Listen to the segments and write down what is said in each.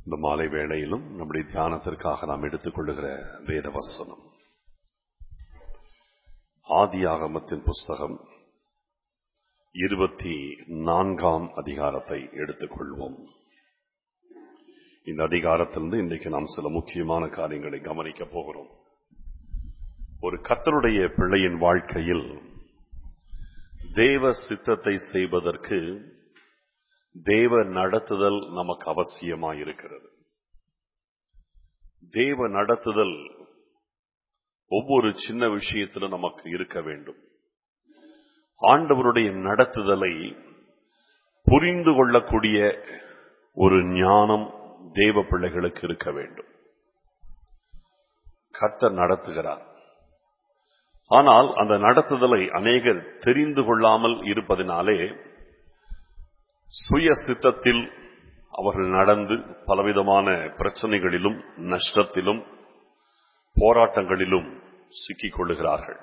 இந்த மாலை வேளையிலும் நம்முடைய தியானத்திற்காக நாம் எடுத்துக்கொள்ளுகிற வேத வசனம் ஆதியாகமத்தின் புஸ்தகம் இருபத்தி நான்காம் அதிகாரத்தை எடுத்துக்கொள்வோம் இந்த அதிகாரத்திலிருந்து இன்றைக்கு நாம் சில முக்கியமான காரியங்களை கவனிக்கப் போகிறோம் ஒரு கத்தருடைய பிள்ளையின் வாழ்க்கையில் தேவ சித்தத்தை செய்வதற்கு தேவ நடத்துதல் நமக்கு அவசியமாயிருக்கிறது தேவ நடத்துதல் ஒவ்வொரு சின்ன விஷயத்திலும் நமக்கு இருக்க வேண்டும் ஆண்டவருடைய நடத்துதலை புரிந்து கொள்ளக்கூடிய ஒரு ஞானம் தேவ பிள்ளைகளுக்கு இருக்க வேண்டும் கர்த்தர் நடத்துகிறார் ஆனால் அந்த நடத்துதலை அநேகர் தெரிந்து கொள்ளாமல் இருப்பதினாலே சுய சித்தத்தில் அவர்கள் நடந்து பலவிதமான பிரச்சனைகளிலும் நஷ்டத்திலும் போராட்டங்களிலும் சிக்கிக் கொள்ளுகிறார்கள்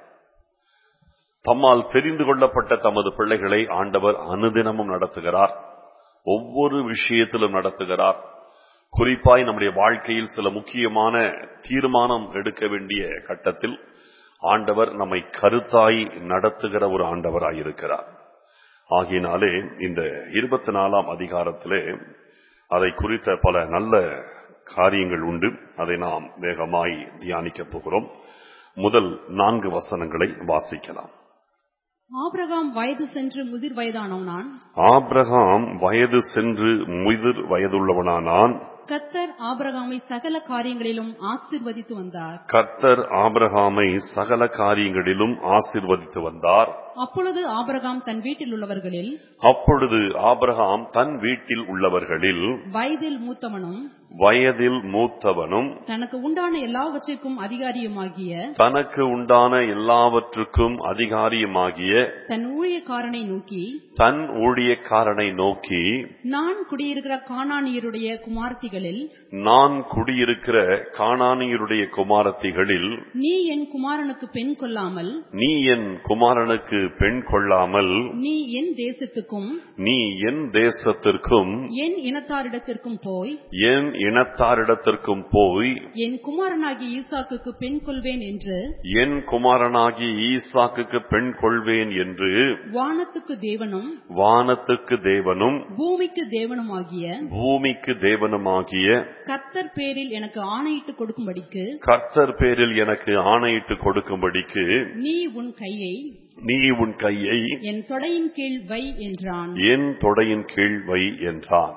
தம்மால் தெரிந்து கொள்ளப்பட்ட தமது பிள்ளைகளை ஆண்டவர் அனுதினமும் நடத்துகிறார் ஒவ்வொரு விஷயத்திலும் நடத்துகிறார் குறிப்பாய் நம்முடைய வாழ்க்கையில் சில முக்கியமான தீர்மானம் எடுக்க வேண்டிய கட்டத்தில் ஆண்டவர் நம்மை கருத்தாய் நடத்துகிற ஒரு ஆண்டவராயிருக்கிறார் ஆகையினாலே இந்த இருபத்தி நாலாம் அதிகாரத்திலே அதை குறித்த பல நல்ல காரியங்கள் உண்டு அதை நாம் வேகமாய் தியானிக்கப் போகிறோம் முதல் நான்கு வசனங்களை வாசிக்கலாம் ஆபிரகாம் வயது சென்று முதிர் வயதானவனான் ஆபிரகாம் வயது சென்று முதிர் வயதுள்ளவனானான் கத்தர் ஆபிரகாமை சகல காரியங்களிலும் ஆசிர்வதித்து வந்தார் கர்த்தர் ஆபிரகாமை சகல காரியங்களிலும் ஆசிர்வதித்து வந்தார் அப்பொழுது ஆபிரகாம் தன் வீட்டில் உள்ளவர்களில் அப்பொழுது ஆபிரகாம் தன் வீட்டில் உள்ளவர்களில் வயதில் மூத்தவனும் வயதில் மூத்தவனும் தனக்கு உண்டான எல்லாவற்றிற்கும் அதிகாரியுமாகிய தனக்கு உண்டான எல்லாவற்றுக்கும் அதிகாரியுமாகிய தன் ஊழியக்காரனை நோக்கி தன் ஊழியக்காரனை நோக்கி நான் குடியிருக்கிற கானானியருடைய குமார்த்திகளில் நான் குடியிருக்கிற காணானியருடைய குமாரத்திகளில் நீ என் குமாரனுக்கு பெண் கொள்ளாமல் நீ என் குமாரனுக்கு பெண் கொள்ளாமல் நீ என் தேசத்துக்கும் நீ என் தேசத்திற்கும் என் இனத்தாரிடத்திற்கும் போய் என் இனத்தாரிடத்திற்கும் போய் என் குமாரனாகிய ஈசாக்குக்கு பெண் கொள்வேன் என்று என் குமாரனாகி ஈசாக்குக்கு பெண் கொள்வேன் என்று வானத்துக்கு தேவனும் வானத்துக்கு தேவனும் பூமிக்கு தேவனுமாகிய பூமிக்கு தேவனுமாகிய கர்த்தர் பேரில் எனக்கு ஆணையிட்டு கொடுக்கும்படிக்கு கர்த்தர் பேரில் எனக்கு ஆணையிட்டு கொடுக்கும்படிக்கு நீ உன் கையை நீ உன் கையை என் தொடையின் கீழ் வை என்றான் என் தொடையின் கீழ் வை என்றான்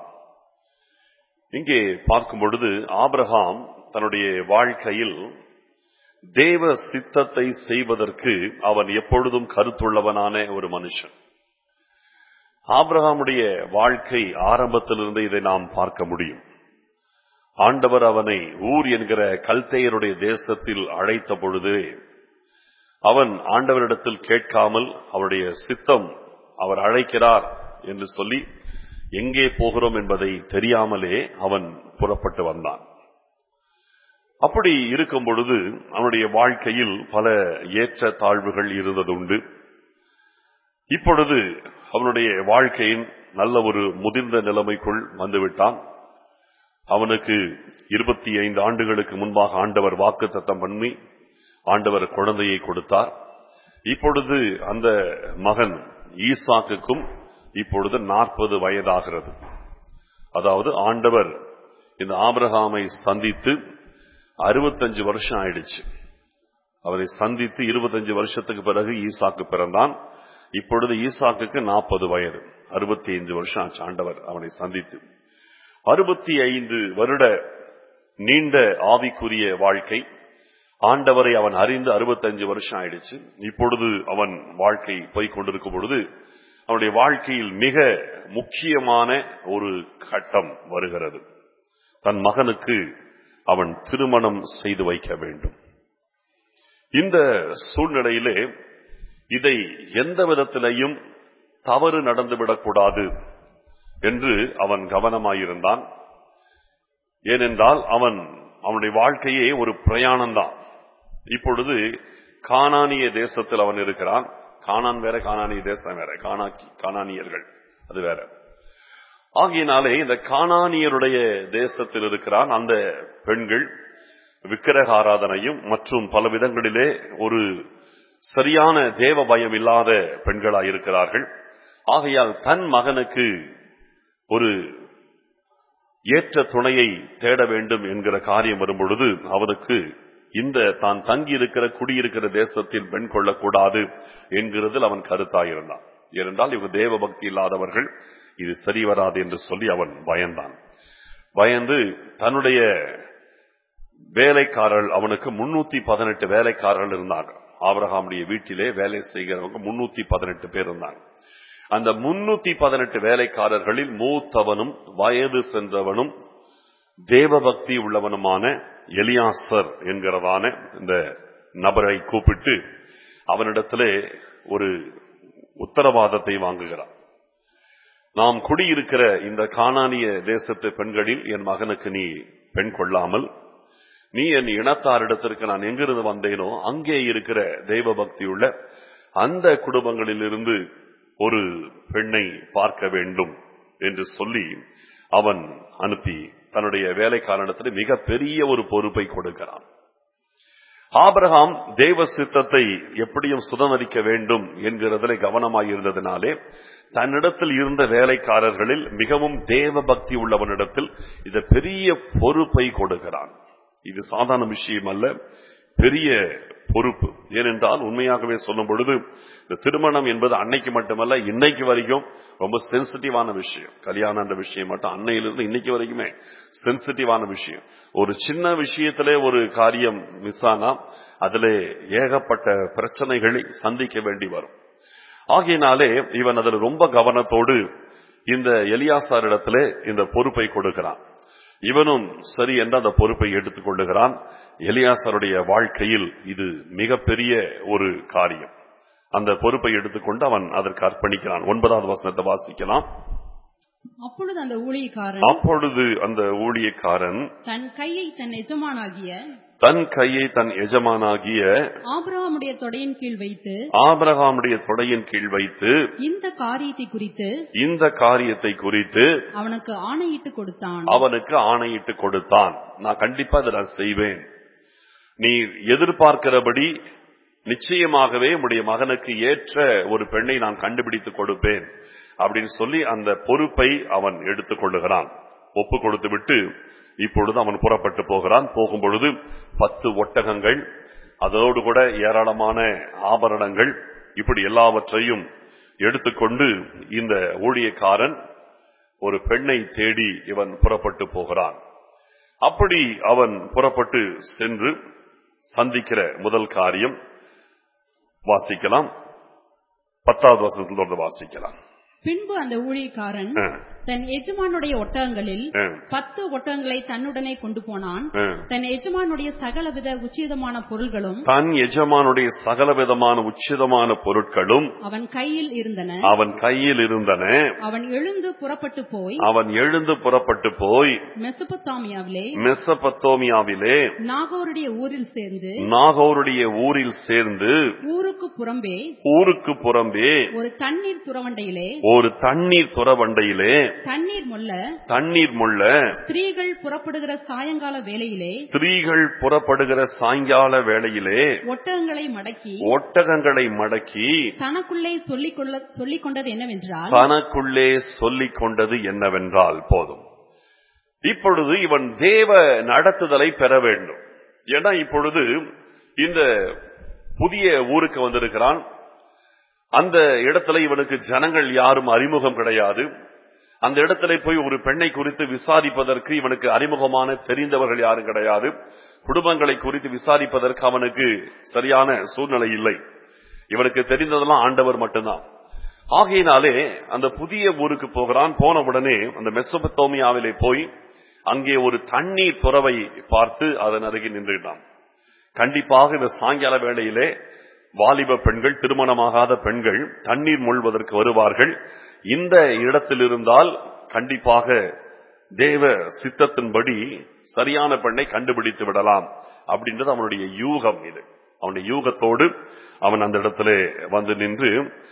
இங்கே பார்க்கும் பொழுது ஆபிரகாம் தன்னுடைய வாழ்க்கையில் தேவ சித்தத்தை செய்வதற்கு அவன் எப்பொழுதும் கருத்துள்ளவனான ஒரு மனுஷன் ஆபிரகாமுடைய வாழ்க்கை ஆரம்பத்திலிருந்து இதை நாம் பார்க்க முடியும் ஆண்டவர் அவனை ஊர் என்கிற கல்தேயருடைய தேசத்தில் அழைத்த பொழுது அவன் ஆண்டவரிடத்தில் கேட்காமல் அவருடைய சித்தம் அவர் அழைக்கிறார் என்று சொல்லி எங்கே போகிறோம் என்பதை தெரியாமலே அவன் புறப்பட்டு வந்தான் அப்படி இருக்கும் பொழுது அவனுடைய வாழ்க்கையில் பல ஏற்ற தாழ்வுகள் இருந்ததுண்டு இப்பொழுது அவனுடைய வாழ்க்கையின் நல்ல ஒரு முதிர்ந்த நிலைமைக்குள் வந்துவிட்டான் அவனுக்கு இருபத்தி ஐந்து ஆண்டுகளுக்கு முன்பாக ஆண்டவர் வாக்கு தத்தம் பண்ணி ஆண்டவர் குழந்தையை கொடுத்தார் இப்பொழுது அந்த மகன் ஈசாக்குக்கும் இப்பொழுது நாற்பது வயதாகிறது அதாவது ஆண்டவர் இந்த ஆபிரகாமை சந்தித்து அறுபத்தஞ்சு வருஷம் ஆயிடுச்சு அவரை சந்தித்து இருபத்தஞ்சு வருஷத்துக்கு பிறகு ஈசாக்கு பிறந்தான் இப்பொழுது ஈசாக்குக்கு நாற்பது வயது அறுபத்தி ஐந்து வருஷம் ஆச்சு ஆண்டவர் அவனை சந்தித்து அறுபத்தி ஐந்து வருட நீண்ட ஆவிக்குரிய வாழ்க்கை ஆண்டவரை அவன் அறிந்து அறுபத்தஞ்சு வருஷம் ஆயிடுச்சு இப்பொழுது அவன் வாழ்க்கை போய் கொண்டிருக்கும் பொழுது அவனுடைய வாழ்க்கையில் மிக முக்கியமான ஒரு கட்டம் வருகிறது தன் மகனுக்கு அவன் திருமணம் செய்து வைக்க வேண்டும் இந்த சூழ்நிலையிலே இதை எந்த விதத்திலையும் தவறு நடந்துவிடக்கூடாது என்று அவன் கவனமாயிருந்தான் ஏனென்றால் அவன் அவனுடைய வாழ்க்கையே ஒரு பிரயாணம்தான் இப்பொழுது கானானிய தேசத்தில் அவன் இருக்கிறான் கானான் வேற கானானிய தேசம் வேற கானாக்கி கானானியர்கள் அது வேற ஆகையினாலே இந்த கானானியருடைய தேசத்தில் இருக்கிறான் அந்த பெண்கள் விக்கிரக ஆராதனையும் மற்றும் பல விதங்களிலே ஒரு சரியான தேவ பயம் இல்லாத பெண்களாய் இருக்கிறார்கள் ஆகையால் தன் மகனுக்கு ஒரு ஏற்ற துணையை தேட வேண்டும் என்கிற காரியம் வரும்பொழுது அவனுக்கு இந்த தான் தங்கி இருக்கிற குடியிருக்கிற தேசத்தில் பெண் கொள்ளக்கூடாது என்கிறதில் அவன் கருத்தாயிருந்தான் ஏனென்றால் இவங்க தேவ பக்தி இல்லாதவர்கள் இது சரி வராது என்று சொல்லி அவன் பயந்தான் பயந்து தன்னுடைய வேலைக்காரர்கள் அவனுக்கு முன்னூத்தி பதினெட்டு வேலைக்காரர்கள் இருந்தாங்க ஆபிரகாமுடைய வீட்டிலே வேலை செய்கிறவங்க முன்னூத்தி பதினெட்டு பேர் இருந்தாங்க அந்த முன்னூத்தி பதினெட்டு வேலைக்காரர்களில் மூத்தவனும் வயது சென்றவனும் தேவபக்தி உள்ளவனுமான எலியாசர் என்கிறதான இந்த நபரை கூப்பிட்டு அவனிடத்திலே ஒரு உத்தரவாதத்தை வாங்குகிறார் நாம் குடியிருக்கிற இந்த கானானிய தேசத்து பெண்களில் என் மகனுக்கு நீ பெண் கொள்ளாமல் நீ என் இனத்தாரிடத்திற்கு நான் எங்கிருந்து வந்தேனோ அங்கே இருக்கிற தெய்வ பக்தியுள்ள அந்த குடும்பங்களிலிருந்து ஒரு பெண்ணை பார்க்க வேண்டும் என்று சொல்லி அவன் அனுப்பி தன்னுடைய வேலைக்காரனிடத்தில் மிகப்பெரிய ஒரு பொறுப்பை கொடுக்கிறான் ஆபிரகாம் தேவ சித்தத்தை எப்படியும் சுதந்திரிக்க வேண்டும் என்கிறதில் கவனமாயிருந்ததினாலே தன்னிடத்தில் இருந்த வேலைக்காரர்களில் மிகவும் தேவ பக்தி உள்ளவனிடத்தில் இந்த பெரிய பொறுப்பை கொடுக்கிறான் இது சாதாரண விஷயம் அல்ல பெரிய பொறுப்பு ஏனென்றால் உண்மையாகவே சொல்லும் பொழுது இந்த திருமணம் என்பது அன்னைக்கு மட்டுமல்ல இன்னைக்கு வரைக்கும் ரொம்ப சென்சிட்டிவான விஷயம் கல்யாணம் என்ற விஷயம் மட்டும் அன்னையிலிருந்து இன்னைக்கு வரைக்குமே சென்சிட்டிவான விஷயம் ஒரு சின்ன விஷயத்திலே ஒரு காரியம் மிஸ் ஆனா அதிலே ஏகப்பட்ட பிரச்சனைகளை சந்திக்க வேண்டி வரும் ஆகையினாலே இவன் அதில் ரொம்ப கவனத்தோடு இந்த எலியாசாரிடத்திலே இந்த பொறுப்பை கொடுக்கிறான் இவனும் சரி என்று அந்த பொறுப்பை எடுத்துக் கொள்ளுகிறான் எலியாசருடைய வாழ்க்கையில் இது மிகப்பெரிய ஒரு காரியம் அந்த பொறுப்பை எடுத்துக்கொண்டு அவன் அதற்கு அர்ப்பணிக்கிறான் ஒன்பதாவது வசனத்தை வாசிக்கலாம் அப்பொழுது அந்த ஊழியக்காரன் அப்பொழுது அந்த ஊழியக்காரன் தன் கையை தன் எஜமானாகிய தன் கையை தன் எஜமானாகிய ஆபிரகாமுடைய தொடையின் கீழ் வைத்து ஆபிரகாமுடைய தொடையின் கீழ் வைத்து இந்த காரியத்தை குறித்து இந்த காரியத்தை குறித்து அவனுக்கு ஆணையிட்டு கொடுத்தான் அவனுக்கு ஆணையிட்டு கொடுத்தான் நான் கண்டிப்பா அதை நான் செய்வேன் நீ எதிர்பார்க்கிறபடி நிச்சயமாகவே உடைய மகனுக்கு ஏற்ற ஒரு பெண்ணை நான் கண்டுபிடித்து கொடுப்பேன் அப்படின்னு சொல்லி அந்த பொறுப்பை அவன் எடுத்துக் கொள்ளுகிறான் ஒப்பு கொடுத்து விட்டு இப்பொழுது அவன் புறப்பட்டு போகிறான் போகும் பொழுது பத்து ஒட்டகங்கள் அதோடு கூட ஏராளமான ஆபரணங்கள் இப்படி எல்லாவற்றையும் எடுத்துக்கொண்டு இந்த ஊழியக்காரன் ஒரு பெண்ணை தேடி இவன் புறப்பட்டு போகிறான் அப்படி அவன் புறப்பட்டு சென்று சந்திக்கிற முதல் காரியம் வாசிக்கலாம் பத்தாவது வசனத்தில் தொடர்ந்து வாசிக்கலாம் பின்பு அந்த ஊழியக்காரன் ஆ, தன் எஜமானுடைய ஒட்டகங்களில் ஆ, பத்து ஒட்டகங்களை தன்னுடனே கொண்டு போனான் ஆ. தன் எஜமானுடைய சகலவித உச்சிதமான பொருள்களும் தன் எஜமானுடைய சகலவிதமான உச்சிதமான பொருட்களும் அவன் கையில் இருந்தன அவன் கையில் இருந்தன அவன் எழுந்து புறப்பட்டு போய் அவன் எழுந்து புறப்பட்டு போய் மெசபத்தாமியாவிலே மெசபத்தோமியாவிலே நாகோருடைய ஊரில் சேர்ந்து நாகோருடைய ஊரில் சேர்ந்து ஊருக்கு புறம்பே ஊருக்கு புறம்பே ஒரு தண்ணீர் துறவண்டையிலே ஒரு தண்ணீர் துறவண்டையிலே தண்ணீர் மொல்ல தண்ணீர் முள்ள ஸ்திரீகள் புறப்படுகிற சாயங்கால வேளையிலே ஸ்திரீகள் புறப்படுகிற சாயங்கால வேளையிலே ஒட்டகங்களை மடக்கி ஒட்டகங்களை மடக்கி தனக்குள்ளே சொல்லிக் கொள்ள சொல்லிக் கொண்டது என்னவென்றால் தனக்குள்ளே சொல்லிக் கொண்டது என்னவென்றால் போதும் இப்பொழுது இவன் தேவ நடத்துதலை பெற வேண்டும் ஏன்னா இப்பொழுது இந்த புதிய ஊருக்கு வந்திருக்கிறான் அந்த இடத்துல இவனுக்கு ஜனங்கள் யாரும் அறிமுகம் கிடையாது அந்த இடத்துல போய் ஒரு பெண்ணை குறித்து விசாரிப்பதற்கு இவனுக்கு அறிமுகமான தெரிந்தவர்கள் யாரும் கிடையாது குடும்பங்களை குறித்து விசாரிப்பதற்கு அவனுக்கு சரியான சூழ்நிலை இல்லை இவனுக்கு தெரிந்ததெல்லாம் ஆண்டவர் மட்டும்தான் ஆகையினாலே அந்த புதிய ஊருக்கு போகிறான் போன உடனே அந்த மெசபத்தோமியாவிலே போய் அங்கே ஒரு தண்ணீர் துறவை பார்த்து அதன் அருகே நின்றுட்டான் கண்டிப்பாக இந்த சாயங்கால வேளையிலே வாலிப பெண்கள் திருமணமாகாத பெண்கள் தண்ணீர் மூழ்வதற்கு வருவார்கள் இந்த இடத்தில் இருந்தால் கண்டிப்பாக தேவ சித்தத்தின்படி சரியான பெண்ணை கண்டுபிடித்து விடலாம் அப்படின்றது அவனுடைய யூகம் இது அவனுடைய யூகத்தோடு அவன் அந்த இடத்துல வந்து நின்று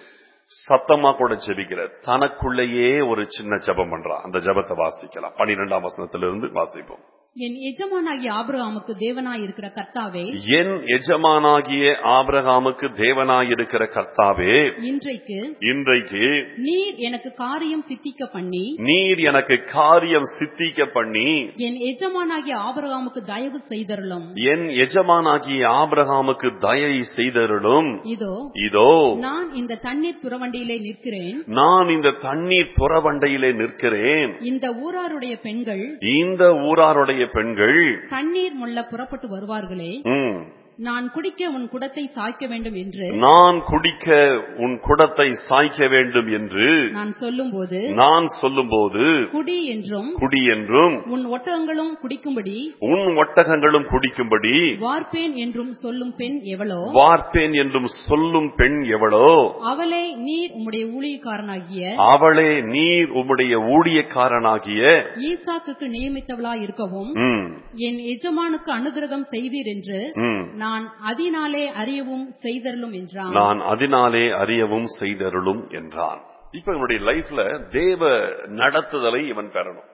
சத்தமா கூட ஜெபிக்கிற தனக்குள்ளேயே ஒரு சின்ன ஜெபம் பண்றான் அந்த ஜெபத்தை வாசிக்கலாம் பன்னிரெண்டாம் வசனத்திலிருந்து வாசிப்போம் என் எஜமானாகிய ஆபிரகாமுக்கு தேவனாய் இருக்கிற கர்த்தாவே என் எஜமானாகிய ஆபிரகாமுக்கு தேவனாயிருக்கிற கர்த்தாவே இன்றைக்கு இன்றைக்கு நீர் எனக்கு காரியம் சித்திக்க பண்ணி நீர் எனக்கு காரியம் சித்திக்க பண்ணி என் எஜமானாகிய ஆபிரகாமுக்கு தயவு செய்தருளும் என் எஜமானாகிய ஆபிரகாமுக்கு தயை செய்தருளும் இதோ இதோ நான் இந்த தண்ணீர் துறவண்டியிலே நிற்கிறேன் நான் இந்த தண்ணீர் துறவண்டையிலே நிற்கிறேன் இந்த ஊராருடைய பெண்கள் இந்த ஊராருடைய பெண்கள் தண்ணீர் முள்ள புறப்பட்டு வருவார்களே ம், நான் குடிக்க உன் குடத்தை சாய்க்க வேண்டும் என்று நான் குடிக்க உன் குடத்தை சாய்க்க வேண்டும் என்று நான் சொல்லும்போது நான் சொல்லும்போது குடி என்றும் குடி என்றும் உன் ஒட்டகங்களும் குடிக்கும்படி உன் ஒட்டகங்களும் குடிக்கும்படி வார்ப்பேன் என்றும் சொல்லும் பெண் எவளோ வார்ப்பேன் என்றும் சொல்லும் பெண் எவளோ அவளை நீர் உம்முடைய ஊழியக்காரனாகிய அவளே நீர் உம்முடைய ஊழியக்காரனாகிய ஈசாக்குக்கு நியமித்தவளாய் இருக்கவும் ம், என் எஜமானுக்கு அனுகிரகம் செய்தீர் என்று ம், நான் அதனாலே அறியவும் செய்தருளும் என்றான் நான் அதனாலே அறியவும் செய்தருளும் என்றான் இப்ப இவனுடைய லைஃப்ல தேவ நடத்துதலை இவன் பெறணும்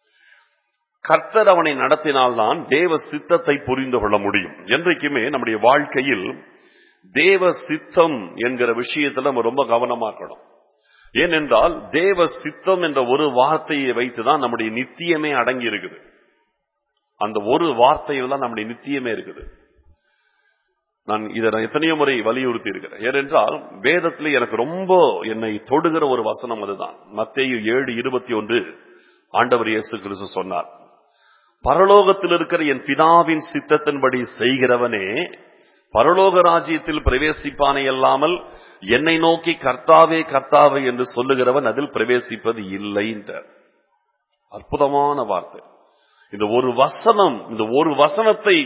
கர்த்தர் அவனை நடத்தினால்தான் தேவ சித்தத்தை புரிந்து கொள்ள முடியும் என்றைக்குமே நம்முடைய வாழ்க்கையில் தேவ சித்தம் என்கிற விஷயத்துல நம்ம ரொம்ப கவனமா இருக்கணும் ஏனென்றால் தேவ சித்தம் என்ற ஒரு வார்த்தையை வைத்துதான் நம்முடைய நித்தியமே அடங்கி இருக்குது அந்த ஒரு வார்த்தையில் தான் நம்முடைய நித்தியமே இருக்குது நான் இதை நான் எத்தனையோ முறை வலியுறுத்தி இருக்கிறேன் ஏனென்றால் வேதத்தில் எனக்கு ரொம்ப என்னை தொடுகிற ஒரு வசனம் அதுதான் மத்தேயு ஏழு இருபத்தி ஒன்று ஆண்டவர் இயேசு கிறிஸ்து சொன்னார் பரலோகத்தில் இருக்கிற என் பிதாவின் சித்தத்தின்படி செய்கிறவனே பரலோக ராஜ்யத்தில் பிரவேசிப்பானே அல்லாமல் என்னை நோக்கி கர்த்தாவே கர்த்தாவே என்று சொல்லுகிறவன் அதில் பிரவேசிப்பது இல்லை என்றார் அற்புதமான வார்த்தை இந்த ஒரு வசனம் இந்த ஒரு வசனத்தை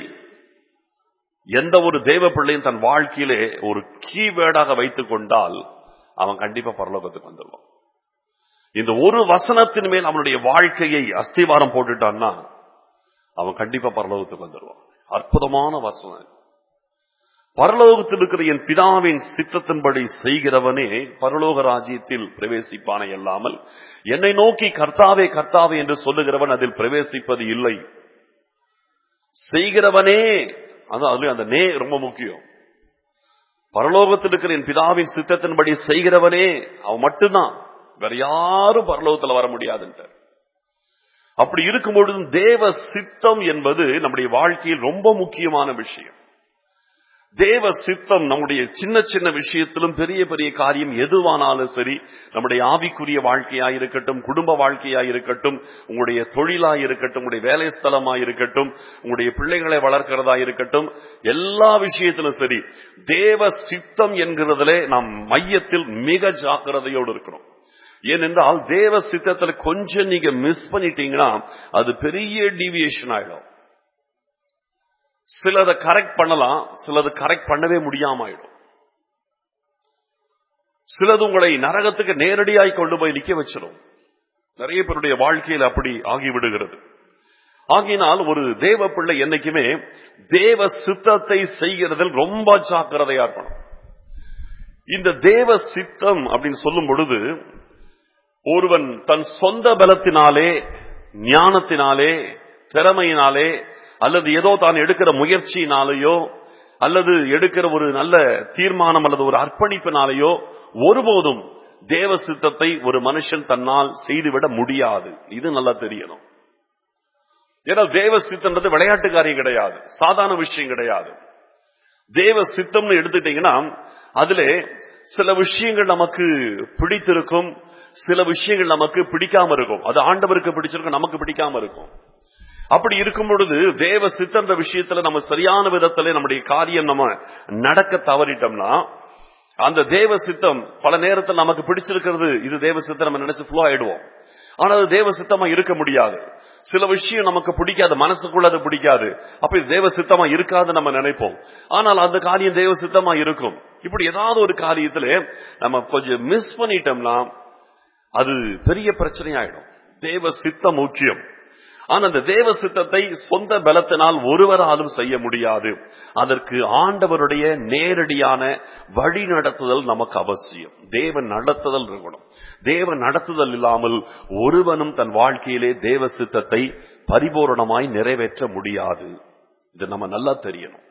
எந்த ஒரு தேவ பிள்ளையும் தன் வாழ்க்கையிலே ஒரு கீவேர்டாக வைத்துக் கொண்டால் அவன் கண்டிப்பா பரலோகத்துக்கு வந்துடுவான் இந்த ஒரு வசனத்தின் மேல் அவனுடைய வாழ்க்கையை அஸ்திவாரம் போட்டுட்டான்னா அவன் கண்டிப்பா பரலோகத்துக்கு வந்துடுவான் அற்புதமான வசனம் பரலோகத்தில் இருக்கிற என் பிதாவின் சித்தத்தின்படி செய்கிறவனே பரலோக ராஜ்யத்தில் பிரவேசிப்பானே அல்லாமல் என்னை நோக்கி கர்த்தாவே கர்த்தாவே என்று சொல்லுகிறவன் அதில் பிரவேசிப்பது இல்லை செய்கிறவனே அதான் அதுலயும் அந்த நே ரொம்ப முக்கியம் பரலோகத்தில் இருக்கிற என் பிதாவின் சித்தத்தின்படி செய்கிறவனே அவன் மட்டும்தான் வேற யாரும் பரலோகத்தில் வர முடியாதுன்ட்டு அப்படி இருக்கும் பொழுது தேவ சித்தம் என்பது நம்முடைய வாழ்க்கையில் ரொம்ப முக்கியமான விஷயம் தேவ சித்தம் நம்முடைய சின்ன சின்ன விஷயத்திலும் பெரிய பெரிய காரியம் எதுவானாலும் சரி நம்முடைய ஆவிக்குரிய வாழ்க்கையா இருக்கட்டும் குடும்ப வாழ்க்கையா இருக்கட்டும் உங்களுடைய தொழிலா இருக்கட்டும் உங்களுடைய வேலை ஸ்தலமா இருக்கட்டும் உங்களுடைய பிள்ளைகளை வளர்க்கிறதா இருக்கட்டும் எல்லா விஷயத்திலும் சரி தேவ சித்தம் என்கிறதுல நாம் மையத்தில் மிக ஜாக்கிரதையோடு இருக்கணும் ஏனென்றால் தேவ சித்தத்துல கொஞ்சம் நீங்க மிஸ் பண்ணிட்டீங்கன்னா அது பெரிய டீவியேஷன் ஆயிடும் சிலதை கரெக்ட் பண்ணலாம் சிலது கரெக்ட் பண்ணவே முடியாம ஆயிடும் சிலது உங்களை நரகத்துக்கு நேரடியாய் கொண்டு போய் நிக்க வச்சிடும் நிறைய பேருடைய வாழ்க்கையில் அப்படி ஆகிவிடுகிறது ஆகினால் ஒரு தேவ பிள்ளை என்னைக்குமே தேவ சித்தத்தை செய்கிறதில் ரொம்ப ஜாக்கிரதையா இருக்கணும் இந்த தேவ சித்தம் அப்படின்னு சொல்லும் பொழுது ஒருவன் தன் சொந்த பலத்தினாலே ஞானத்தினாலே திறமையினாலே அல்லது ஏதோ தான் எடுக்கிற முயற்சியினாலேயோ அல்லது எடுக்கிற ஒரு நல்ல தீர்மானம் அல்லது ஒரு அர்ப்பணிப்பினாலேயோ ஒருபோதும் தேவ சித்தத்தை ஒரு மனுஷன் தன்னால் செய்துவிட முடியாது இது நல்லா தெரியணும் ஏன்னா தேவ சித்தன்றது விளையாட்டு காரியம் கிடையாது சாதாரண விஷயம் கிடையாது தேவ சித்தம்னு எடுத்துட்டீங்கன்னா அதுல சில விஷயங்கள் நமக்கு பிடித்திருக்கும் சில விஷயங்கள் நமக்கு பிடிக்காம இருக்கும் அது ஆண்டவருக்கு பிடிச்சிருக்கும் நமக்கு பிடிக்காம இருக்கும் அப்படி இருக்கும் பொழுது தேவ சித்தன்ற விஷயத்துல நம்ம சரியான விதத்துல நம்முடைய காரியம் நம்ம நடக்க தவறிட்டோம்னா அந்த தேவ சித்தம் பல நேரத்தில் நமக்கு பிடிச்சிருக்கிறது இது தேவ சித்தம் நம்ம நினைச்சு ஃப்ளோ ஆயிடுவோம் ஆனா அது தேவ சித்தமா இருக்க முடியாது சில விஷயம் நமக்கு பிடிக்காது மனசுக்குள்ள அது பிடிக்காது அப்ப இது தேவ சித்தமா இருக்காது நம்ம நினைப்போம் ஆனால் அந்த காரியம் தேவ சித்தமா இருக்கும் இப்படி ஏதாவது ஒரு காரியத்துல நம்ம கொஞ்சம் மிஸ் பண்ணிட்டோம்னா அது பெரிய பிரச்சனையாயிடும் தேவ சித்தம் முக்கியம் ஆனா அந்த தேவ சித்தத்தை சொந்த பலத்தினால் ஒருவராலும் செய்ய முடியாது அதற்கு ஆண்டவருடைய நேரடியான வழி நடத்துதல் நமக்கு அவசியம் தேவ நடத்துதல் இருக்கணும் தேவ நடத்துதல் இல்லாமல் ஒருவனும் தன் வாழ்க்கையிலே தேவ சித்தத்தை பரிபூரணமாய் நிறைவேற்ற முடியாது இது நம்ம நல்லா தெரியணும்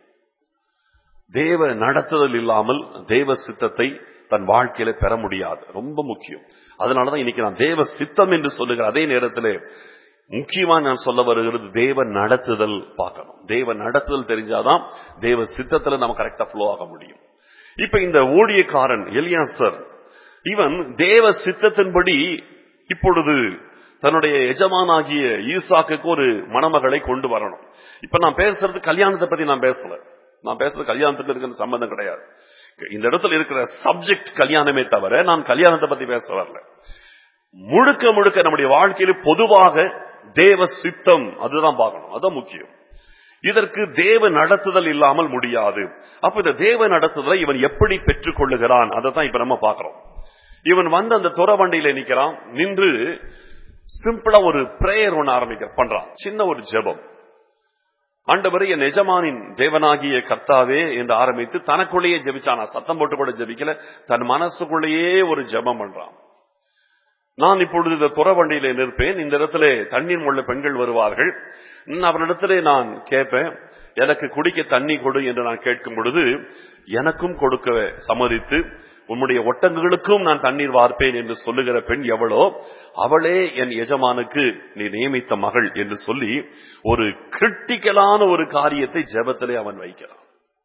தேவ நடத்துதல் இல்லாமல் தேவ சித்தத்தை தன் வாழ்க்கையில பெற முடியாது ரொம்ப முக்கியம் அதனாலதான் இன்னைக்கு நான் தேவ சித்தம் என்று சொல்லுகிற அதே நேரத்தில் முக்கியமா நான் சொல்ல வருகிறது தேவ நடத்துதல் பார்க்கணும் தேவ நடத்துதல் தெரிஞ்சாதான் தேவ சித்தத்துல நம்ம கரெக்டா ஃப்ளோ ஆக முடியும் இப்ப இந்த ஊழியக்காரன் எலியாசர் இவன் தேவ சித்தத்தின்படி இப்பொழுது தன்னுடைய எஜமானாகிய ஈசாக்குக்கு ஒரு மணமகளை கொண்டு வரணும் இப்ப நான் பேசுறது கல்யாணத்தை பத்தி நான் பேசல நான் பேசுறது கல்யாணத்துக்கு இருக்கிற சம்பந்தம் கிடையாது இந்த இடத்துல இருக்கிற சப்ஜெக்ட் கல்யாணமே தவிர நான் கல்யாணத்தை பத்தி பேச வரல முழுக்க முழுக்க நம்முடைய வாழ்க்கையில பொதுவாக தேவ சித்தம் அதுதான் பார்க்கணும் அதுதான் முக்கியம் இதற்கு தேவ நடத்துதல் இல்லாமல் முடியாது அப்ப இந்த தேவ நடத்துதலை இவன் எப்படி பெற்றுக் கொள்ளுகிறான் அதை தான் இப்ப நம்ம பார்க்கிறோம் இவன் வந்து அந்த துறவண்டியில நிக்கிறான் நின்று சிம்பிளா ஒரு பிரேயர் ஒன்று ஆரம்பிக்க பண்றான் சின்ன ஒரு ஜெபம் ஆண்டவர் என் எஜமானின் தேவனாகிய கர்த்தாவே என்று ஆரம்பித்து தனக்குள்ளேயே ஜெபிச்சானா சத்தம் போட்டு கூட ஜெபிக்கல தன் மனசுக்குள்ளேயே ஒரு ஜெபம் பண்றான் நான் இப்பொழுது இந்த துறவண்டியில நிற்பேன் இந்த இடத்துல தண்ணீர் உள்ள பெண்கள் வருவார்கள் அவரிடத்திலே நான் கேட்பேன் எனக்கு குடிக்க தண்ணி கொடு என்று நான் கேட்கும் பொழுது எனக்கும் கொடுக்க சம்மதித்து உன்னுடைய ஒட்டங்களுக்கும் நான் தண்ணீர் வார்ப்பேன் என்று சொல்லுகிற பெண் எவளோ அவளே என் எஜமானுக்கு நீ நியமித்த மகள் என்று சொல்லி ஒரு கிரிட்டிக்கலான ஒரு காரியத்தை ஜெபத்திலே அவன் வைக்கிறான்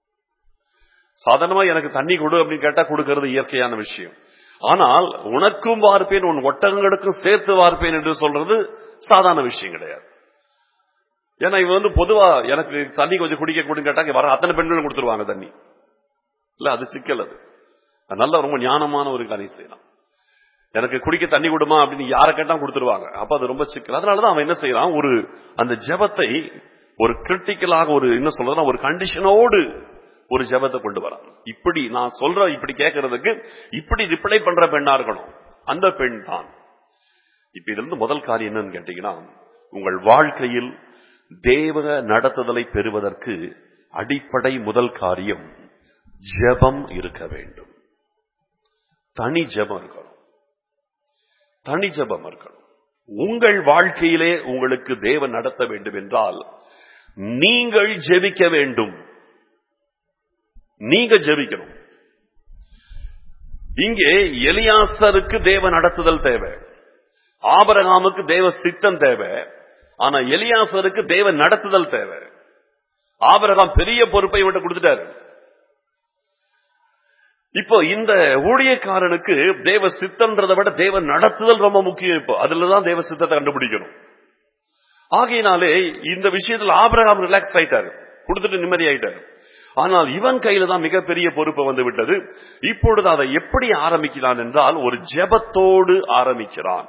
சாதாரணமா எனக்கு தண்ணி கொடு அப்படின்னு கேட்டா கொடுக்கிறது இயற்கையான விஷயம் ஆனால் உனக்கும் வார்ப்பேன் உன் ஒட்டகங்களுக்கும் சேர்த்து வார்ப்பேன் என்று சொல்றது சாதாரண விஷயம் கிடையாது ஏன்னா இவன் வந்து பொதுவா எனக்கு தண்ணி கொஞ்சம் குடிக்க கொடுன்னு கேட்டா வர அத்தனை பெண்களும் கொடுத்துருவாங்க தண்ணி இல்ல அது சிக்கல் அது நல்ல ரொம்ப ஞானமான ஒரு காரியம் செய்யலாம் எனக்கு குடிக்க தண்ணி கொடுமா அப்படின்னு யாரை கேட்டா கொடுத்துருவாங்க அப்ப அது ரொம்ப சிக்கல் அதனாலதான் அவன் என்ன செய்யறான் ஒரு அந்த ஜபத்தை ஒரு கிரிட்டிக்கலாக ஒரு என்ன சொல்றதுன்னா ஒரு கண்டிஷனோடு ஒரு ஜபத்தை கொண்டு வரான் இப்படி நான் சொல்ற இப்படி கேட்கறதுக்கு இப்படி ரிப்ளை பண்ற பெண்ணா இருக்கணும் அந்த பெண் தான் இப்ப இதுல இருந்து முதல் காரியம் என்னன்னு கேட்டீங்கன்னா உங்கள் வாழ்க்கையில் தேவ நடத்துதலை பெறுவதற்கு அடிப்படை முதல் காரியம் ஜெபம் இருக்க வேண்டும் தனி ஜெபம் இருக்கணும் தனி ஜெபம் இருக்கணும் உங்கள் வாழ்க்கையிலே உங்களுக்கு தேவன் நடத்த வேண்டும் என்றால் நீங்கள் ஜெபிக்க வேண்டும் நீங்க ஜெபிக்கணும் இங்கே எலியாசருக்கு தேவ நடத்துதல் தேவை ஆபரகாமுக்கு தேவ சித்தம் தேவை ஆனா எலியாசருக்கு தேவ நடத்துதல் தேவை ஆபரகாம் பெரிய பொறுப்பை விட்டு கொடுத்துட்டாரு இப்போ இந்த ஊழியக்காரனுக்கு தேவ சித்தன்றதை விட தேவ நடத்துதல் ரொம்ப முக்கியம் இப்போ அதுலதான் தேவ சித்தத்தை கண்டுபிடிக்கணும் ஆகையினாலே இந்த விஷயத்தில் ஆபரகாம் ரிலாக்ஸ் ஆயிட்டாரு கொடுத்துட்டு நிம்மதி ஆயிட்டாரு ஆனால் இவன் கையில தான் மிகப்பெரிய பொறுப்பு வந்து விட்டது இப்பொழுது அதை எப்படி ஆரம்பிக்கிறான் என்றால் ஒரு ஜெபத்தோடு ஆரம்பிக்கிறான்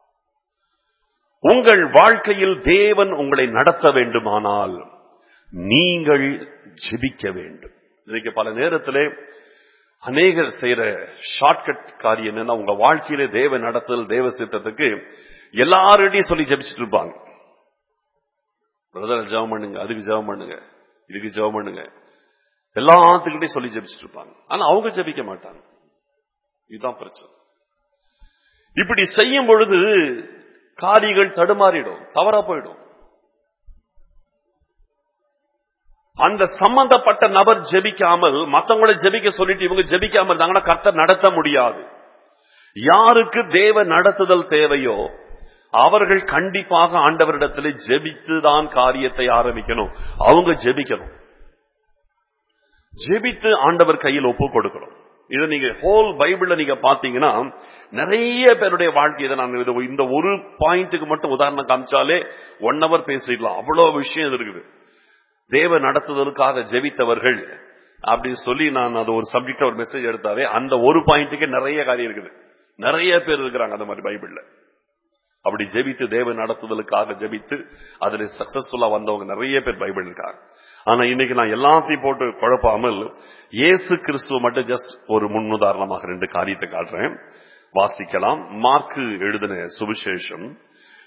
உங்கள் வாழ்க்கையில் தேவன் உங்களை நடத்த வேண்டுமானால் நீங்கள் ஜெபிக்க வேண்டும் இன்னைக்கு பல நேரத்திலே அநேகர் செய்யற ஷார்ட்கட் காரியம் என்னன்னா உங்க வாழ்க்கையிலே தேவ நடத்தல் தேவ சித்தத்துக்கு எல்லார்கிட்டையும் சொல்லி ஜெபிச்சுட்டு இருப்பாங்க பிரதர் ஜெபம் பண்ணுங்க அதுக்கு ஜெபம் பண்ணுங்க இதுக்கு ஜெபம் பண்ணுங்க எல்லாத்துக்கிட்டையும் சொல்லி ஜெபிச்சுட்டு இருப்பாங்க ஆனா அவங்க ஜெபிக்க மாட்டாங்க இதுதான் பிரச்சனை இப்படி செய்யும் பொழுது காரியங்கள் தடுமாறிடும் தவறா போயிடும் அந்த சம்பந்தப்பட்ட நபர் ஜெபிக்காமல் மத்தவங்களை ஜெபிக்க சொல்லிட்டு இவங்க ஜெபிக்காம இருந்தாங்கன்னா கர்த்தர் நடத்த முடியாது யாருக்கு தேவ நடத்துதல் தேவையோ அவர்கள் கண்டிப்பாக ஆண்டவரிடத்தில் ஜெபித்து தான் காரியத்தை ஆரம்பிக்கணும் அவங்க ஜெபிக்கணும் ஜெபித்து ஆண்டவர் கையில் ஒப்பு கொடுக்கணும் இதை நீங்க ஹோல் பைபிள்ல நீங்க பாத்தீங்கன்னா நிறைய பேருடைய வாழ்க்கையை நான் இது- இந்த ஒரு பாயிண்ட்டுக்கு மட்டும் உதாரணம் காமிச்சாலே ஒன் ஹவர் பேசிடலாம் அவ்வளவு விஷயம் இது இருக்குது தேவ நடத்துதலுக்காக ஜெபித்தவர்கள் அப்படின்னு சொல்லி நான் அது ஒரு சப்ஜெக்ட் ஒரு மெசேஜ் எடுத்தாவே அந்த ஒரு பாயிண்ட்டுக்கே நிறைய காரியம் இருக்குது நிறைய பேர் இருக்கிறாங்க அந்த மாதிரி பைபிள்ல அப்படி ஜெபித்து தேவ நடத்துதலுக்காக ஜெபித்து அதுல சக்சஸ்ஃபுல்லா வந்தவங்க நிறைய பேர் பைபிள் இருக்காங்க ஆனா இன்னைக்கு நான் எல்லாத்தையும் போட்டு குழப்பாமல் இயேசு கிறிஸ்துவ மட்டும் ஜஸ்ட் ஒரு முன்னுதாரணமாக ரெண்டு காரியத்தை காட்டுறேன் வாசிக்கலாம் மார்க்கு எழுதின சுவிசேஷம்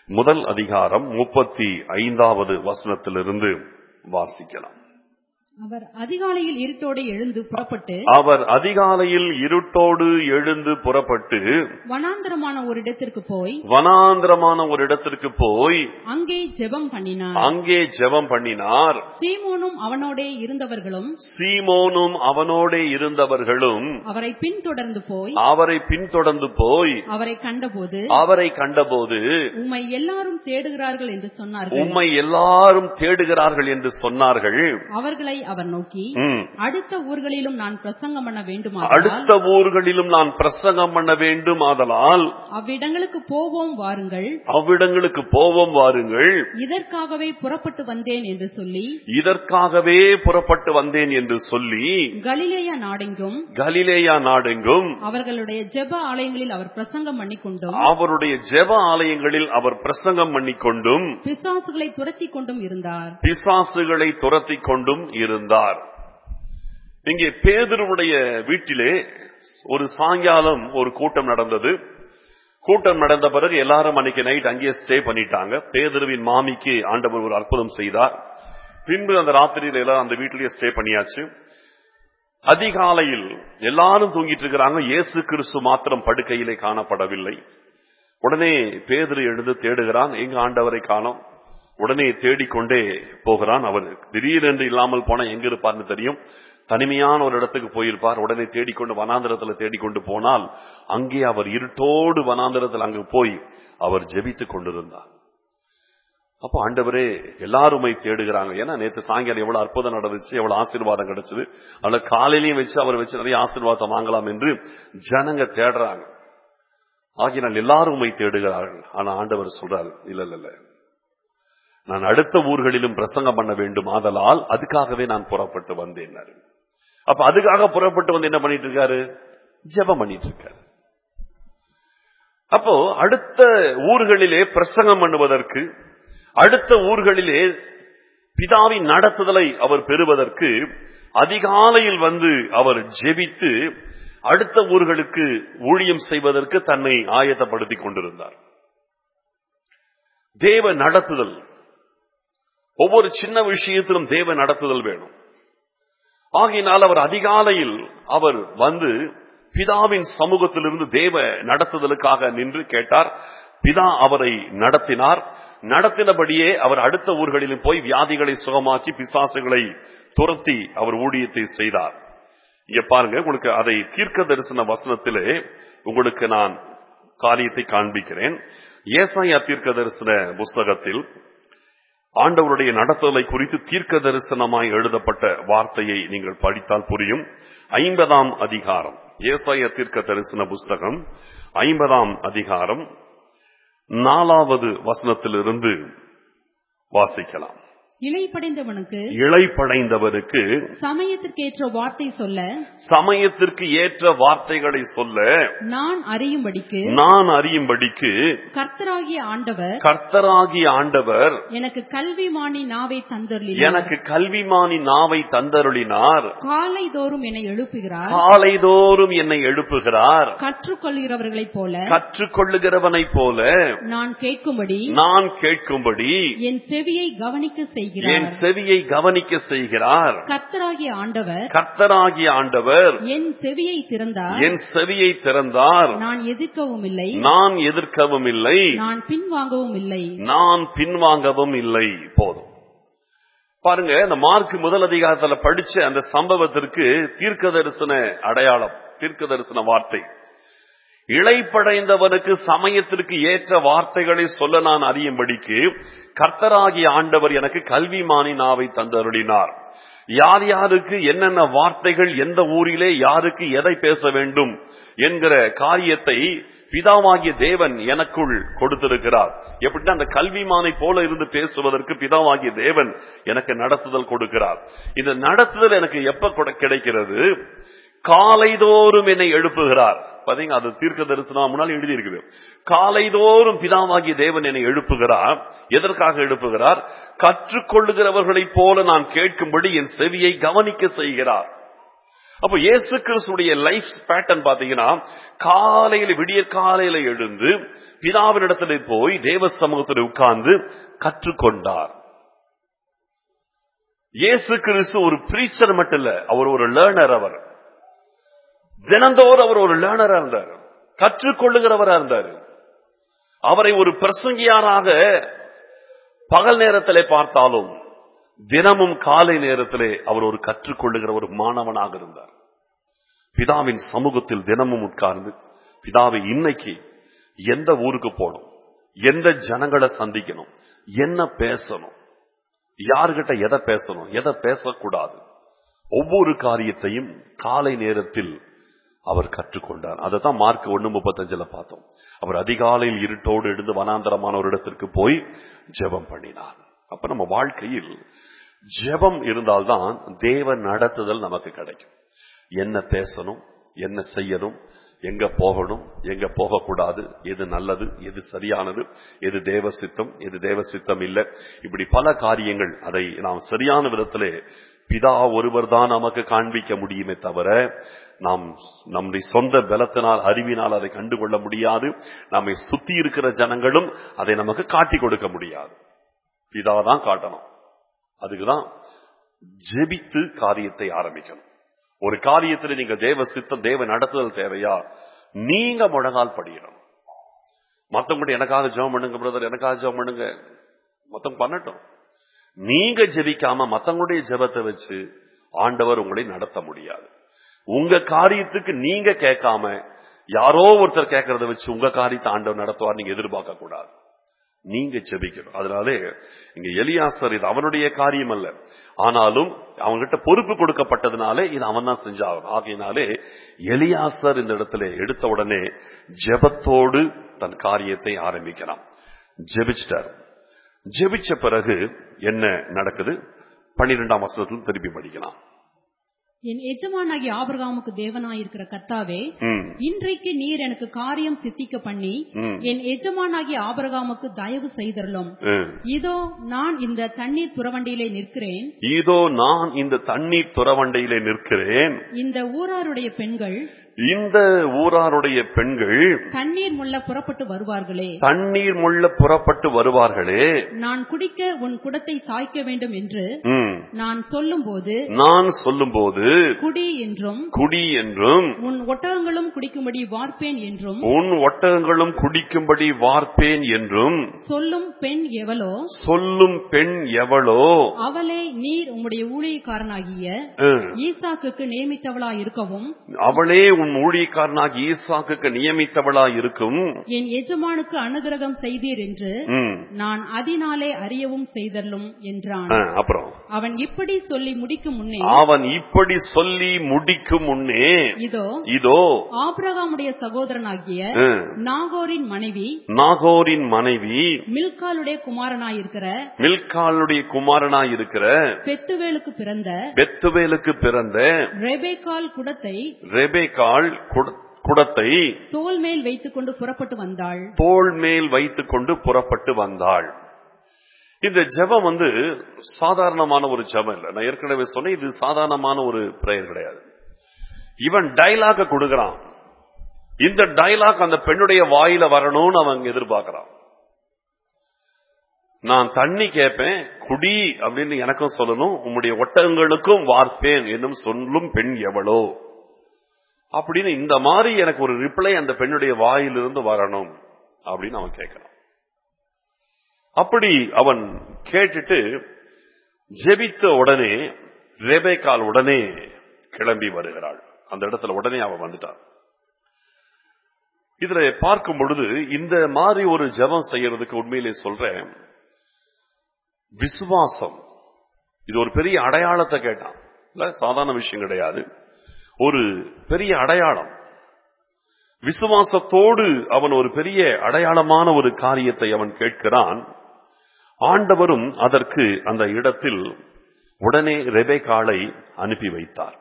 முதல் அதிகாரம் முப்பத்தி ஐந்தாவது வசனத்திலிருந்து வாசிக்கலாம் அவர் அதிகாலையில் இருட்டோடு எழுந்து புறப்பட்டு அவர் அதிகாலையில் இருட்டோடு எழுந்து புறப்பட்டு வனாந்தரமான ஒரு இடத்திற்கு போய் வனாந்திரமான ஒரு இடத்திற்கு போய் அங்கே ஜெபம் பண்ணினார் அங்கே ஜெபம் பண்ணினார் சீமோனும் அவனோடே இருந்தவர்களும் சீமோனும் அவனோடே இருந்தவர்களும் அவரை பின்தொடர்ந்து போய் அவரை பின்தொடர்ந்து போய் அவரை கண்டபோது அவரை கண்டபோது உம்மை எல்லாரும் தேடுகிறார்கள் என்று சொன்னார்கள் உம்மை எல்லாரும் தேடுகிறார்கள் என்று சொன்னார்கள் அவர்களை அவர் நோக்கி ம். அடுத்த ஊர்களிலும் நான் பிரசங்கம் பண்ண வேண்டுமானால் அடுத்த ஊர்களிலும் நான் பிரசங்கம் பண்ண வேண்டும் ஆதலால் அவ்விடங்களுக்கு போவோம் வாருங்கள் அவ்விடங்களுக்கு போவோம் வாருங்கள் இதற்காகவே புறப்பட்டு வந்தேன் என்று சொல்லி இதற்காகவே புறப்பட்டு வந்தேன் என்று சொல்லி கலிலேயா நாடெங்கும் கலிலேயா நாடெங்கும் அவர்களுடைய ஜெப ஆலயங்களில் அவர் பிரசங்கம் பண்ணிக்கொண்டும் அவருடைய ஜெப ஆலயங்களில் அவர் பிரசங்கம் பண்ணிக்கொண்டும் பிசாசுகளை துரத்தி கொண்டும் இருந்தார் பிசாசுகளை துரத்திக் கொண்டும் இருந்தார் இங்கே பேதுருவுடைய வீட்டிலே ஒரு சாயங்காலம் ஒரு கூட்டம் நடந்தது கூட்டம் நடந்த பிறகு எல்லாரும் அன்னைக்கு நைட் அங்கேயே ஸ்டே பண்ணிட்டாங்க பேதுருவின் மாமிக்கு ஆண்டவர் ஒரு அற்புதம் செய்தார் பின்பு அந்த ராத்திரியில எல்லாம் அந்த வீட்டிலேயே ஸ்டே பண்ணியாச்சு அதிகாலையில் எல்லாரும் தூங்கிட்டு இருக்கிறாங்க இயேசு கிறிஸ்து மாத்திரம் படுக்கையிலே காணப்படவில்லை உடனே பேதுரு எழுந்து தேடுகிறான் எங்க ஆண்டவரை காணோம் உடனே தேடிக்கொண்டே போகிறான் அவர் திடீரென்று இல்லாமல் போனா எங்க இருப்பார்னு தெரியும் தனிமையான ஒரு இடத்துக்கு போயிருப்பார் உடனே தேடிக்கொண்டு வனாந்திரத்துல தேடிக்கொண்டு போனால் அங்கே அவர் இருட்டோடு வனாந்திரத்தில் அங்கு போய் அவர் ஜெபித்துக் கொண்டிருந்தார் அப்போ ஆண்டவரே எல்லாருமே தேடுகிறாங்க ஏன்னா நேத்து சாயங்காலம் எவ்வளவு அற்புதம் நடந்துச்சு எவ்வளவு ஆசீர்வாதம் கிடைச்சது அதனால காலையிலையும் வச்சு அவர் வச்சு நிறைய ஆசீர்வாதம் வாங்கலாம் என்று ஜனங்க தேடுறாங்க ஆகினால் எல்லாரும் உம்மை தேடுகிறார்கள் ஆனா ஆண்டவர் சொல்றாரு இல்ல இல்ல இல்ல நான் அடுத்த ஊர்களிலும் பிரசங்கம் பண்ண வேண்டும் ஆதலால் அதுக்காகவே நான் புறப்பட்டு வந்தேன் அப்ப அதுக்காக புறப்பட்டு வந்து என்ன பண்ணிட்டு இருக்காரு ஜெபம் பண்ணிட்டு இருக்காரு அப்போ அடுத்த ஊர்களிலே பிரசங்கம் பண்ணுவதற்கு அடுத்த ஊர்களிலே பிதாவின் நடத்துதலை அவர் பெறுவதற்கு அதிகாலையில் வந்து அவர் ஜெபித்து அடுத்த ஊர்களுக்கு ஊழியம் செய்வதற்கு தன்னை ஆயத்தப்படுத்திக் கொண்டிருந்தார் தேவ நடத்துதல் ஒவ்வொரு சின்ன விஷயத்திலும் தேவ நடத்துதல் வேணும் ஆகையினால் அவர் அதிகாலையில் அவர் வந்து பிதாவின் சமூகத்திலிருந்து தேவ நடத்துதலுக்காக நின்று கேட்டார் பிதா அவரை நடத்தினார் நடத்தினபடியே அவர் அடுத்த ஊர்களிலும் போய் வியாதிகளை சுகமாக்கி பிசாசுகளை துரத்தி அவர் ஊழியத்தை செய்தார் இங்க பாருங்க உங்களுக்கு அதை தீர்க்க தரிசன வசனத்திலே உங்களுக்கு நான் காரியத்தை காண்பிக்கிறேன் ஏசாயா தீர்க்க தரிசன புஸ்தகத்தில் ஆண்டவருடைய நடத்துதலை குறித்து தீர்க்க தரிசனமாய் எழுதப்பட்ட வார்த்தையை நீங்கள் படித்தால் புரியும் ஐம்பதாம் அதிகாரம் ஏசாய தீர்க்க தரிசன புஸ்தகம் ஐம்பதாம் அதிகாரம் நாலாவது வசனத்திலிருந்து வாசிக்கலாம் இலைப்படைந்தவனுக்கு இளைப்படைந்தவருக்கு சமயத்திற்கேற்ற வார்த்தை சொல்ல சமயத்திற்கு ஏற்ற வார்த்தைகளை சொல்ல நான் அறியும்படிக்கு நான் அறியும்படிக்கு கர்த்தராகிய ஆண்டவர் கர்த்தராகிய ஆண்டவர் எனக்கு கல்விமானி நாவை தந்தருளினார் எனக்கு கல்விமானி நாவை தந்தருளினார் காலை தோறும் என்னை எழுப்புகிறார் காலைதோறும் என்னை எழுப்புகிறார் கற்றுக்கொள்கிறவர்களைப் போல கற்றுக்கொள்ளுகிறவனைப் போல நான் கேட்கும்படி நான் கேட்கும்படி என் செவியை கவனிக்க என் செய்கிறார் செவியை கவனிக்க செய்கிறார் கர்த்தராகிய ஆண்டவர் கர்த்தராகிய ஆண்டவர் என் செவியை திறந்தார் என் செவியை திறந்தார் நான் எதிர்க்கவும் இல்லை நான் எதிர்க்கவும் இல்லை நான் பின்வாங்கவும் இல்லை நான் பின்வாங்கவும் இல்லை போதும் பாருங்க இந்த மார்க் முதல் அதிகாரத்துல படிச்ச அந்த சம்பவத்திற்கு தீர்க்க தரிசன அடையாளம் தீர்க்க தரிசன வார்த்தை இளைப்படைந்தவனுக்கு சமயத்திற்கு ஏற்ற வார்த்தைகளை சொல்ல நான் அறியும்படிக்கு கர்த்தராகிய ஆண்டவர் எனக்கு கல்விமானி நாவை தந்தருளினார் யார் யாருக்கு என்னென்ன வார்த்தைகள் எந்த ஊரிலே யாருக்கு எதை பேச வேண்டும் என்கிற காரியத்தை பிதாவாகிய தேவன் எனக்குள் கொடுத்திருக்கிறார் எப்படின்னா அந்த கல்விமானை போல இருந்து பேசுவதற்கு பிதாவாகிய தேவன் எனக்கு நடத்துதல் கொடுக்கிறார் இந்த நடத்துதல் எனக்கு எப்ப கொட- கிடைக்கிறது காலைதோறும் என்னை எழுப்புகிறார் பாத்தீங்க அது தீர்க்க தரிசனம் முன்னால் எழுதி இருக்குது காலைதோறும் பிதாவாகிய தேவன் என்னை எழுப்புகிறார் எதற்காக எழுப்புகிறார் கற்றுக்கொள்ளுகிறவர்களைப் போல நான் கேட்கும்படி என் செவியை கவனிக்க செய்கிறார் அப்ப இயேசு கிறிஸ்துடைய லைஃப் பேட்டர்ன் பாத்தீங்கன்னா காலையில விடிய காலையில எழுந்து பிதாவினிடத்துல போய் தேவ சமூகத்தில் உட்கார்ந்து கற்றுக்கொண்டார் இயேசு கிறிஸ்து ஒரு பிரீச்சர் மட்டும் இல்ல அவர் ஒரு லேர்னர் அவர் தினந்தோறும் அவர் ஒரு லேர்னரா இருந்தார் கற்றுக்கொள்ளுகிறவரா இருந்தார் அவரை ஒரு பிரசங்கியாராக பகல் நேரத்திலே பார்த்தாலும் தினமும் காலை நேரத்திலே அவர் ஒரு கற்றுக்கொள்ளுகிற ஒரு மாணவனாக இருந்தார் பிதாவின் சமூகத்தில் தினமும் உட்கார்ந்து பிதாவை இன்னைக்கு எந்த ஊருக்கு போகணும் எந்த ஜனங்களை சந்திக்கணும் என்ன பேசணும் யார்கிட்ட எதை பேசணும் எதை பேசக்கூடாது ஒவ்வொரு காரியத்தையும் காலை நேரத்தில் அவர் கற்றுக்கொண்டார் அதை தான் மார்க் ஒண்ணு முப்பத்தஞ்சுல பார்த்தோம் அவர் அதிகாலையில் இருட்டோடு எழுந்து வனாந்தரமான ஒரு இடத்திற்கு போய் ஜெபம் பண்ணினார் அப்ப நம்ம வாழ்க்கையில் ஜெபம் இருந்தால்தான் தேவ நடத்துதல் நமக்கு கிடைக்கும் என்ன பேசணும் என்ன செய்யணும் எங்க போகணும் எங்க போகக்கூடாது எது நல்லது எது சரியானது எது தேவ சித்தம் எது தேவ சித்தம் இல்லை இப்படி பல காரியங்கள் அதை நாம் சரியான விதத்திலே பிதா ஒருவர் தான் நமக்கு காண்பிக்க முடியுமே தவிர நாம் நம்முடைய சொந்த பலத்தினால் அறிவினால் அதை கண்டுகொள்ள முடியாது நம்மை சுத்தி இருக்கிற ஜனங்களும் அதை நமக்கு காட்டி கொடுக்க முடியாது பிதா தான் காட்டணும் அதுக்குதான் ஜெபித்து காரியத்தை ஆரம்பிக்கணும் ஒரு காரியத்தில் நீங்க தேவ சித்தம் தேவ நடத்துதல் தேவையா நீங்க முழங்கால் படியணும் மத்தவங்க எனக்காக ஜெபம் பண்ணுங்க பிரதர் எனக்காக ஜெபம் பண்ணுங்க மத்தவங்க பண்ணட்டும் நீங்க ஜெபிக்காம மத்தவங்களுடைய ஜெபத்தை வச்சு ஆண்டவர் உங்களை நடத்த முடியாது உங்க காரியத்துக்கு நீங்க கேட்காம யாரோ ஒருத்தர் கேட்கறத வச்சு உங்க காரியத்தை ஆண்டவர் நடத்துவார் நீங்க எதிர்பார்க்க கூடாது நீங்க ஜெபிக்கணும் அதனாலே இங்க எலியாசர் இது அவனுடைய காரியம் அல்ல ஆனாலும் அவன்கிட்ட பொறுப்பு கொடுக்கப்பட்டதுனாலே இது அவன் தான் செஞ்சாகணும் ஆகையினாலே எலியாசர் இந்த இடத்துல எடுத்த உடனே ஜெபத்தோடு தன் காரியத்தை ஆரம்பிக்கலாம் ஜெபிச்சிட்டார் ஜெபிச்ச பிறகு என்ன நடக்குது பன்னிரெண்டாம் வசனத்தில் திருப்பி படிக்கலாம் என் எஜமானாகிய ஆபிரகாமுக்கு தேவனாயிருக்கிற கர்த்தாவே ம், இன்றைக்கு நீர் எனக்கு காரியம் சித்திக்க பண்ணி ம், என் எஜமானாகிய ஆபிரகாமுக்கு தயவு செய்தருளும் ம். இதோ நான் இந்த தண்ணீர் துறவண்டியிலே நிற்கிறேன் இதோ நான் இந்த தண்ணீர் துறவண்டையிலே நிற்கிறேன் இந்த ஊராருடைய பெண்கள் இந்த ஊராருடைய பெண்கள் தண்ணீர் முள்ள புறப்பட்டு வருவார்களே தண்ணீர் முள்ள புறப்பட்டு வருவார்களே நான் குடிக்க உன் குடத்தை சாய்க்க வேண்டும் என்று ம், நான் சொல்லும்போது நான் சொல்லும்போது குடி என்றும் குடி என்றும் உன் ஒட்டகங்களும் குடிக்கும்படி வார்ப்பேன் என்றும் உன் ஒட்டகங்களும் குடிக்கும்படி வார்ப்பேன் என்றும் சொல்லும் பெண் எவளோ சொல்லும் பெண் எவளோ அவளை நீர் உம்முடைய ஊழியக்காரனாகிய ம், ஈசாக்குக்கு நியமித்தவளா இருக்கவும் அவளே உன் ஊழியக்காரனாகி ஈசாக்குக்கு நியமித்தவளா இருக்கும் என் எஜமானுக்கு அனுகிரகம் செய்தீர் என்று ம், நான் அதனாலே அறியவும் செய்தல்லும் என்றான் ஆ, அப்புறம் அவன் இப்படி சொல்லி முடிக்கும் முன்னே அவன் இப்படி சொல்லி முடிக்கும் முன்னே இதோ இதோ ஆபிரகாமுடைய சகோதரனாகிய ம், நாகோரின் மனைவி நாகோரின் மனைவி மில்காலுடைய குமாரனாயிருக்கிற மில்காலுடைய குமாரனாய் இருக்கிற பெத்துவேலுக்கு பிறந்த பெத்துவேலுக்கு பிறந்த ரெபேக்கால் குடத்தை ரெபேக்காள் குட- குடத்தை தோல் மேல் வைத்துக்கொண்டு புறப்பட்டு வந்தாள் தோள் மேல் வைத்துக் கொண்டு புறப்பட்டு வந்தாள் இந்த ஜெபம் வந்து சாதாரணமான ஒரு ஜெபம் இல்லை நான் ஏற்கனவே சொன்னேன் இது சாதாரணமான ஒரு பிரேயர் கிடையாது இவன் டைலாக கொடுக்கறான் இந்த டைலாக் அந்த பெண்ணுடைய வாயில வரணும்னு அவன் எதிர்பார்க்கறான் நான் தண்ணி கேட்பேன் குடி அப்படின்னு எனக்கும் சொல்லணும் உம்முடைய ஒட்டகங்களுக்கும் வார்ப்பேன் என்னும் சொல்லும் பெண் எவளோ அப்படின்னு இந்த மாதிரி எனக்கு ஒரு ரிப்ளை அந்த பெண்ணுடைய வாயிலிருந்து வரணும் அப்படின்னு அவன் கேட்கிறான் அப்படி அவன் கேட்டுட்டு ஜெபித்த உடனே ரெபேக்கால் உடனே கிளம்பி வருகிறாள் அந்த இடத்துல உடனே அவன் வந்துட்டான் இதுல பார்க்கும் பொழுது இந்த மாதிரி ஒரு ஜெபம் செய்யறதுக்கு உண்மையிலே சொல்றேன் விசுவாசம் இது ஒரு பெரிய அடையாளத்தை கேட்டான் இல்ல சாதாரண விஷயம் கிடையாது ஒரு பெரிய அடையாளம் விசுவாசத்தோடு அவன் ஒரு பெரிய அடையாளமான ஒரு காரியத்தை அவன் கேட்கிறான் ஆண்டவரும் அதற்கு அந்த இடத்தில் உடனே ரெபேக்காளை அனுப்பி வைத்தார்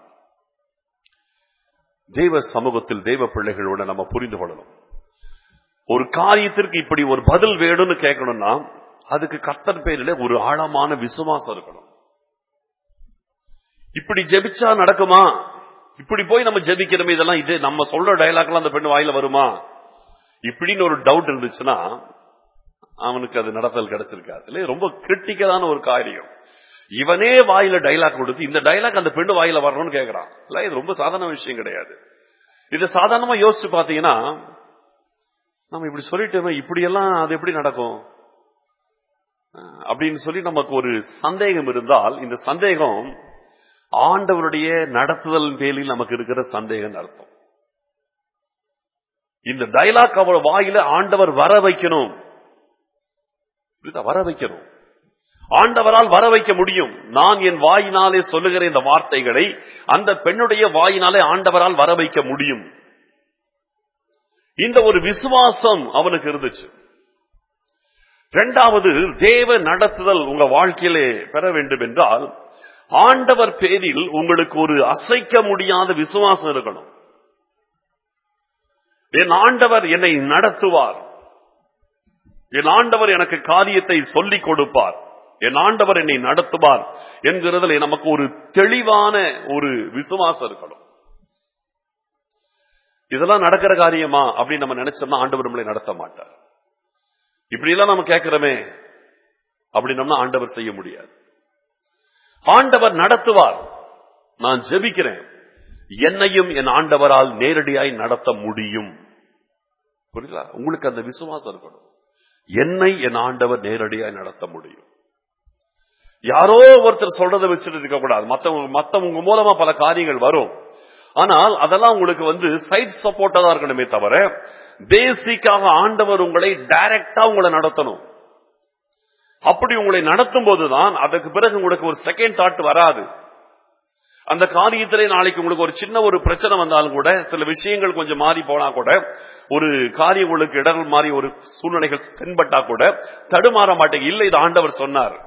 தெய்வ சமூகத்தில் தெய்வ பிள்ளைகளோட நம்ம புரிந்து கொள்ளணும் ஒரு காரியத்திற்கு இப்படி ஒரு பதில் வேணும்னு கேட்கணும்னா அதுக்கு கர்த்தர் பேரிலே ஒரு ஆழமான விசுவாசம் இருக்கணும் இப்படி ஜெபிச்சா நடக்குமா இப்படி போய் நம்ம ஜெபிக்கிறோமே இதெல்லாம் இது நம்ம சொல்ற டயலாக்லாம் அந்த பெண் வாயில வருமா இப்படின்னு ஒரு டவுட் இருந்துச்சுன்னா அவனுக்கு அது நடத்தல் கிடைச்சிருக்காது இல்லையா ரொம்ப கிரிட்டிக்கலான ஒரு காரியம் இவனே வாயில டைலாக் கொடுத்து இந்த டைலாக் அந்த பெண்ணு வாயில வரணும்னு கேக்குறான் இல்ல இது ரொம்ப சாதாரண விஷயம் கிடையாது இது சாதாரணமா யோசிச்சு பாத்தீங்கன்னா நம்ம இப்படி சொல்லிட்டோமே இப்படி எல்லாம் அது எப்படி நடக்கும் அஹ் அப்படின்னு சொல்லி நமக்கு ஒரு சந்தேகம் இருந்தால் இந்த சந்தேகம் ஆண்டவருடைய நடத்துதல் பேரில் நமக்கு இருக்கிற சந்தேகம் அர்த்தம் இந்த டைலாக் அவர் வாயில ஆண்டவர் வர வைக்கணும் புரியுதா? வர வைக்கணும் ஆண்டவரால் வர வைக்க முடியும் நான் என் வாயினாலே சொல்லுகிற இந்த வார்த்தைகளை அந்த பெண்ணுடைய வாயினாலே ஆண்டவரால் வர வைக்க முடியும் இந்த ஒரு விசுவாசம் அவனுக்கு இருந்துச்சு இரண்டாவது தேவ நடத்துதல் உங்க வாழ்க்கையிலே பெற வேண்டும் என்றால் ஆண்டவர் பேரில் உங்களுக்கு ஒரு அசைக்க முடியாத விசுவாசம் இருக்கணும் என் ஆண்டவர் என்னை நடத்துவார் என் ஆண்டவர் எனக்கு காரியத்தை சொல்லிக் கொடுப்பார் என் ஆண்டவர் என்னை நடத்துவார் என்கிறதுல நமக்கு ஒரு தெளிவான ஒரு விசுவாசம் இருக்கணும் இதெல்லாம் நடக்கிற காரியமா அப்படின்னு நம்ம நினைச்சோம்னா ஆண்டவர் நம்மளை நடத்த மாட்டார் இப்படி எல்லாம் நம்ம கேட்கிறோமே அப்படின்னம்னா ஆண்டவர் செய்ய முடியாது ஆண்டவர் நடத்துவார் நான் ஜெபிக்கிறேன் என்னையும் என் ஆண்டவரால் நேரடியாய் நடத்த முடியும் புரியுதா உங்களுக்கு அந்த விசுவாசம் இருக்கணும் என்னை என் ஆண்டவர் நேரடியாய் நடத்த முடியும் யாரோ ஒருத்தர் சொல்றதை வச்சுட்டு இருக்க கூடாது மத்தவங்க மத்தவங்க மூலமா பல காரியங்கள் வரும் ஆனால் அதெல்லாம் உங்களுக்கு வந்து சைட் சப்போர்ட்டா தான் இருக்கணுமே தவிர பேசிக்காக ஆண்டவர் உங்களை டைரக்டா உங்களை நடத்தணும் அப்படி உங்களை நடத்தும் போதுதான் அதற்கு பிறகு உங்களுக்கு ஒரு செகண்ட் தாட் வராது அந்த காரியத்திலே நாளைக்கு உங்களுக்கு ஒரு சின்ன ஒரு பிரச்சனை வந்தாலும் கூட சில விஷயங்கள் கொஞ்சம் மாறி போனா கூட ஒரு காரியம் உங்களுக்கு இடர்கள் மாறி ஒரு சூழ்நிலைகள் தென்பட்டா கூட தடுமாற மாட்டேங்க இல்ல இது ஆண்டவர் சொன்னார்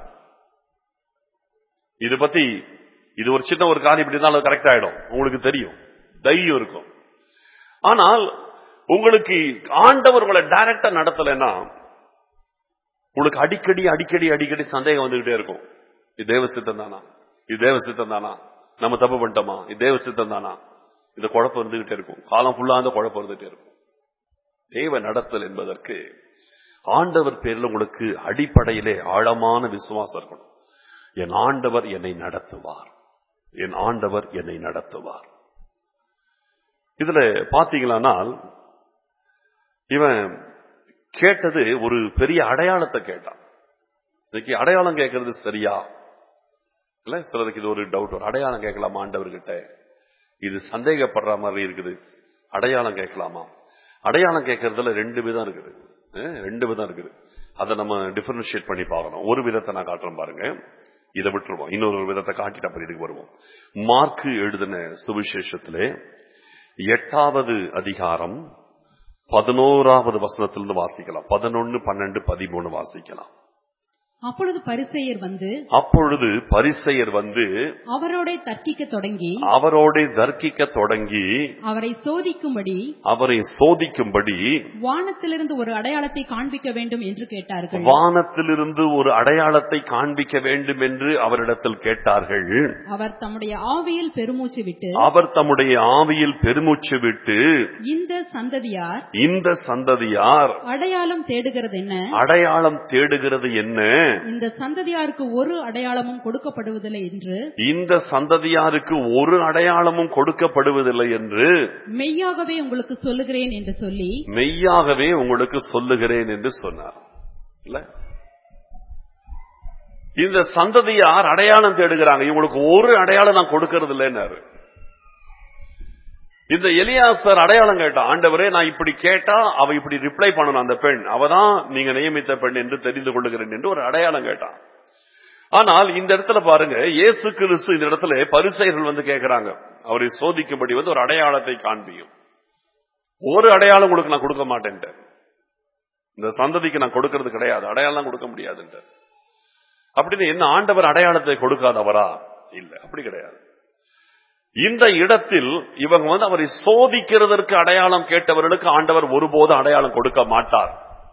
இது பத்தி இது ஒரு சின்ன ஒரு காரியம் இப்படி இருந்தாலும் கரெக்ட் ஆயிடும் உங்களுக்கு தெரியும் தைரியம் இருக்கும் ஆனால் உங்களுக்கு ஆண்டவர் உங்களை டைரக்டா நடத்தலைன்னா உங்களுக்கு அடிக்கடி அடிக்கடி அடிக்கடி சந்தேகம் வந்துகிட்டே இருக்கும் இது தேவ சித்தம் தானா இது தேவ சித்தம் தானா நம்ம தப்பு பண்ணிட்டோமா இது தேவ சித்தம் தானா இந்த குழப்பம் இருந்துகிட்டே இருக்கும் காலம் ஃபுல்லா அந்த குழப்பம் இருந்துகிட்டே இருக்கும் தேவ நடத்தல் என்பதற்கு ஆண்டவர் பேரில் உங்களுக்கு அடிப்படையிலே ஆழமான விசுவாசம் இருக்கணும் என் ஆண்டவர் என்னை நடத்துவார் என் ஆண்டவர் என்னை நடத்துவார் இதுல பாத்தீங்களானால் இவன் கேட்டது ஒரு பெரிய அடையாளத்தை கேட்டான் இன்னைக்கு அடையாளம் கேட்கறது சரியா இல்ல சிலருக்கு இது ஒரு டவுட் ஒரு அடையாளம் கேட்கலாமா ஆண்டவர்கிட்ட இது சந்தேகப்படுற மாதிரி இருக்குது அடையாளம் கேட்கலாமா அடையாளம் கேட்கறதுல ரெண்டு விதம் இருக்குது அஹ் ரெண்டு விதம் இருக்குது அதை நம்ம டிஃபரன்ஷியேட் பண்ணி பார்க்கணும் ஒரு விதத்தை நான் காட்டுறேன் பாருங்க இதை விட்டுருவோம் இன்னொரு விதத்தை காட்டிட்டு அப்புறம் இதுக்கு வருவோம் மார்க்கு எழுதின சுவிசேஷத்திலே எட்டாவது அதிகாரம் பதினோராவது வசனத்திலிருந்து வாசிக்கலாம் பதினொன்னு பன்னெண்டு பதிமூணு வாசிக்கலாம் அப்பொழுது பரிசேயர் வந்து அப்பொழுது பரிசெயர் வந்து அவரோட தர்க்கிக்க தொடங்கி அவரோட தர்க்கிக்க தொடங்கி அவரை சோதிக்கும்படி அவரை சோதிக்கும்படி வானத்திலிருந்து ஒரு அடையாளத்தை காண்பிக்க வேண்டும் என்று கேட்டார்கள் வானத்திலிருந்து ஒரு அடையாளத்தை காண்பிக்க வேண்டும் என்று அவரிடத்தில் கேட்டார்கள் அவர் தம்முடைய ஆவியில் பெருமூச்சு விட்டு அவர் தம்முடைய ஆவியில் பெருமூச்சு விட்டு இந்த சந்ததியார் இந்த சந்ததியார் அடையாளம் தேடுகிறது என்ன அடையாளம் தேடுகிறது என்ன இந்த சந்ததியாருக்கு ஒரு அடையாளமும் கொடுக்கப்படுவதில்லை என்று இந்த சந்ததியாருக்கு ஒரு அடையாளமும் கொடுக்கப்படுவதில்லை என்று மெய்யாகவே உங்களுக்கு சொல்லுகிறேன் என்று சொல்லி மெய்யாகவே உங்களுக்கு சொல்லுகிறேன் என்று சொன்னார் இல்ல இந்த சந்ததியார் அடையாளம் தேடுகிறாங்க இவங்களுக்கு ஒரு அடையாளம் நான் கொடுக்கறது இல்லைன்னாரு இந்த எலியாசர் அடையாளம் கேட்டான் ஆண்டவரே நான் இப்படி கேட்டா அவ இப்படி ரிப்ளை பண்ணணும் அந்த பெண் அவதான் நீங்க நியமித்த பெண் என்று தெரிந்து கொள்ளுகிறேன் என்று ஒரு அடையாளம் கேட்டான் ஆனால் இந்த இடத்துல பாருங்க இயேசு கிறிஸ்து இந்த இடத்துல பரிசெயர்கள் வந்து கேட்கிறாங்க அவரை சோதிக்கும்படி வந்து ஒரு அடையாளத்தை காண்பியும் ஒரு அடையாளம் கொடுக்க நான் கொடுக்க மாட்டேன்ட்டு இந்த சந்ததிக்கு நான் கொடுக்கிறது கிடையாது அடையாளம் கொடுக்க முடியாதுன்ட்டு அப்படின்னு என்ன ஆண்டவர் அடையாளத்தை கொடுக்காதவரா இல்ல அப்படி கிடையாது இந்த இடத்தில் இவங்க வந்து அவரை சோதிக்கிறதற்கு அடையாளம் கேட்டவர்களுக்கு ஆண்டவர் ஒருபோது அடையாளம் கொடுக்க மாட்டார்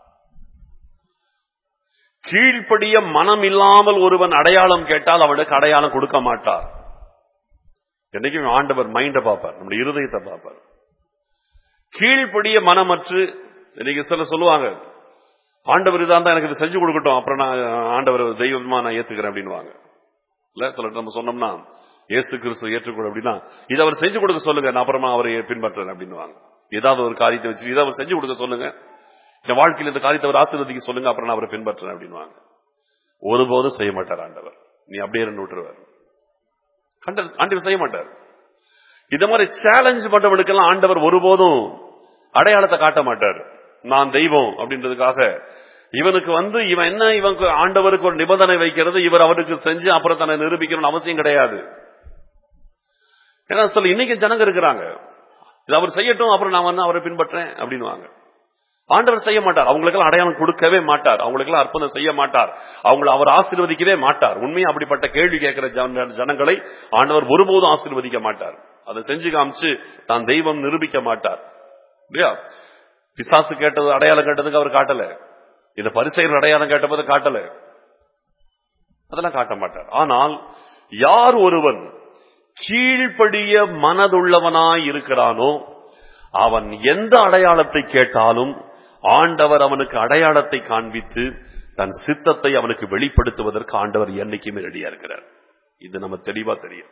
கீழ்ப்படிய மனம் இல்லாமல் ஒருவன் அடையாளம் கேட்டால் அவனுக்கு அடையாளம் கொடுக்க மாட்டார் என்னைக்கும் ஆண்டவர் மைண்ட பார்ப்பார் நம்முடைய இருதயத்தை பார்ப்பார் கீழ்ப்படிய மனமற்று இன்னைக்கு சில சொல்லுவாங்க ஆண்டவர் இதான் தான் எனக்கு இது செஞ்சு கொடுக்கட்டும் அப்புறம் நான் ஆண்டவர் தெய்வமா நான் ஏத்துக்கிறேன் அப்படின்னுவாங்க இல்ல சில நம்ம சொன்னோம்னா இயேசு கிறிஸ்து ஏற்றுக்கொள் அப்படின்னா இதை அவர் செஞ்சு கொடுக்க சொல்லுங்க நான் அப்புறமா அவரை பின்பற்றுறேன் அப்படின்னுவாங்க ஏதாவது ஒரு காரியத்தை வச்சு இதை அவர் செஞ்சு கொடுக்க சொல்லுங்க என் வாழ்க்கையில் இந்த காரியத்தை அவர் ஆசீர்வதிக்க சொல்லுங்க அப்புறம் நான் அவரை பின்பற்றுறேன் அப்படின்னுவாங்க ஒருபோதும் செய்ய மாட்டார் ஆண்டவர் நீ அப்படியே ரெண்டு விட்டுருவார் கண்ட- ஆண்டவர் செய்ய மாட்டார் இந்த மாதிரி சேலஞ்ச் பண்றவனுக்கெல்லாம் ஆண்டவர் ஒருபோதும் அடையாளத்தை காட்ட மாட்டார் நான் தெய்வம் அப்படின்றதுக்காக இவனுக்கு வந்து இவன் என்ன இவனுக்கு ஆண்டவருக்கு ஒரு நிபந்தனை வைக்கிறது இவர் அவருக்கு செஞ்சு அப்புறம் தன்னை நிரூபிக்கணும்னு அவசியம் கிடையாது ஏன்னா சொல்ல இன்னைக்கு ஜனங்க இருக்கிறாங்க இது அவர் செய்யட்டும் அப்புறம் நான் வந்து அவரை பின்பற்றேன் அப்படின்னுவாங்க ஆண்டவர் செய்ய மாட்டார் அவங்களுக்கெல்லாம் அடையாளம் கொடுக்கவே மாட்டார் அவங்களுக்கெல்லாம் அற்புதம் செய்ய மாட்டார் அவங்களை அவர் ஆசீர்வதிக்கவே மாட்டார் உண்மையா அப்படிப்பட்ட கேள்வி கேட்கிற ஜன- ஜனங்களை ஆண்டவர் ஒருபோதும் ஆசீர்வதிக்க மாட்டார் அதை செஞ்சு காமிச்சு தான் தெய்வம் நிரூபிக்க மாட்டார் இல்லையா பிசாசு கேட்டது அடையாளம் கேட்டதுக்கு அவர் காட்டல இந்த பரிசெயர் அடையாளம் கேட்டபோது காட்டல அதெல்லாம் காட்ட மாட்டார் ஆனால் யார் ஒருவன் கீழ்ப்படிய மனதுள்ளவனாய் இருக்கிறானோ அவன் எந்த அடையாளத்தை கேட்டாலும் ஆண்டவர் அவனுக்கு அடையாளத்தை காண்பித்து தன் சித்தத்தை அவனுக்கு வெளிப்படுத்துவதற்கு ஆண்டவர் என்னைக்குமே ரெடியா இருக்கிறார் இது நம்ம தெளிவா தெரியும்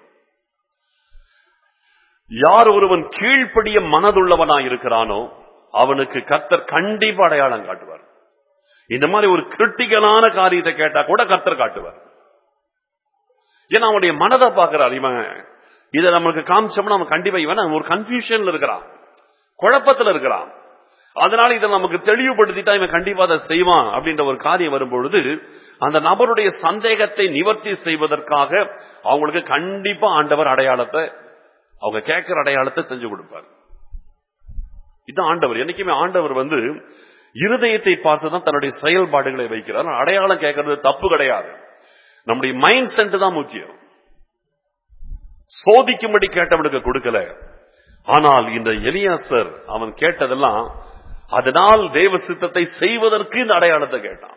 யார் ஒருவன் கீழ்ப்படிய மனதுள்ளவனாய் இருக்கிறானோ அவனுக்கு கர்த்தர் கண்டிப்பா அடையாளம் காட்டுவார் இந்த மாதிரி ஒரு கிரிட்டிக்கலான காரியத்தை கேட்டா கூட கர்த்தர் காட்டுவார் ஏன்னா அவனுடைய மனதை பார்க்கிறார் இவன் இதை நம்மளுக்கு காமிச்சோம்னா அவன் கண்டிப்பா இவன் ஒரு கன்ஃபியூஷன்ல இருக்கிறான் குழப்பத்துல இருக்கிறான் அதனால இதை நமக்கு தெளிவுபடுத்திட்டா இவன் கண்டிப்பா அதை செய்வான் அப்படின்ற ஒரு காரியம் வரும்பொழுது அந்த நபருடைய சந்தேகத்தை நிவர்த்தி செய்வதற்காக அவங்களுக்கு கண்டிப்பா ஆண்டவர் அடையாளத்தை அவங்க கேட்கிற அடையாளத்தை செஞ்சு கொடுப்பார் இது ஆண்டவர் என்னைக்குமே ஆண்டவர் வந்து இருதயத்தை பார்த்துதான் தன்னுடைய செயல்பாடுகளை வைக்கிறார் அடையாளம் கேட்கறது தப்பு கிடையாது நம்முடைய மைண்ட் செட் தான் முக்கியம் சோதிக்கும்படி கேட்டவனுக்கு கொடுக்கல ஆனால் இந்த எலியாசர் அவன் கேட்டதெல்லாம் அதனால் தேவ சித்தத்தை செய்வதற்கு இந்த அடையாளத்தை கேட்டான்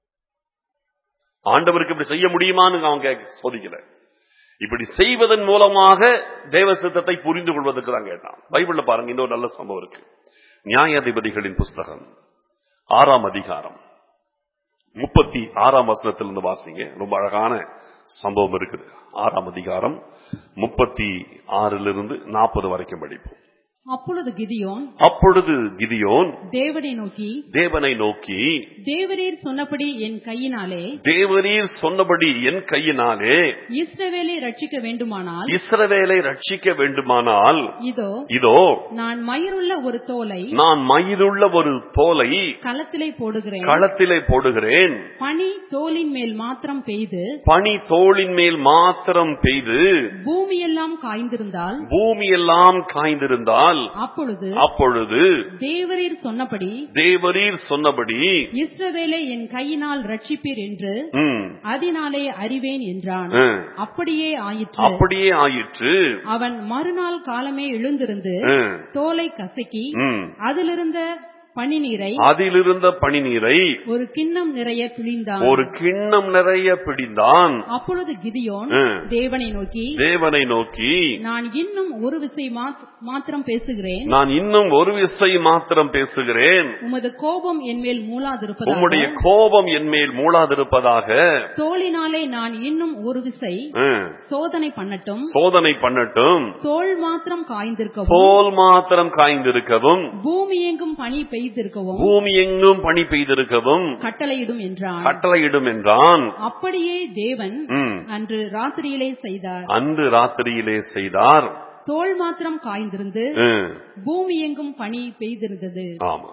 ஆண்டவருக்கு இப்படி செய்ய முடியுமான்னு அவன் கேட்க சோதிக்கல இப்படி செய்வதன் மூலமாக தேவ சித்தத்தை புரிந்து கொள்வதற்கு தான் கேட்டான் பைபிள்ல பாருங்க இன்னொரு நல்ல சம்பவம் இருக்கு நியாயாதிபதிகளின் புஸ்தகம் ஆறாம் அதிகாரம் முப்பத்தி ஆறாம் வசனத்திலிருந்து வாசிங்க ரொம்ப அழகான சம்பவம் இருக்குது ஆறாம் அதிகாரம் முப்பத்தி ஆறிலிருந்து நாற்பது வரைக்கும் படிப்போம் அப்பொழுது கிதியோன் அப்பொழுது கிதியோன் தேவனை நோக்கி தேவனை நோக்கி தேவரீர் சொன்னபடி என் கையினாலே தேவரீர் சொன்னபடி என் கையினாலே இஸ்ரவேலை ரட்சிக்க வேண்டுமானால் இஸ்ரவேலை ரட்சிக்க வேண்டுமானால் இதோ இதோ நான் மயிருள்ள ஒரு தோலை நான் மயிருள்ள ஒரு தோலை களத்திலே போடுகிறேன் களத்திலே போடுகிறேன் பனி தோலின் மேல் மாத்திரம் பெய்து பனி தோளின் மேல் மாத்திரம் பெய்து பூமியெல்லாம் காய்ந்திருந்தால் பூமி எல்லாம் காய்ந்திருந்தால் அப்பொழுது அப்பொழுது தேவரீர் சொன்னபடி தேவரீர் சொன்னபடி இஸ்ரவேலை என் கையினால் ரட்சிப்பீர் என்று ம், அதனாலே அறிவேன் என்றான் ம், அப்படியே ஆயிற்று அப்படியே ஆயிற்று அவன் மறுநாள் காலமே எழுந்திருந்து ம், தோலை கசக்கி ம். அதிலிருந்த பனிநீரை அதிலிருந்த பனி நீரை ஒரு கிண்ணம் நிறைய பிழிந்தான் ஒரு கிண்ணம் நிறைய பிடிந்தான் அப்பொழுது கிதியோன் ம். தேவனை நோக்கி தேவனை நோக்கி நான் இன்னும் ஒரு விசை மாத்- மாத்திரம் பேசுகிறேன் நான் இன்னும் ஒரு விசை மாத்திரம் பேசுகிறேன் உமது கோபம் என்மேல் மூளாதிருப்பதாக உம்முடைய கோபம் என் மேல் மூளாதிருப்பதாக தோளினாலே நான் இன்னும் ஒரு விசை ம், சோதனை பண்ணட்டும் சோதனை பண்ணட்டும் தோல் மாத்திரம் காய்ந்திருக்கவும் தோல் மாத்திரம் காய்ந்திருக்கவும் பூமி எங்கும் பனி பெய்திருக்கவும் பூமி எங்கும் பனி பெய்திருக்கவும் கட்டளையிடும் என்றான் கட்டளையிடும் என்றான் அப்படியே தேவன் ம். அன்று ராத்திரியிலே செய்தார் அன்று ராத்திரியிலே செய்தார் தோல் மாத்திரம் காய்ந்திருந்து ம், பூமி எங்கும் பனி பெய்திருந்தது ஆமா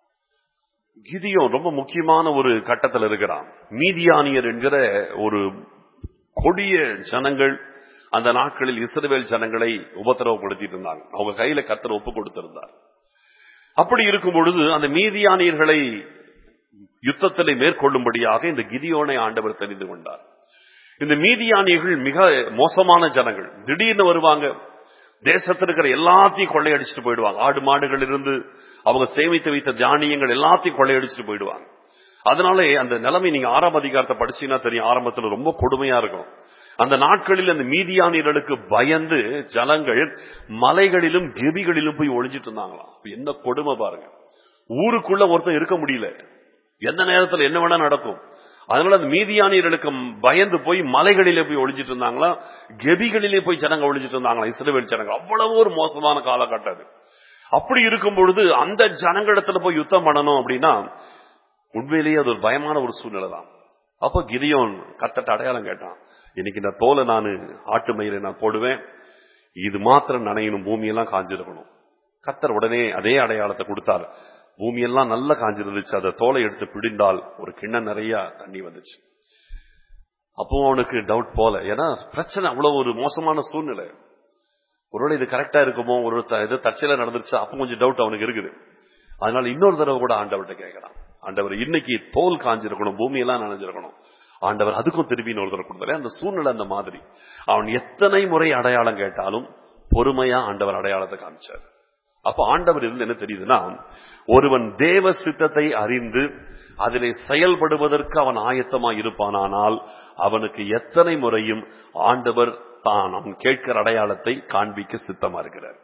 கிதியோன் ரொம்ப முக்கியமான ஒரு கட்டத்தில் இருக்கிறான் மீதியானியர் என்கிற ஒரு கொடிய ஜனங்கள் அந்த நாட்களில் இஸ்ரவேல் ஜனங்களை உபத்திரவப்படுத்திட்டு இருந்தாங்க அவங்க கையில கத்தர் ஒப்பு கொடுத்திருந்தார் அப்படி இருக்கும் பொழுது அந்த மீதியானியர்களை யுத்தத்திலே மேற்கொள்ளும்படியாக இந்த கிதியோனை ஆண்டவர் தெரிந்து கொண்டார் இந்த மீதியானியர்கள் மிக மோசமான ஜனங்கள் திடீர்னு வருவாங்க தேசத்தில் இருக்கிற எல்லாத்தையும் கொள்ளையடிச்சிட்டு போயிடுவாங்க ஆடு மாடுகள் இருந்து அவங்க சேமித்து வைத்த தானியங்கள் எல்லாத்தையும் கொள்ளையடிச்சிட்டு போயிடுவாங்க அதனாலே அந்த நிலைமை நீங்க ஆறாம் அதிகாரத்தை படிச்சீங்கன்னா தெரியும் ஆரம்பத்துல ரொம்ப கொடுமையா இருக்கும் அந்த நாட்களில் அந்த மீதியானியர்களுக்கு பயந்து ஜனங்கள் மலைகளிலும் கெபிகளிலும் போய் ஒளிஞ்சிட்டு இருந்தாங்களாம் அப்ப என்ன கொடுமை பாருங்க ஊருக்குள்ள ஒருத்தன் இருக்க முடியல எந்த நேரத்துல என்ன வேணா நடக்கும் அதனால அந்த மீதியானியர்களுக்கு பயந்து போய் மலைகளிலே போய் ஒளிஞ்சிட்டு இருந்தாங்களா கெபிகளிலே போய் ஜனங்க ஒளிஞ்சிட்டு இருந்தாங்களா இஸ்ரவேல் ஜனங்க அவ்வளவு ஒரு மோசமான காலகட்டம் அது அப்படி இருக்கும் பொழுது அந்த ஜனங்களிடத்துல போய் யுத்தம் பண்ணணும் அப்படின்னா உண்மையிலேயே அது ஒரு பயமான ஒரு சூழ்நிலை தான் அப்ப கிரியோன் கத்தட்ட அடையாளம் கேட்டான் இன்னைக்கு இந்த தோலை நான் ஆட்டு மயிரை நான் போடுவேன் இது மாத்திரம் நனையணும் பூமியெல்லாம் காஞ்சிருக்கணும் கத்தர் உடனே அதே அடையாளத்தை கொடுத்தார் பூமியெல்லாம் நல்லா காஞ்சிருந்துச்சு அதை தோலை எடுத்து பிடிந்தால் ஒரு கிண்ணம் நிறைய தண்ணி வந்துச்சு அப்போ அவனுக்கு டவுட் போல ஏன்னா பிரச்சனை அவ்வளவு ஒரு மோசமான சூழ்நிலை ஒருவேளை இது கரெக்டா இருக்குமோ ஒரு த- இது தற்செயலா நடந்துருச்சு அப்போ கொஞ்சம் டவுட் அவனுக்கு இருக்குது அதனால இன்னொரு தடவை கூட ஆண்டவர்கிட்ட கேட்கிறான் ஆண்டவர் இன்னைக்கு தோல் காஞ்சிருக்கணும் பூமியெல்லாம் நனைஞ்சிருக்கணும் ஆண்டவர் அதுக்கும் திருப்பி இன்னொரு தடவை கொடுத்தாரு அந்த சூழ்நிலை அந்த மாதிரி அவன் எத்தனை முறை அடையாளம் கேட்டாலும் பொறுமையா ஆண்டவர் அடையாளத்தை காமிச்சார் அப்ப ஆண்டவர் இருந்து என்ன தெரியுதுன்னா ஒருவன் தேவ சித்தத்தை அறிந்து அதிலே செயல்படுவதற்கு அவன் ஆயத்தமா இருப்பானானால் அவனுக்கு எத்தனை முறையும் ஆண்டவர் தான் அவன் கேட்கிற அடையாளத்தை காண்பிக்க சித்தமா இருக்கிறார்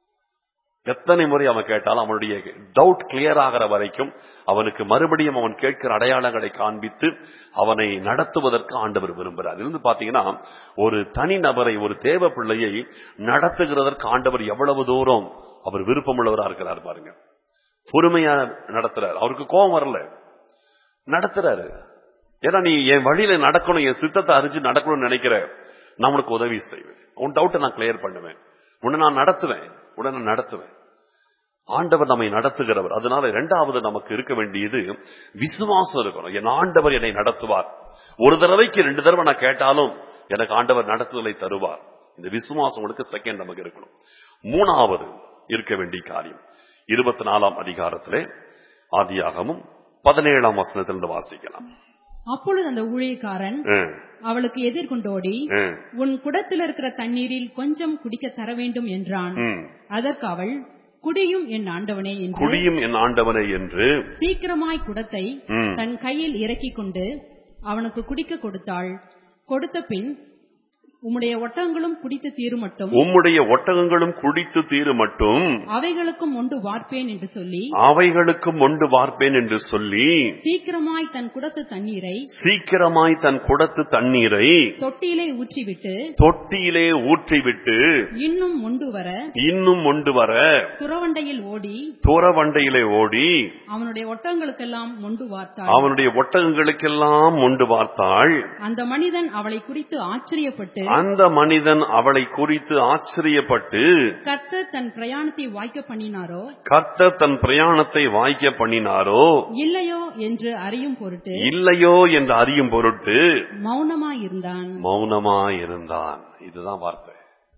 எத்தனை முறை அவன் கேட்டாலும் அவனுடைய டவுட் கிளியர் ஆகிற வரைக்கும் அவனுக்கு மறுபடியும் அவன் கேட்கிற அடையாளங்களை காண்பித்து அவனை நடத்துவதற்கு ஆண்டவர் விரும்புகிறார் இருந்து பாத்தீங்கன்னா ஒரு தனி நபரை ஒரு தேவ பிள்ளையை நடத்துகிறதற்கு ஆண்டவர் எவ்வளவு தூரம் அவர் விருப்பமுள்ளவரா இருக்கிறார் பாருங்க பொறுமையா நடத்துறாரு அவருக்கு கோபம் வரல நடத்துறாரு ஏன்னா நீ என் வழியில நடக்கணும் என் சித்தத்தை அறிஞ்சு நடக்கணும்னு நினைக்கிற நான் உனக்கு உதவி செய்வேன் உன் டவுட்டை நான் கிளியர் பண்ணுவேன் உன்னை நான் நடத்துவேன் உன்னை நான் நடத்துவேன் ஆண்டவர் நம்மை நடத்துகிறவர் அதனால இரண்டாவது நமக்கு இருக்க வேண்டியது விசுவாசம் இருக்கணும் என் ஆண்டவர் என்னை நடத்துவார் ஒரு தடவைக்கு ரெண்டு தடவை நான் கேட்டாலும் எனக்கு ஆண்டவர் நடத்துதலை தருவார் இந்த விசுவாசம் உங்களுக்கு செகண்ட் நமக்கு இருக்கணும் மூணாவது இருக்க வேண்டிய காரியம் இருபத்தி நாலாம் அதிகாரத்திலே ஆதியாகமும் பதினேழாம் வசனத்திலிருந்து வாசிக்கலாம் அப்பொழுது அந்த ஊழியக்காரன் ம், அவளுக்கு எதிர்கொண்டோடி ம், உன் குடத்தில் இருக்கிற தண்ணீரில் கொஞ்சம் குடிக்க தர வேண்டும் என்றான் ம். அதற்கு அவள் குடியும் என் ஆண்டவனே என்று குடியும் என் ஆண்டவனை என்று சீக்கிரமாய் குடத்தை ம், தன் கையில் இறக்கிக் கொண்டு அவனுக்கு குடிக்க கொடுத்தாள் கொடுத்த பின் உம்முடைய ஒட்டகங்களும் குடித்து தீருமட்டும் உம்முடைய ஒட்டகங்களும் குடித்து தீரு மட்டும் அவைகளுக்கும் ஒன்று வார்ப்பேன் என்று சொல்லி அவைகளுக்கும் ஒன்று வார்ப்பேன் என்று சொல்லி சீக்கிரமாய் தன் குடத்து தண்ணீரை சீக்கிரமாய் தன் குடத்து தண்ணீரை தொட்டியிலே ஊற்றிவிட்டு தொட்டியிலே ஊற்றிவிட்டு இன்னும் மொண்டு வர இன்னும் ஒன்று வர துறவண்டையில் ஓடி துறவண்டையிலே ஓடி அவனுடைய ஒட்டகங்களுக்கெல்லாம் மொண்டு வார்த்தாள் அவனுடைய ஒட்டகங்களுக்கெல்லாம் ஒன்று பார்த்தாள் அந்த மனிதன் அவளை குறித்து ஆச்சரியப்பட்டு அந்த மனிதன் அவளை குறித்து ஆச்சரியப்பட்டு கர்த்தர் தன் பிரயாணத்தை வாய்க்க பண்ணினாரோ கர்த்தர் தன் பிரயாணத்தை வாய்க்க பண்ணினாரோ இல்லையோ என்று அறியும் பொருட்டு இல்லையோ என்று அறியும் பொருட்டு மௌனமாயிருந்தான் மௌனமாயிருந்தான் இதுதான் வார்த்தை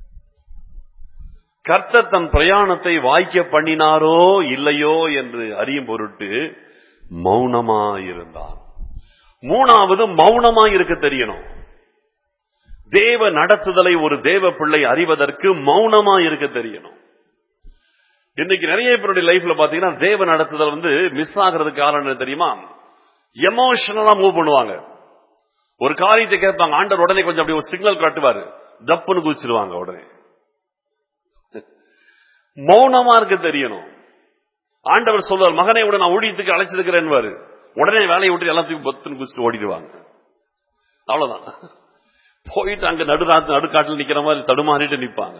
கர்த்தர் தன் பிரயாணத்தை வாய்க்க பண்ணினாரோ இல்லையோ என்று அறியும் பொருட்டு மௌனமாயிருந்தான் மூணாவது மௌனமாய் இருக்க தெரியணும் தேவ நடத்துதலை ஒரு தேவ பிள்ளை அறிவதற்கு மௌனமா இருக்க தெரியணும் இன்னைக்கு நிறைய பேருடைய லைஃப்ல பாத்தீங்கன்னா தேவ நடத்துதல் வந்து மிஸ் ஆகிறதுக்கு காரணம் என்ன தெரியுமா எமோஷனலா மூவ் பண்ணுவாங்க ஒரு காரியத்தை கேட்பாங்க ஆண்டவர் உடனே கொஞ்சம் அப்படி ஒரு சிக்னல் காட்டுவாரு தப்புன்னு குதிச்சிருவாங்க உடனே மௌனமா இருக்க தெரியணும் ஆண்டவர் சொல்வார் மகனை உடனே நான் ஊழியத்துக்கு அழைச்சிருக்கிறேன் உடனே வேலையை விட்டு எல்லாத்தையும் பத்துன்னு குதிச்சுட்டு ஓடிடுவாங்க அவ்வளவுதான் போயிட்டு அங்க நடுராத்து நடுக்காட்டில் நிக்கிற மாதிரி தடுமாறிட்டு நிப்பாங்க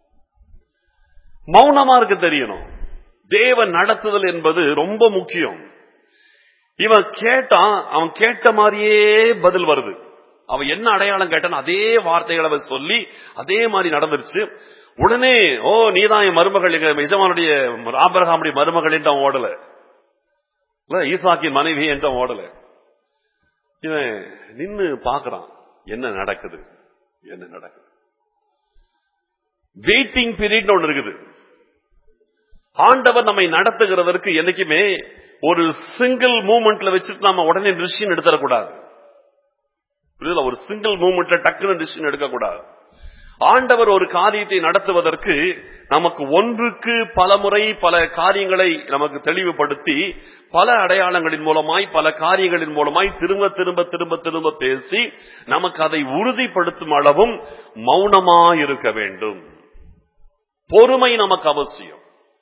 மௌனமா இருக்க தெரியணும் தேவ நடத்துதல் என்பது ரொம்ப முக்கியம் இவன் கேட்டான் அவன் கேட்ட மாதிரியே பதில் வருது அவன் என்ன அடையாளம் கேட்டான் அதே வார்த்தைகளை அவன் சொல்லி அதே மாதிரி நடந்துருச்சு உடனே ஓ நீதான் என் மருமகள் எங்க எஜமானுடைய ஆபரகாமுடைய மருமகள் என்று அவன் ஓடல இல்ல ஈசாக்கின் மனைவி என்று அவன் ஓடல இவன் நின்னு பாக்குறான் என்ன நடக்குது என்ன நடக்குது வெயிட்டிங் பீரியட் ஒண்ணு இருக்குது ஆண்டவர் நம்மை நடத்துகிறதற்கு என்னைக்குமே ஒரு சிங்கிள் மூமெண்ட்ல வச்சுட்டு நாம உடனே டிசிஷன் எடுத்துடக்கூடாது புரியுதுல ஒரு சிங்கிள் மூமெண்ட்ல டக்குன்னு டிசிஷன் எடுக்கக்கூடாது ஆண்டவர் ஒரு காரியத்தை நடத்துவதற்கு நமக்கு ஒன்றுக்கு பல முறை பல காரியங்களை நமக்கு தெளிவுபடுத்தி பல அடையாளங்களின் மூலமாய் பல காரியங்களின் மூலமாய் திரும்ப திரும்ப திரும்ப திரும்ப பேசி நமக்கு அதை உறுதிப்படுத்தும் அளவும் மௌனமாய் இருக்க வேண்டும் பொறுமை நமக்கு அவசியம்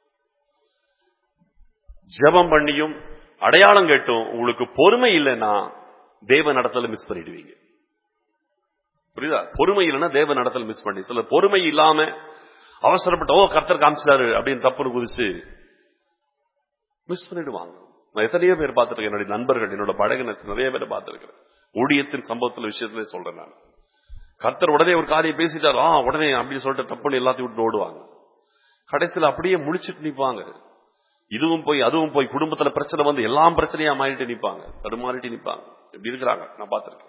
ஜெபம் பண்ணியும் அடையாளம் கேட்டும் உங்களுக்கு பொறுமை இல்லைன்னா தேவ நடத்தல மிஸ் பண்ணிடுவீங்க புரியுதா பொறுமை இல்லைன்னா தேவ நடத்தல் மிஸ் பண்ணி சில பொறுமை இல்லாம அவசரப்பட்ட ஓ கர்த்தர் காமிச்சாரு அப்படின்னு தப்புன்னு குதிச்சு மிஸ் பண்ணிடுவாங்க நான் எத்தனையோ பேர் பார்த்திருக்கேன் என்னுடைய நண்பர்கள் என்னோட பழகினஸ் நிறைய பேரை பார்த்திருக்கிறேன் ஊழியத்தின் சம்பவத்துல விஷயத்துல சொல்றேன் நான் கர்த்தர் உடனே ஒரு காரியம் பேசிட்டாரு ஆ உடனே அப்படின்னு சொல்லிட்டு தப்புன்னு எல்லாத்தையும் விட்டு ஓடுவாங்க கடைசியில் அப்படியே முழிச்சிட்டு நிப்பாங்க இதுவும் போய் அதுவும் போய் குடும்பத்துல பிரச்சனை வந்து எல்லாம் பிரச்சனையா மாறிட்டு நிப்பாங்க தடுமாறிட்டு நிப்பாங்க இப்படி இருக்கிறாங்க நான் பார்த்திருக்கேன்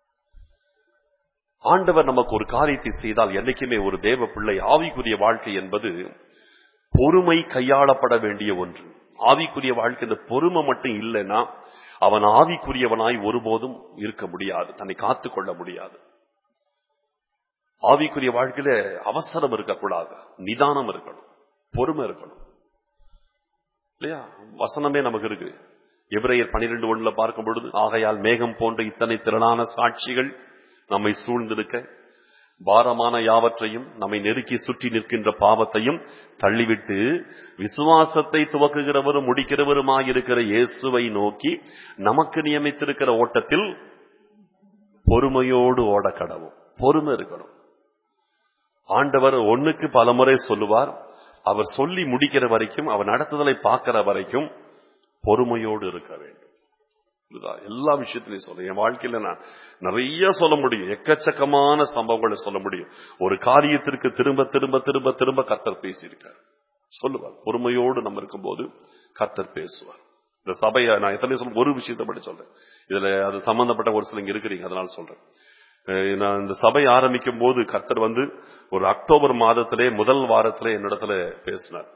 ஆண்டவர் நமக்கு ஒரு காரியத்தை செய்தால் என்னைக்குமே ஒரு தேவ பிள்ளை ஆவிக்குரிய வாழ்க்கை என்பது பொறுமை கையாளப்பட வேண்டிய ஒன்று ஆவிக்குரிய வாழ்க்கை இந்த பொறுமை மட்டும் இல்லைன்னா அவன் ஆவிக்குரியவனாய் ஒருபோதும் இருக்க முடியாது தன்னை காத்துக் கொள்ள முடியாது ஆவிக்குரிய வாழ்க்கையில அவசரம் இருக்கக்கூடாது நிதானம் இருக்கணும் பொறுமை இருக்கணும் இல்லையா வசனமே நமக்கு இருக்கு எபிரேயர் பனிரெண்டு ஒண்ணுல பார்க்கும் பொழுது ஆகையால் மேகம் போன்ற இத்தனை திரளான சாட்சிகள் நம்மை சூழ்ந்திருக்க பாரமான யாவற்றையும் நம்மை நெருக்கி சுற்றி நிற்கின்ற பாவத்தையும் தள்ளிவிட்டு விசுவாசத்தை துவக்குகிறவரும் முடிக்கிறவருமாயிருக்கிற இயேசுவை நோக்கி நமக்கு நியமித்திருக்கிற ஓட்டத்தில் பொறுமையோடு ஓட கடவும் பொறுமை இருக்கணும் ஆண்டவர் ஒண்ணுக்கு பலமுறை சொல்லுவார் அவர் சொல்லி முடிக்கிற வரைக்கும் அவர் நடத்துதலை பார்க்கிற வரைக்கும் பொறுமையோடு இருக்க வேண்டும் இதுதான் எல்லா விஷயத்திலையும் சொல்ல என் வாழ்க்கையில நான் நிறைய சொல்ல முடியும் எக்கச்சக்கமான சம்பவங்களை சொல்ல முடியும் ஒரு காரியத்திற்கு திரும்ப திரும்ப திரும்ப திரும்ப கர்த்தர் பேசியிருக்கார் சொல்லுவார் பொறுமையோடு நம்ம இருக்கும்போது கர்த்தர் பேசுவார் இந்த சபையை நான் எத்தனை சொல்ல ஒரு விஷயத்தை பற்றி சொல்றேன் இதுல அது சம்பந்தப்பட்ட ஒரு சிலங்க இருக்கிறீங்க அதனால சொல்றேன் அஹ் நான் இந்த சபை ஆரம்பிக்கும் போது கர்த்தர் வந்து ஒரு அக்டோபர் மாதத்திலே முதல் வாரத்திலே என்னிடத்துல பேசினார்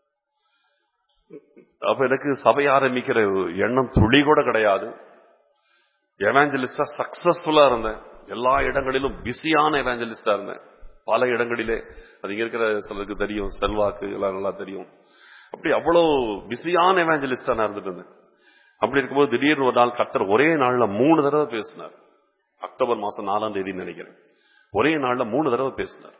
அப்ப எனக்கு சபை ஆரம்பிக்கிற எண்ணம் துளி கூட கிடையாது எவாஞ்சலிஸ்டா சக்சஸ்ஃபுல்லா இருந்தேன் எல்லா இடங்களிலும் பிஸியான எவாஞ்சலிஸ்டா இருந்தேன் பல இடங்களிலே அது இங்க இருக்கிற சிலருக்கு தெரியும் செல்வாக்கு எல்லாம் நல்லா தெரியும் அப்படி அவ்வளவு பிஸியான எவாஞ்சலிஸ்டா நான் இருந்துட்டு இருந்தேன் அப்படி இருக்கும்போது திடீர்னு ஒரு நாள் கர்த்தர் ஒரே நாள்ல மூணு தடவை பேசினார் அக்டோபர் மாசம் நாலாம் தேதி நினைக்கிறேன் ஒரே நாள்ல மூணு தடவை பேசினார்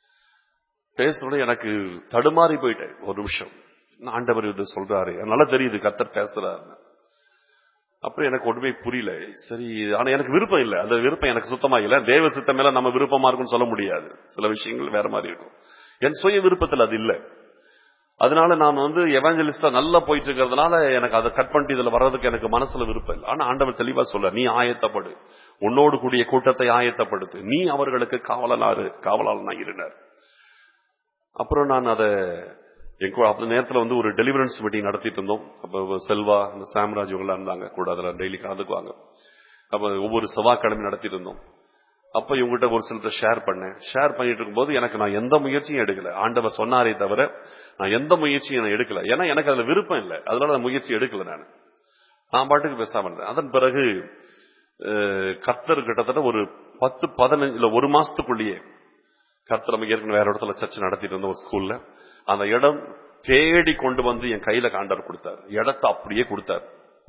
பேசுறத எனக்கு தடுமாறி போயிட்டேன் ஒரு நிமிஷம் நான் ஆண்டவர் இது சொல்றாரு நல்லா தெரியுது கர்த்தர் பேசுறாரு அப்புறம் எனக்கு ஒன்றுமே புரியல சரி ஆனா எனக்கு விருப்பம் இல்லை அந்த விருப்பம் எனக்கு சுத்தமா இல்ல தேவ சித்தம் மேல நம்ம விருப்பமா இருக்கும்னு சொல்ல முடியாது சில விஷயங்கள் வேற மாதிரி இருக்கும் என் சுய விருப்பத்தில் அது இல்லை அதனால நான் வந்து எவாஞ்சலிஸ்டா நல்லா போயிட்டு இருக்கிறதுனால எனக்கு அதை கட் பண்ணிட்டு இதுல வர்றதுக்கு எனக்கு மனசுல விருப்பம் இல்லை ஆனா ஆண்டவர் தெளிவா சொல்ல நீ ஆயத்தப்படு உன்னோடு கூடிய கூட்டத்தை ஆயத்தப்படுத்து நீ அவர்களுக்கு காவலனாரு காவலாளனா இருனர் அப்புறம் நான் அதை என் கூட அந்த நேரத்தில் வந்து ஒரு டெலிவரன்ஸ் மீட்டிங் நடத்திட்டு இருந்தோம் அப்போ செல்வா இந்த சாம்ராஜ் இவங்களாம் இருந்தாங்க கூட அதில் டெய்லி கலந்துக்குவாங்க அப்போ ஒவ்வொரு செவ்வாய்க்கிழமை நடத்திட்டு இருந்தோம் அப்போ இவங்ககிட்ட ஒரு சிலத்தை ஷேர் பண்ணேன் ஷேர் பண்ணிட்டு இருக்கும்போது எனக்கு நான் எந்த முயற்சியும் எடுக்கல ஆண்டவர் சொன்னாரே தவிர நான் எந்த முயற்சியும் நான் எடுக்கல ஏன்னா எனக்கு அதுல விருப்பம் இல்லை அதனால அந்த முயற்சி எடுக்கல நான் நான் பாட்டுக்கு பேசாம இருந்தேன் அதன் பிறகு அஹ், கர்த்தர் கிட்டத்தட்ட ஒரு பத்து பதினஞ்சு இல்ல ஒரு மாசத்துக்குள்ளேயே கர்த்தர் நம்ம ஏற்கனவே வேற இடத்துல சர்ச் நடத்திட்டு இருந்த ஒரு ஸ்கூல்ல அந்த இடம் தேடி கொண்டு வந்து என் கையில காண்டர் கொடுத்தார் இடத்தை அப்படியே கொடுத்தார்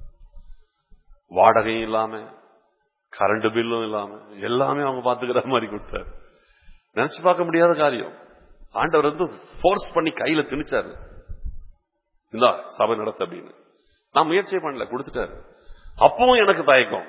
வாடகையும் இல்லாம கரண்ட் பில்லும் இல்லாம எல்லாமே அவங்க பாத்துக்கிற மாதிரி கொடுத்தார் நினைச்சு பார்க்க முடியாத காரியம் ஆண்டவர் வந்து ஃபோர்ஸ் பண்ணி கையில திணிச்சாரு இந்தா சபை நடத்த அப்படின்னு நான் முயற்சியே பண்ணல கொடுத்துட்டாரு அப்பவும் எனக்கு தயக்கம்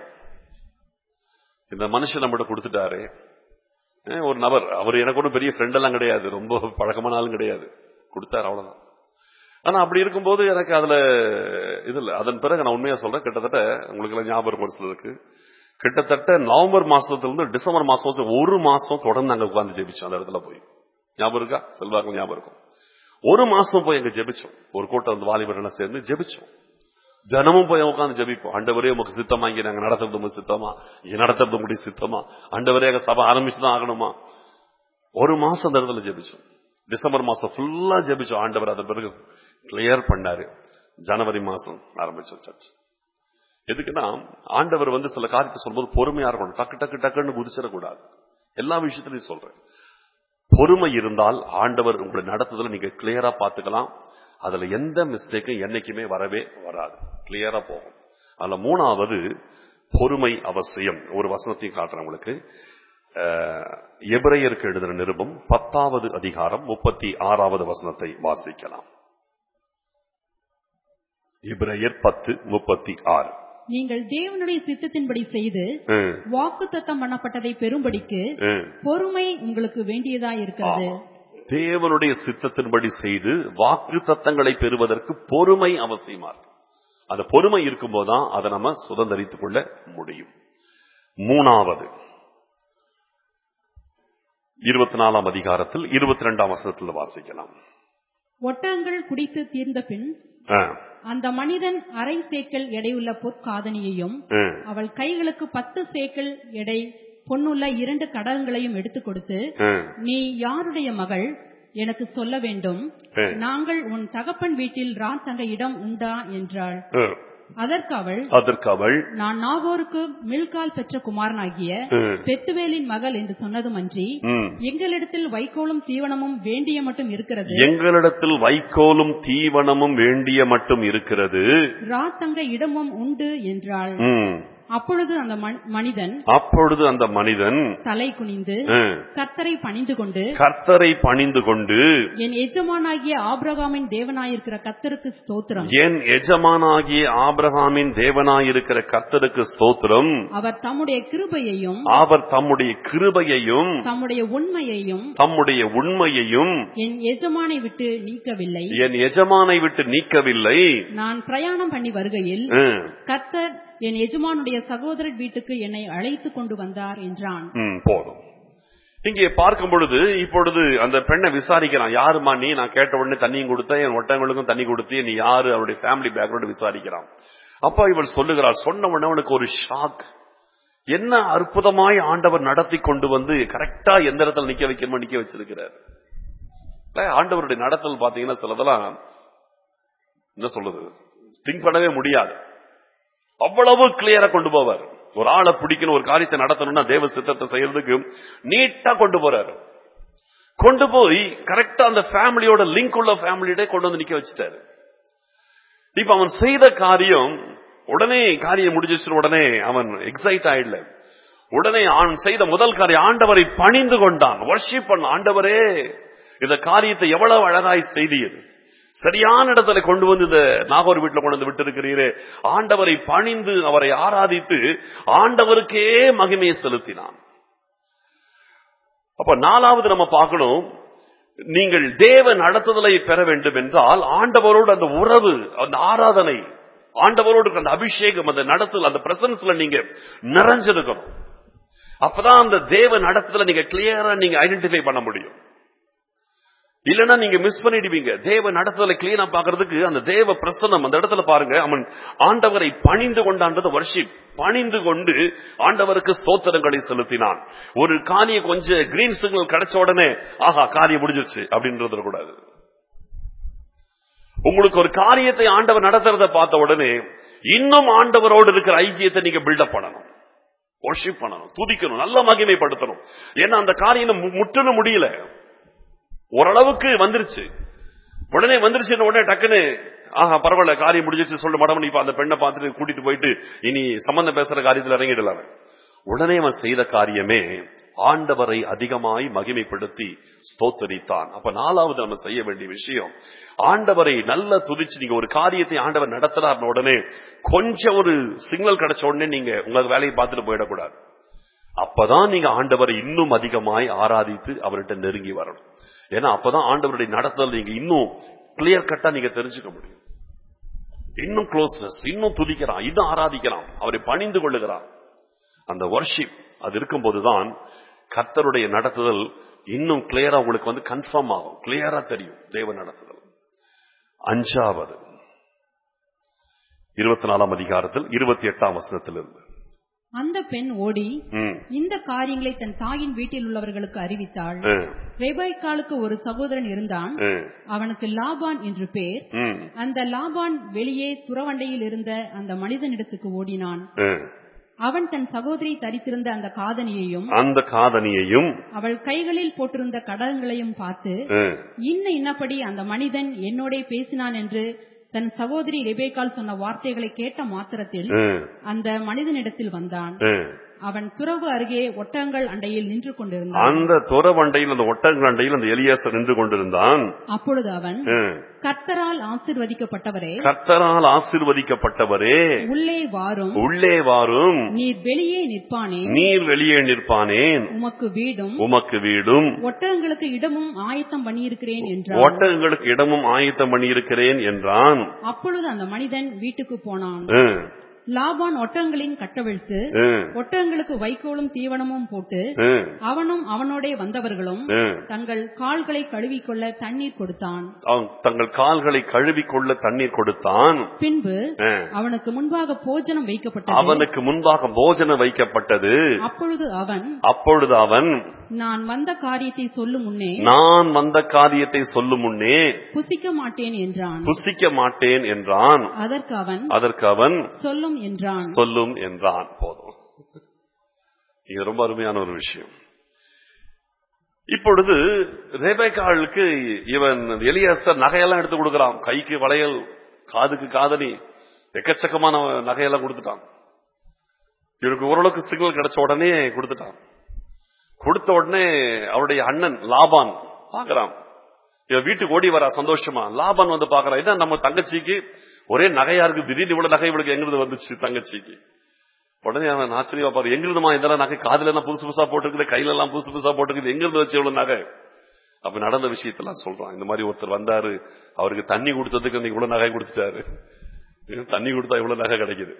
இந்த மனுஷன் நம்மகிட்ட கொடுத்துட்டாரு ஏன் ஒரு நபர் அவர் எனக்கு ஒன்றும் பெரிய ஃப்ரெண்ட் எல்லாம் கிடையாது ரொம்ப பழக்கமான ஆளும் கிடையாது கொடுத்தாரு அவ்வளவுதான் ஆனா அப்படி இருக்கும்போது எனக்கு அதுல இது இல்லை அதன் பிறகு நான் உண்மையா சொல்றேன் கிட்டத்தட்ட உங்களுக்கு எல்லாம் ஞாபகம் இருக்கும் ஒரு சிலருக்கு கிட்டத்தட்ட நவம்பர் மாசத்துல இருந்து டிசம்பர் மாசம் வரைக்கும் ஒரு மாசம் தொடர்ந்து அங்க உட்கார்ந்து ஜெபிச்சோம் அந்த இடத்துல போய் ஞாபகம் இருக்கா செல்வாக்கு ஞாபகம் இருக்கும் ஒரு மாசம் போய் அங்க ஜெபிச்சோம் ஒரு கூட்டம் வந்து வாலிபர் எல்லாம் சேர்ந்து ஜெபிச்சோம் தினமும் போய் உட்காந்து ஜெபிப்போம் ஆண்டவரே உமக்கு சித்தமா இங்க நாங்க நடத்துறது உங்க சித்தமா இங்க நடத்துறது உங்களுடைய சித்தமா ஆண்டவரே எங்க சபை ஆரம்பிச்சுதான் ஆகணுமா ஒரு மாசம் அந்த இடத்துல ஜெபிச்சோம் டிசம்பர் மாசம் ஃபுல்லா ஜெபிச்சோம் ஆண்டவர் அதன் பிறகு கிளியர் பண்ணாரு ஜனவரி மாசம் ஆரம்பிச்சோம் சர்ச் எதுக்குன்னா ஆண்டவர் வந்து சில காரியத்தை சொல்லும்போது பொறுமையா இருக்கணும் டக்கு டக்கு டக்குன்னு குதிச்சிடக்கூடாது எல்லா விஷயத்திலையும் சொல்றேன் பொறுமை இருந்தால் ஆண்டவர் உங்களை நடத்துதல நீங்க கிளியரா பார்த்துக்கலாம் அதுல எந்த மிஸ்டேக்கும் என்னைக்குமே வரவே வராது கிளியரா போகும் அதுல மூணாவது பொறுமை அவசியம் ஒரு வசனத்தையும் காட்டுறேன் உங்களுக்கு அஹ், எபிரேயருக்கு எழுதின நிருபம் பத்தாவது அதிகாரம் முப்பத்தி ஆறாவது வசனத்தை வாசிக்கலாம் எபிரேயர் பத்து முப்பத்தி ஆறு நீங்கள் தேவனுடைய சித்தத்தின்படி செய்து ம், வாக்குத்தத்தம் பண்ணப்பட்டதை பெறும்படிக்கு ம். பொறுமை உங்களுக்கு வேண்டியதாய் இருக்கிறது தேவனுடைய சித்தத்தின்படி செய்து வாக்கு தத்தங்களை பெறுவதற்கு பொறுமை அவசியமா இருக்கு அந்த பொறுமை இருக்கும்போதுதான் அதை நம்ம சுதந்திரித்துக் கொள்ள முடியும் மூணாவது இருபத்தி நாலாம் அதிகாரத்தில் இருபத்தி ரெண்டாம் வசனத்தில் வாசிக்கலாம் ஒட்டகங்கள் குடித்து தீர்ந்த பின் ஆ, அந்த மனிதன் அரை சேக்கல் எடையுள்ள பொற்காதனியையும் ஆ, அவள் கைகளுக்கு பத்து சேக்கல் எடை பொன்னுள்ள இரண்டு கடல்களையும் எடுத்துக் கொடுத்து ஆ, நீ யாருடைய மகள் எனக்கு சொல்ல வேண்டும் ஆ, நாங்கள் உன் தகப்பன் வீட்டில் ராத்தங்க இடம் உண்டா என்றாள் ஆ. அதற்கு அவள் அதற்கு அவள் நான் நாகோருக்கு மில்கால் பெற்ற குமாரனாகிய ஆ, பெத்துவேலின் மகள் என்று சொன்னதுமன்றி ம். எங்களிடத்தில் வைக்கோலும் தீவனமும் வேண்டிய மட்டும் இருக்கிறது எங்களிடத்தில் வைக்கோலும் தீவனமும் வேண்டிய மட்டும் இருக்கிறது ராத்தங்க இடமும் உண்டு என்றாள் ம். அப்பொழுது அந்த ம- மனிதன் அப்பொழுது அந்த மனிதன் தலை குனிந்து ஆ, கர்த்தரை பணிந்து கொண்டு கர்த்தரை பணிந்து கொண்டு என் எஜமானாகிய ஆபிரகாமின் தேவனாயிருக்கிற கர்த்தருக்கு ஸ்தோத்திரம் என் எஜமானாகிய ஆபிரகாமின் தேவனாயிருக்கிற கர்த்தருக்கு ஸ்தோத்திரம் அவர் தம்முடைய கிருபையையும் அவர் தம்முடைய கிருபையையும் தம்முடைய உண்மையையும் தம்முடைய உண்மையையும் என் எஜமானை விட்டு நீக்கவில்லை என் எஜமானை விட்டு நீக்கவில்லை நான் பிரயாணம் பண்ணி வருகையில் ம், கர்த்தர் என் எஜமானுடைய சகோதரர் வீட்டுக்கு என்னை அழைத்துக் கொண்டு வந்தார் என்றான் ம், போதும் இங்கே பார்க்கும் பொழுது இப்பொழுது அந்த பெண்ணை விசாரிக்கிறான் யாருமா நீ நான் கேட்ட உடனே தண்ணியும் கொடுத்த என் ஒட்டங்களுக்கும் தண்ணி கொடுத்து நீ யாரு அவருடைய ஃபேமிலி பேக்ரவுண்ட் விசாரிக்கிறான் அப்ப இவள் சொல்லுகிறார் சொன்ன உடனே அவனுக்கு ஒரு ஷாக் என்ன அற்புதமாய் ஆண்டவர் நடத்தி கொண்டு வந்து கரெக்டா எந்த இடத்துல நிக்க வைக்கணுமோ நிக்க வச்சிருக்கிறார் இல்ல, ஆண்டவருடைய நடத்தல் பாத்தீங்கன்னா சிலதெல்லாம் என்ன சொல்லுது திங்க் பண்ணவே முடியாது அவ்வளவு கிளியரா கொண்டு போவார் ஒரு ஆளை பிடிக்கணும் ஒரு காரியத்தை நடத்தணும்னா தேவ சித்தத்தை செய்யறதுக்கு நீட்டா கொண்டு போறாரு கொண்டு போய் கரெக்டா அந்த ஃபேமிலியோட லிங்க் உள்ள ஃபேமிலியோட கொண்டு வந்து நிக்க வச்சுட்டாரு இப்ப அவன் செய்த காரியம் உடனே காரியம் முடிஞ்சிச்சு உடனே அவன் எக்ஸைட் ஆயிடல உடனே அவன் செய்த முதல் காரியம் ஆண்டவரை பணிந்து கொண்டான் வர்ஷிப் பண்ண ஆண்டவரே இந்த காரியத்தை எவ்வளவு அழகாய் செய்தீர் சரியான இடத்துல கொண்டு வந்து இந்த நாகூர் வீட்டுல கொண்டு வந்து விட்டு இருக்கிறீரே ஆண்டவரை பணிந்து அவரை ஆராதித்து ஆண்டவருக்கே மகிமையை செலுத்தினான் அப்ப நாலாவது நம்ம பார்க்கணும் நீங்கள் தேவ நடத்துதலை பெற வேண்டும் என்றால் ஆண்டவரோடு அந்த உறவு அந்த ஆராதனை ஆண்டவரோடு இருக்கிற அந்த அபிஷேகம் அந்த நடத்துதல் அந்த பிரசன்ஸ்ல நீங்க நிறைஞ்சிருக்கணும் அப்பதான் அந்த தேவ நடத்துதலை நீங்க கிளியரா நீங்க ஐடென்டிஃபை பண்ண முடியும் இல்லனா நீங்க மிஸ் பண்ணிடுவீங்க தேவ நடத்துதலை கிளீனா பாக்குறதுக்கு அந்த தேவ பிரசன்னம் அந்த இடத்துல பாருங்க அவன் ஆண்டவரை பணிந்து கொண்டான்றது வர்ஷிப் பணிந்து கொண்டு ஆண்டவருக்கு ஸ்தோத்திரங்களை செலுத்தினான் ஒரு காரிய கொஞ்சம் கிரீன் சிக்னல் கிடைச்ச உடனே ஆஹா காரியம் முடிஞ்சிருச்சு அப்படின்றது கூடாது உங்களுக்கு ஒரு காரியத்தை ஆண்டவர் நடத்துறத பார்த்த உடனே இன்னும் ஆண்டவரோடு இருக்கிற ஐக்கியத்தை நீங்க பில்டப் பண்ணணும் worship பண்ணணும் துதிக்கணும் நல்ல மகிமைப்படுத்தணும் ஏன்னா அந்த காரியம் மு- முற்றிலும் முடியல ஓரளவுக்கு வந்துருச்சு உடனே வந்துருச்சு உடனே டக்குன்னு ஆஹா பரவாயில்ல காரியம் முடிஞ்சிச்சு சொல்ல மாட்டோம் இப்ப அந்த பெண்ணை பார்த்துட்டு கூட்டிட்டு போயிட்டு இனி சம்பந்தம் பேசுற காரியத்துல இறங்கிடலாம் உடனே அவன் செய்த காரியமே ஆண்டவரை அதிகமாய் மகிமைப்படுத்தி ஸ்தோத்தரித்தான் அப்ப நாலாவது நம்ம செய்ய வேண்டிய விஷயம் ஆண்டவரை நல்ல துதிச்சு நீங்க ஒரு காரியத்தை ஆண்டவர் நடத்துறாருன உடனே கொஞ்சம் ஒரு சிக்னல் கிடைச்ச உடனே நீங்க உங்க வேலையை பார்த்துட்டு போயிடக்கூடாது அப்பதான் நீங்க ஆண்டவரை இன்னும் அதிகமாய் ஆராதித்து அவர்கிட்ட நெருங்கி வரணும் ஏன்னா அப்பதான் ஆண்டவருடைய நடத்துதல் நீங்க இன்னும் கிளியர் கட்டா நீங்க தெரிஞ்சுக்க முடியும் இன்னும் க்ளோஸ்னஸ் இன்னும் துதிக்கிறான் இன்னும் ஆராதிக்கிறான் அவரை பணிந்து கொள்ளுகிறான் அந்த வர்ஷிப் அது இருக்கும்போதுதான் கர்த்தருடைய நடத்துதல் இன்னும் கிளியரா உங்களுக்கு வந்து கன்ஃபார்ம் ஆகும் கிளியரா தெரியும் தேவ நடத்துதல் அஞ்சாவது இருபத்தி நாலாம் அதிகாரத்தில் இருபத்தி எட்டாம் வசனத்திலிருந்து அந்த பெண் ஓடி ம், இந்த காரியங்களை தன் தாயின் வீட்டில் உள்ளவர்களுக்கு அறிவித்தாள் ம், ரெபாய்க்காளுக்கு ஒரு சகோதரன் இருந்தான் ம், அவனுக்கு லாபான் என்று பேர் ம், அந்த லாபான் வெளியே துறவண்டையில் இருந்த அந்த மனிதனிடத்துக்கு ஓடினான் ம். அவன் தன் சகோதரி தரித்திருந்த அந்த காதணியையும் அந்த காதணியையும் அவள் கைகளில் போட்டிருந்த கடகங்களையும் பார்த்து ம், இன்ன இன்னபடி அந்த மனிதன் என்னோடே பேசினான் என்று தன் சகோதரி ரெபேக்கால் சொன்ன வார்த்தைகளை கேட்ட மாத்திரத்தில் ம், அந்த மனிதனிடத்தில் வந்தான் ம். அவன் துறவு அருகே ஒட்டகங்கள் அண்டையில் நின்று கொண்டிருந்தான் அந்த துறவண்டையில் அந்த ஒட்டங்கள் அண்டையில் அந்த எலியாசர் நின்று கொண்டிருந்தான் அப்பொழுது அவன் ம். கர்த்தரால் ஆசிர்வதிக்கப்பட்டவரே கர்த்தரால் ஆசீர்வதிக்கப்பட்டவரே உள்ளே வாரும் உள்ளே வாரும் நீர் வெளியே நிற்பானே நீர் வெளியே நிற்பானேன் உமக்கு வீடும் உமக்கு வீடும் ஒட்டகங்களுக்கு இடமும் ஆயத்தம் பண்ணியிருக்கிறேன் என்றான் ஒட்டகங்களுக்கு இடமும் ஆயத்தம் பண்ணியிருக்கிறேன் என்றான் அப்பொழுது அந்த மனிதன் வீட்டுக்கு போனான் ம், லாபான் ஒட்டகங்களின் கட்டவிழ்த்து ம், ஒட்டகங்களுக்கு வைக்கோலும் தீவனமும் போட்டு ம், அவனும் அவனோடே வந்தவர்களும் ம். தங்கள் கால்களை கழுவிக்கொள்ள தண்ணீர் கொடுத்தான் அவன் தங்கள் கால்களை கழுவிக்கொள்ள தண்ணீர் கொடுத்தான் பின்பு ம். அவனுக்கு முன்பாக போஜனம் வைக்கப்பட்டது அவனுக்கு முன்பாக போஜனம் வைக்கப்பட்டது அப்பொழுது அவன் அப்பொழுது அவன் நான் வந்த காரியத்தை சொல்லும் முன்னே நான் வந்த காரியத்தை சொல்லும் முன்னே புசிக்க மாட்டேன் என்றான் புசிக்க மாட்டேன் என்றான் அதற்கு அவன் அதற்கு அவன் சொல்லும் என்றான் சொல்லும் என்றான் போதும் இது ரொம்ப அருமையான ஒரு விஷயம் இப்பொழுது ரேபேக்காளுக்கு இவன் எலியாசர் நகையெல்லாம் எடுத்து கொடுக்கறான் கைக்கு வளையல் காதுக்கு காதணி எக்கச்சக்கமான நகையெல்லாம் கொடுத்துட்டான் இவருக்கு ஓரளவுக்கு சிக்னல் கிடைச்ச உடனே கொடுத்துட்டான் கொடுத்த உடனே அவருடைய அண்ணன் லாபான் பாக்குறான் இவன் வீட்டுக்கு ஓடி வரா சந்தோஷமா லாபான் வந்து பாக்குறான் இதான் நம்ம தங்கச்சிக்கு ஒரே நகையா இருக்கு திடீர்னு இவ்வளவு நகை இவளுக்கு எங்கிருந்து வந்துச்சு தங்கச்சிக்கு உடனே அவன் ஆச்சரியமா பாரு எங்கிருந்துமா இதெல்லாம் நகை காதுல எல்லாம் புதுசு புதுசா போட்டுருக்குது கையில எல்லாம் புதுசு புதுசா போட்டுருக்குது எங்கிருந்து வச்சு இவ்வளவு நகை அப்ப நடந்த விஷயத்தெல்லாம் சொல்றான் இந்த மாதிரி ஒருத்தர் வந்தாரு அவருக்கு தண்ணி கொடுத்ததுக்கு இன்னைக்கு இவ்வளவு நகை கொடுத்துட்டாரு தண்ணி கொடுத்தா இவ்வளவு நகை கிடைக்குது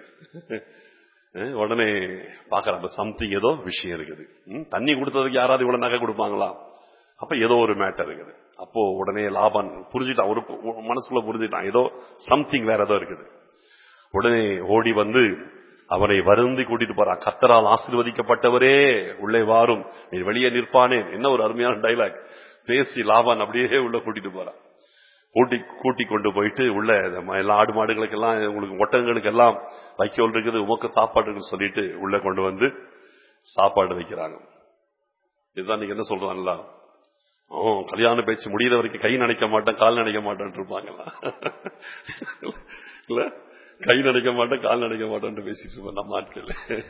அஹ் உடனே பாக்குறாங்க சம்திங் ஏதோ விஷயம் இருக்குது ம், தண்ணி கொடுத்ததுக்கு யாராவது இவ்வளவு நகை கொடுப்பாங்களா அப்ப ஏதோ ஒரு மேட்டர் இருக்குது அப்போ உடனே லாபான் புரிஞ்சுட்டான் ஒரு ஒரு மனசுக்குள்ள புரிஞ்சுட்டான் ஏதோ சம்திங் வேற ஏதோ இருக்குது உடனே ஓடி வந்து அவனை வருந்தி கூட்டிட்டு போறான் கத்தரால் ஆசீர்வதிக்கப்பட்டவரே உள்ளே வாரும் நீ வெளியே நிற்பானே என்ன ஒரு அருமையான டைலாக் பேசி லாபான் அப்படியே உள்ள கூட்டிட்டு போறான் கூட்டி கூட்டி கொண்டு போயிட்டு உள்ள இந்த ம- எல்லா ஆடு மாடுகளுக்கு எல்லாம் உங்களுக்கு ஒட்டகங்களுக்கு எல்லாம் வைக்கோல் இருக்குது உமக்கு சாப்பாடு இருக்குன்னு சொல்லிட்டு உள்ள கொண்டு வந்து சாப்பாடு வைக்கிறாங்க இதுதான் நீங்க என்ன சொல்றாங்கல்ல ஓ கல்யாண பேச்சு முடியிற வரைக்கும் கை நினைக்க மாட்டேன் கால் நினைக்க மாட்டேன் இருப்பாங்களா இல்ல கை நினைக்க மாட்டேன் கால் நினைக்க மாட்டேன் பேசிட்டு இருப்போம் நம்ம ஆட்கள்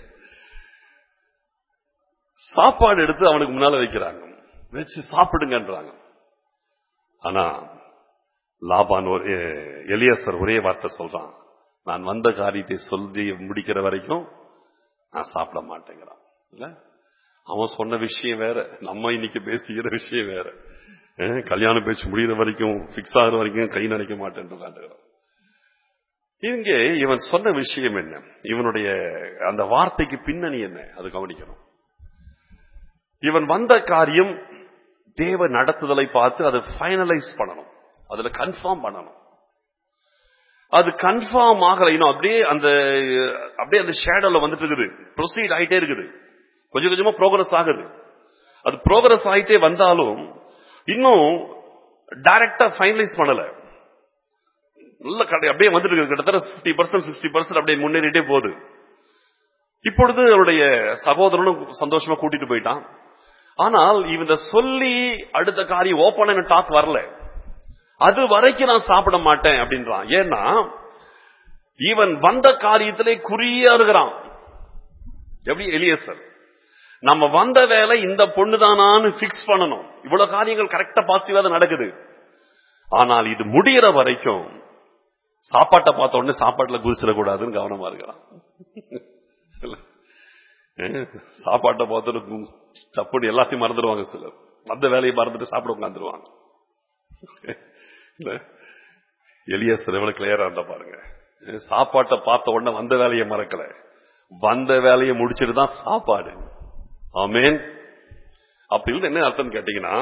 சாப்பாடு எடுத்து அவனுக்கு முன்னால வைக்கிறாங்க வச்சு சாப்பிடுங்கன்றாங்க ஆனா லாபான் ஒரு எலியசர் ஒரே வார்த்தை சொல்றான் நான் வந்த காரியத்தை சொல்லி முடிக்கிற வரைக்கும் நான் சாப்பிட மாட்டேங்கிறான் இல்ல அவன் சொன்ன விஷயம் வேற நம்ம இன்னைக்கு பேசுகிற விஷயம் வேற அஹ், கல்யாண பேச்சு முடிகிற வரைக்கும் பிக்ஸ் ஆகுற வரைக்கும் கை நினைக்க மாட்டேன் உட்காந்துக்கிறான் இங்கே இவன் சொன்ன விஷயம் என்ன இவனுடைய அந்த வார்த்தைக்கு பின்னணி என்ன அது கவனிக்கணும் இவன் வந்த காரியம் தேவ நடத்துதலை பார்த்து அதை ஃபைனலைஸ் பண்ணணும் அதுல கன்ஃபார்ம் பண்ணணும் அது கன்ஃபார்ம் ஆகல இன்னும் அப்படியே அந்த அப்படியே அந்த ஷேடோல வந்துட்டு இருக்குது ப்ரொசீட் ஆயிட்டே இருக்குது கொஞ்சம் கொஞ்சமா ப்ரோக்ரஸ் ஆகுது அது ப்ரோக்ரஸ் ஆயிட்டே வந்தாலும் இன்னும் டைரக்டா ஃபைனலைஸ் பண்ணல நல்ல கடை அப்படியே வந்துட்டு இருக்கு கிட்டத்தட்ட பிப்டி பர்சன்ட் சிக்ஸ்டி பர்சன்ட் அப்படியே முன்னேறிட்டே போகுது இப்பொழுது அவருடைய சகோதரனும் சந்தோஷமா கூட்டிட்டு போயிட்டான் ஆனால் இவன் சொல்லி அடுத்த காரியம் ஓப்பன் டாக் வரல அது வரைக்கும் நான் சாப்பிட மாட்டேன் அப்படின்றான் ஏன்னா இவன் வந்த காரியத்திலே குறியா இருக்கிறான் எப்படி எலியசர் நம்ம வந்த வேலை இந்த பொண்ணுதானான்னு பிக்ஸ் பண்ணணும் இவ்வளவு காரியங்கள் கரெக்டா பாசிட்டிவா தான் நடக்குது ஆனால் இது முடியற வரைக்கும் சாப்பாட்டை பார்த்த உடனே சாப்பாட்டுல குதிச்சிடக்கூடாதுன்னு கவனமா இருக்கிறான் இல்ல? ஏன்? சாப்பாட்டை பார்த்துட்டு சப்புன்னு எல்லாத்தையும் மறந்துடுவாங்க சிலர் அந்த வேலையை மறந்துட்டு சாப்பிட உட்காந்துருவாங்க இல்ல எலியசர் எவ்வளவு கிளியரா இருந்தா பாருங்க ஏன்? சாப்பாட்டை பார்த்த உடனே வந்த வேலையை மறக்கல வந்த வேலையை முடிச்சிட்டு தான் சாப்பாடு ஆமேன் அப்படின்னு என்ன அர்த்தம் கேட்டீங்கன்னா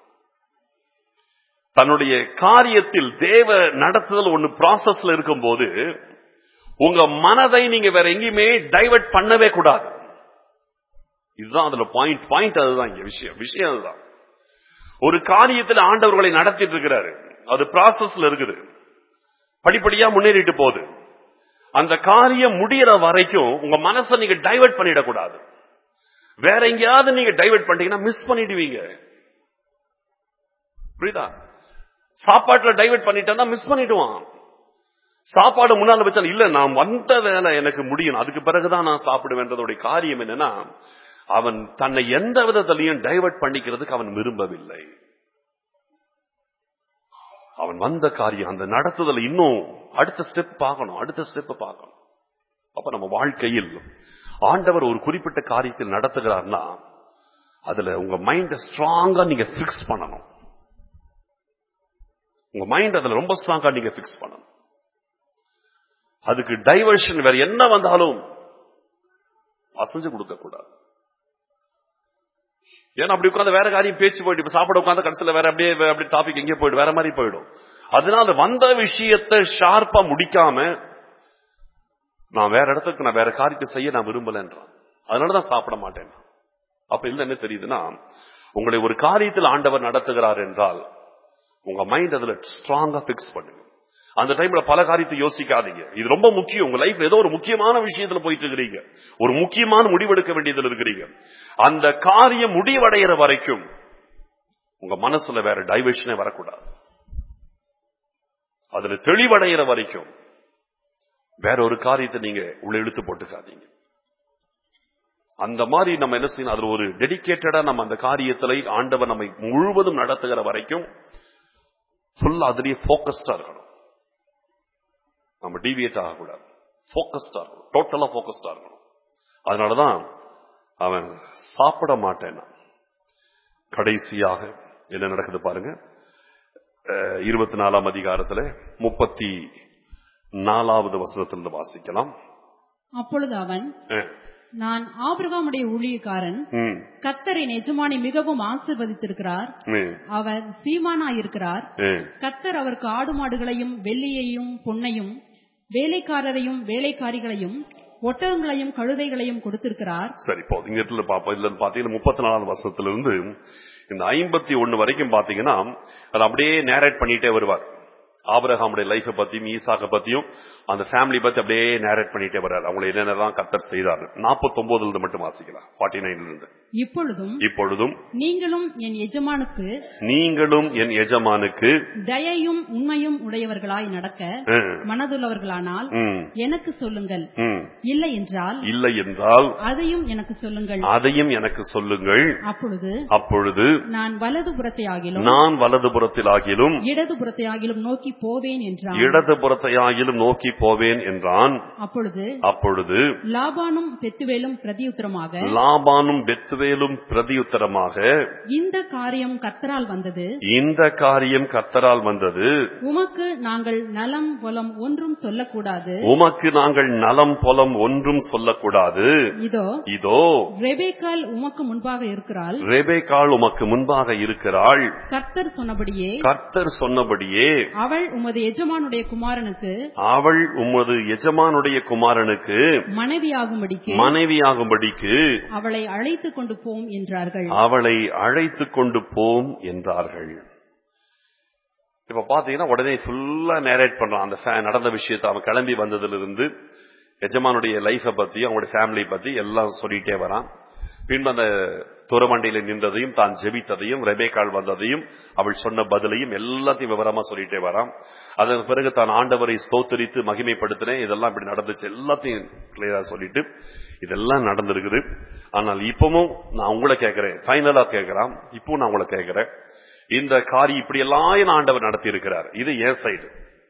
தன்னுடைய காரியத்தில் தேவ நடத்துதல் ஒண்ணு ப்ராசஸ்ல இருக்கும்போது உங்க மனதை நீங்க வேற எங்கேயுமே டைவர்ட் பண்ணவே கூடாது இதுதான் அதுல பாயிண்ட் பாயிண்ட் அதுதான் இங்க விஷயம் விஷயம் அதுதான் ஒரு காரியத்தில் ஆண்டவர்களை நடத்திட்டு இருக்கிறாரு அது ப்ராசஸ்ல இருக்குது படிப்படியா முன்னேறிட்டு போகுது அந்த காரியம் முடியற வரைக்கும் உங்க மனசை நீங்க டைவர்ட் பண்ணிடக்கூடாது வேற எங்கேயாவது நீங்க டைவர்ட் பண்ணிட்டீங்கன்னா மிஸ் பண்ணிடுவீங்க புரியுதா சாப்பாட்டுல டைவர்ட் பண்ணிட்டேன்னா மிஸ் பண்ணிடுவான் சாப்பாடு முன்னால வச்சாலும் இல்ல நான் வந்த வேலை எனக்கு முடியும் அதுக்கு பிறகுதான் நான் சாப்பிடுவேன்றதோடைய காரியம் என்னன்னா அவன் தன்னை எந்த விதத்திலையும் டைவர்ட் பண்ணிக்கிறதுக்கு அவன் விரும்பவில்லை அவன் வந்த காரியம் அந்த நடத்துதல் இன்னும் அடுத்த ஸ்டெப் பார்க்கணும் அடுத்த ஸ்டெப் பார்க்கணும் அப்ப நம்ம வாழ்க்கையில் ஆண்டவர் ஒரு குறிப்பிட்ட காரியத்தில் நடத்துகிறார்னா அதுல உங்க மைண்ட ஸ்ட்ராங்கா நீங்க பிக்ஸ் பண்ணணும் உங்க மைண்ட் அதுல ரொம்ப ஸ்ட்ராங்கா நீங்க பிக்ஸ் பண்ணணும் அதுக்கு டைவர்ஷன் வேற என்ன வந்தாலும் அசைஞ்சு கொடுக்க கூடாது ஏன்னா அப்படி உட்காந்து வேற காரியம் பேச்சு போயிட்டு இப்ப சாப்பிட உட்காந்து கடைசியில வேற அப்படியே அப்படி டாபிக் எங்கேயே போயிடும் வேற மாதிரி போயிடும் அதனால வந்த விஷயத்தை ஷார்ப்பா முடிக்காம நான் வேற இடத்துக்கு நான் வேற காரியத்தை செய்ய நான் விரும்பலன்றான் அதனாலதான் சாப்பிட மாட்டேன் அப்ப இல்ல என்ன தெரியுதுன்னா உங்களை ஒரு காரியத்தில் ஆண்டவர் நடத்துகிறார் என்றால் உங்க மைண்ட் அதுல ஸ்ட்ராங்கா பிக்ஸ் பண்ணுங்க அந்த டைம்ல பல காரியத்தை யோசிக்காதீங்க இது ரொம்ப முக்கியம் உங்க லைஃப் ஏதோ ஒரு முக்கியமான விஷயத்துல போயிட்டு இருக்கிறீங்க ஒரு முக்கியமான முடிவெடுக்க வேண்டியதுல இருக்கிறீங்க அந்த காரியம் முடிவடைகிற வரைக்கும் உங்க மனசுல வேற டைவர்ஷனே வரக்கூடாது அதுல தெளிவடைகிற வரைக்கும் வேற ஒரு காரியத்தை நீங்க உள்ள இழுத்து போட்டுக்காதீங்க அந்த மாதிரி நம்ம என்ன செய்யணும் அதுல ஒரு டெடிக்கேட்டடா நம்ம அந்த காரியத்துல ஆண்டவர் நம்மை முழுவதும் நடத்துகிற வரைக்கும் ஃபுல்லா அதுலயே போக்கஸ்டா இருக்கணும் நம்ம டிவியேட் ஆகக்கூடாது போக்கஸ்டா இருக்கணும் டோட்டலா போக்கஸ்டா இருக்கணும் அதனாலதான் அவன் சாப்பிட மாட்டேன் கடைசியாக என்ன நடக்குது பாருங்க இருபத்தி நாலாம் அதிகாரத்துல முப்பத்தி நாலாவது வசனத்திலிருந்து வாசிக்கலாம் அப்பொழுது அவன் அஹ், நான் ஆபிரகாமுடைய ஊழியக்காரன் ம், கத்தரை எஜமானி மிகவும் ஆசிர்வதித்திருக்கிறார் ம், அவர் சீமானாயிருக்கிறார் ம். கத்தர் அவருக்கு ஆடு மாடுகளையும் வெள்ளியையும் பொன்னையும் வேலைக்காரரையும் வேலைக்காரிகளையும் ஒட்டகங்களையும் கழுதைகளையும் கொடுத்திருக்கிறார் சரி இப்போ இங்க இடத்துல பாப்போம் இதுல பாத்தீங்கன்னா முப்பத்தி நாலாவது வருஷத்திலிருந்து இந்த ஐம்பத்தி ஒண்ணு வரைக்கும் பாத்தீங்கன்னா அதை அப்படியே நேரேட் பண்ணிட்டே வருவார் ஆபரகாமுடைய லைஃபை பத்தியும் ஈசாக்க பத்தியும் அந்த ஃபேமிலி பத்தி அப்படியே நேரேட் பண்ணிட்டே வர்றாரு அவங்களை என்னென்னலாம் கத்தர் செய்தார் நாற்பத்தி ஒன்பதுல இருந்து மட்டும் வாசிக்கலாம் ஃபார்ட்டி நைன்ல இருந்து இப்பொழுதும் இப்பொழுதும் நீங்களும் என் எஜமானுக்கு நீங்களும் என் எஜமானுக்கு தயையும் உண்மையும் உடையவர்களாய் நடக்க ம், மனதுள்ளவர்களானால் ம், எனக்கு சொல்லுங்கள் ம், இல்லை என்றால் இல்லை என்றால் அதையும் எனக்கு சொல்லுங்கள் அதையும் எனக்கு சொல்லுங்கள் அப்பொழுது அப்பொழுது நான் வலது புறத்தை ஆகிலும் நான் வலதுபுறத்தில் ஆகிலும் இடது புறத்தை ஆகிலும் நோக்கி போவேன் என்றான் இடதுபுறத்தையாகிலும் நோக்கி போவேன் என்றான் அப்பொழுது அப்பொழுது லாபானும் பெத்துவேலும் பிரதியுத்தரமாக லாபானும் பெத்துவேலும் பிரதியுத்தரமாக இந்த காரியம் கத்தரால் வந்தது இந்த காரியம் கத்தரால் வந்தது உமக்கு நாங்கள் நலம் புலம் ஒன்றும் சொல்லக்கூடாது உமக்கு நாங்கள் நலம் பொலம் ஒன்றும் சொல்லக்கூடாது இதோ இதோ ரெபேக்கால் உமக்கு முன்பாக இருக்கிறாள் ரெபேக்காள் உமக்கு முன்பாக இருக்கிறாள் கர்த்தர் சொன்னபடியே கர்த்தர் சொன்னபடியே அவள் உமது எஜமானுடைய குமாரனுக்கு அவள் உமது எஜமானுடைய குமாரனுக்கு மனைவியாகும்படிக்கு மனைவியாகும்படிக்கு அவளை அழைத்துக் கொண்டு போம் என்றார்கள் அவளை அழைத்து கொண்டு போம் என்றார்கள் இப்ப பாத்தீங்கன்னா உடனே ஃபுல்லா நேரேட் பண்றான் அந்த fa- நடந்த விஷயத்தை அவன் கிளம்பி வந்ததுல இருந்து எஜமானுடைய லைஃப பத்தி அவங்களுடைய ஃபேமிலி பத்தி எல்லாம் சொல்லிட்டே வரான் பின்பு அந்த துறவண்டியில நின்றதையும் தான் ஜெபித்ததையும் ரெபேக்காள் வந்ததையும் அவள் சொன்ன பதிலையும் எல்லாத்தையும் விவரமா சொல்லிட்டே வரான் அதன் பிறகு தான் ஆண்டவரை ஸ்தோத்தரித்து மகிமைப்படுத்தினேன் இதெல்லாம் இப்படி நடந்துச்சு எல்லாத்தையும் கிளியரா சொல்லிட்டு இதெல்லாம் நடந்திருக்குது ஆனால் இப்பவும் நான் உங்களை கேட்கிறேன் ஃபைனலா கேட்கிறேன் இப்போ நான் உங்களை கேட்கிறேன் இந்த காரியம் இப்படி எல்லாம் என் ஆண்டவர் நடத்தி இருக்கிறார் இது என் சைடு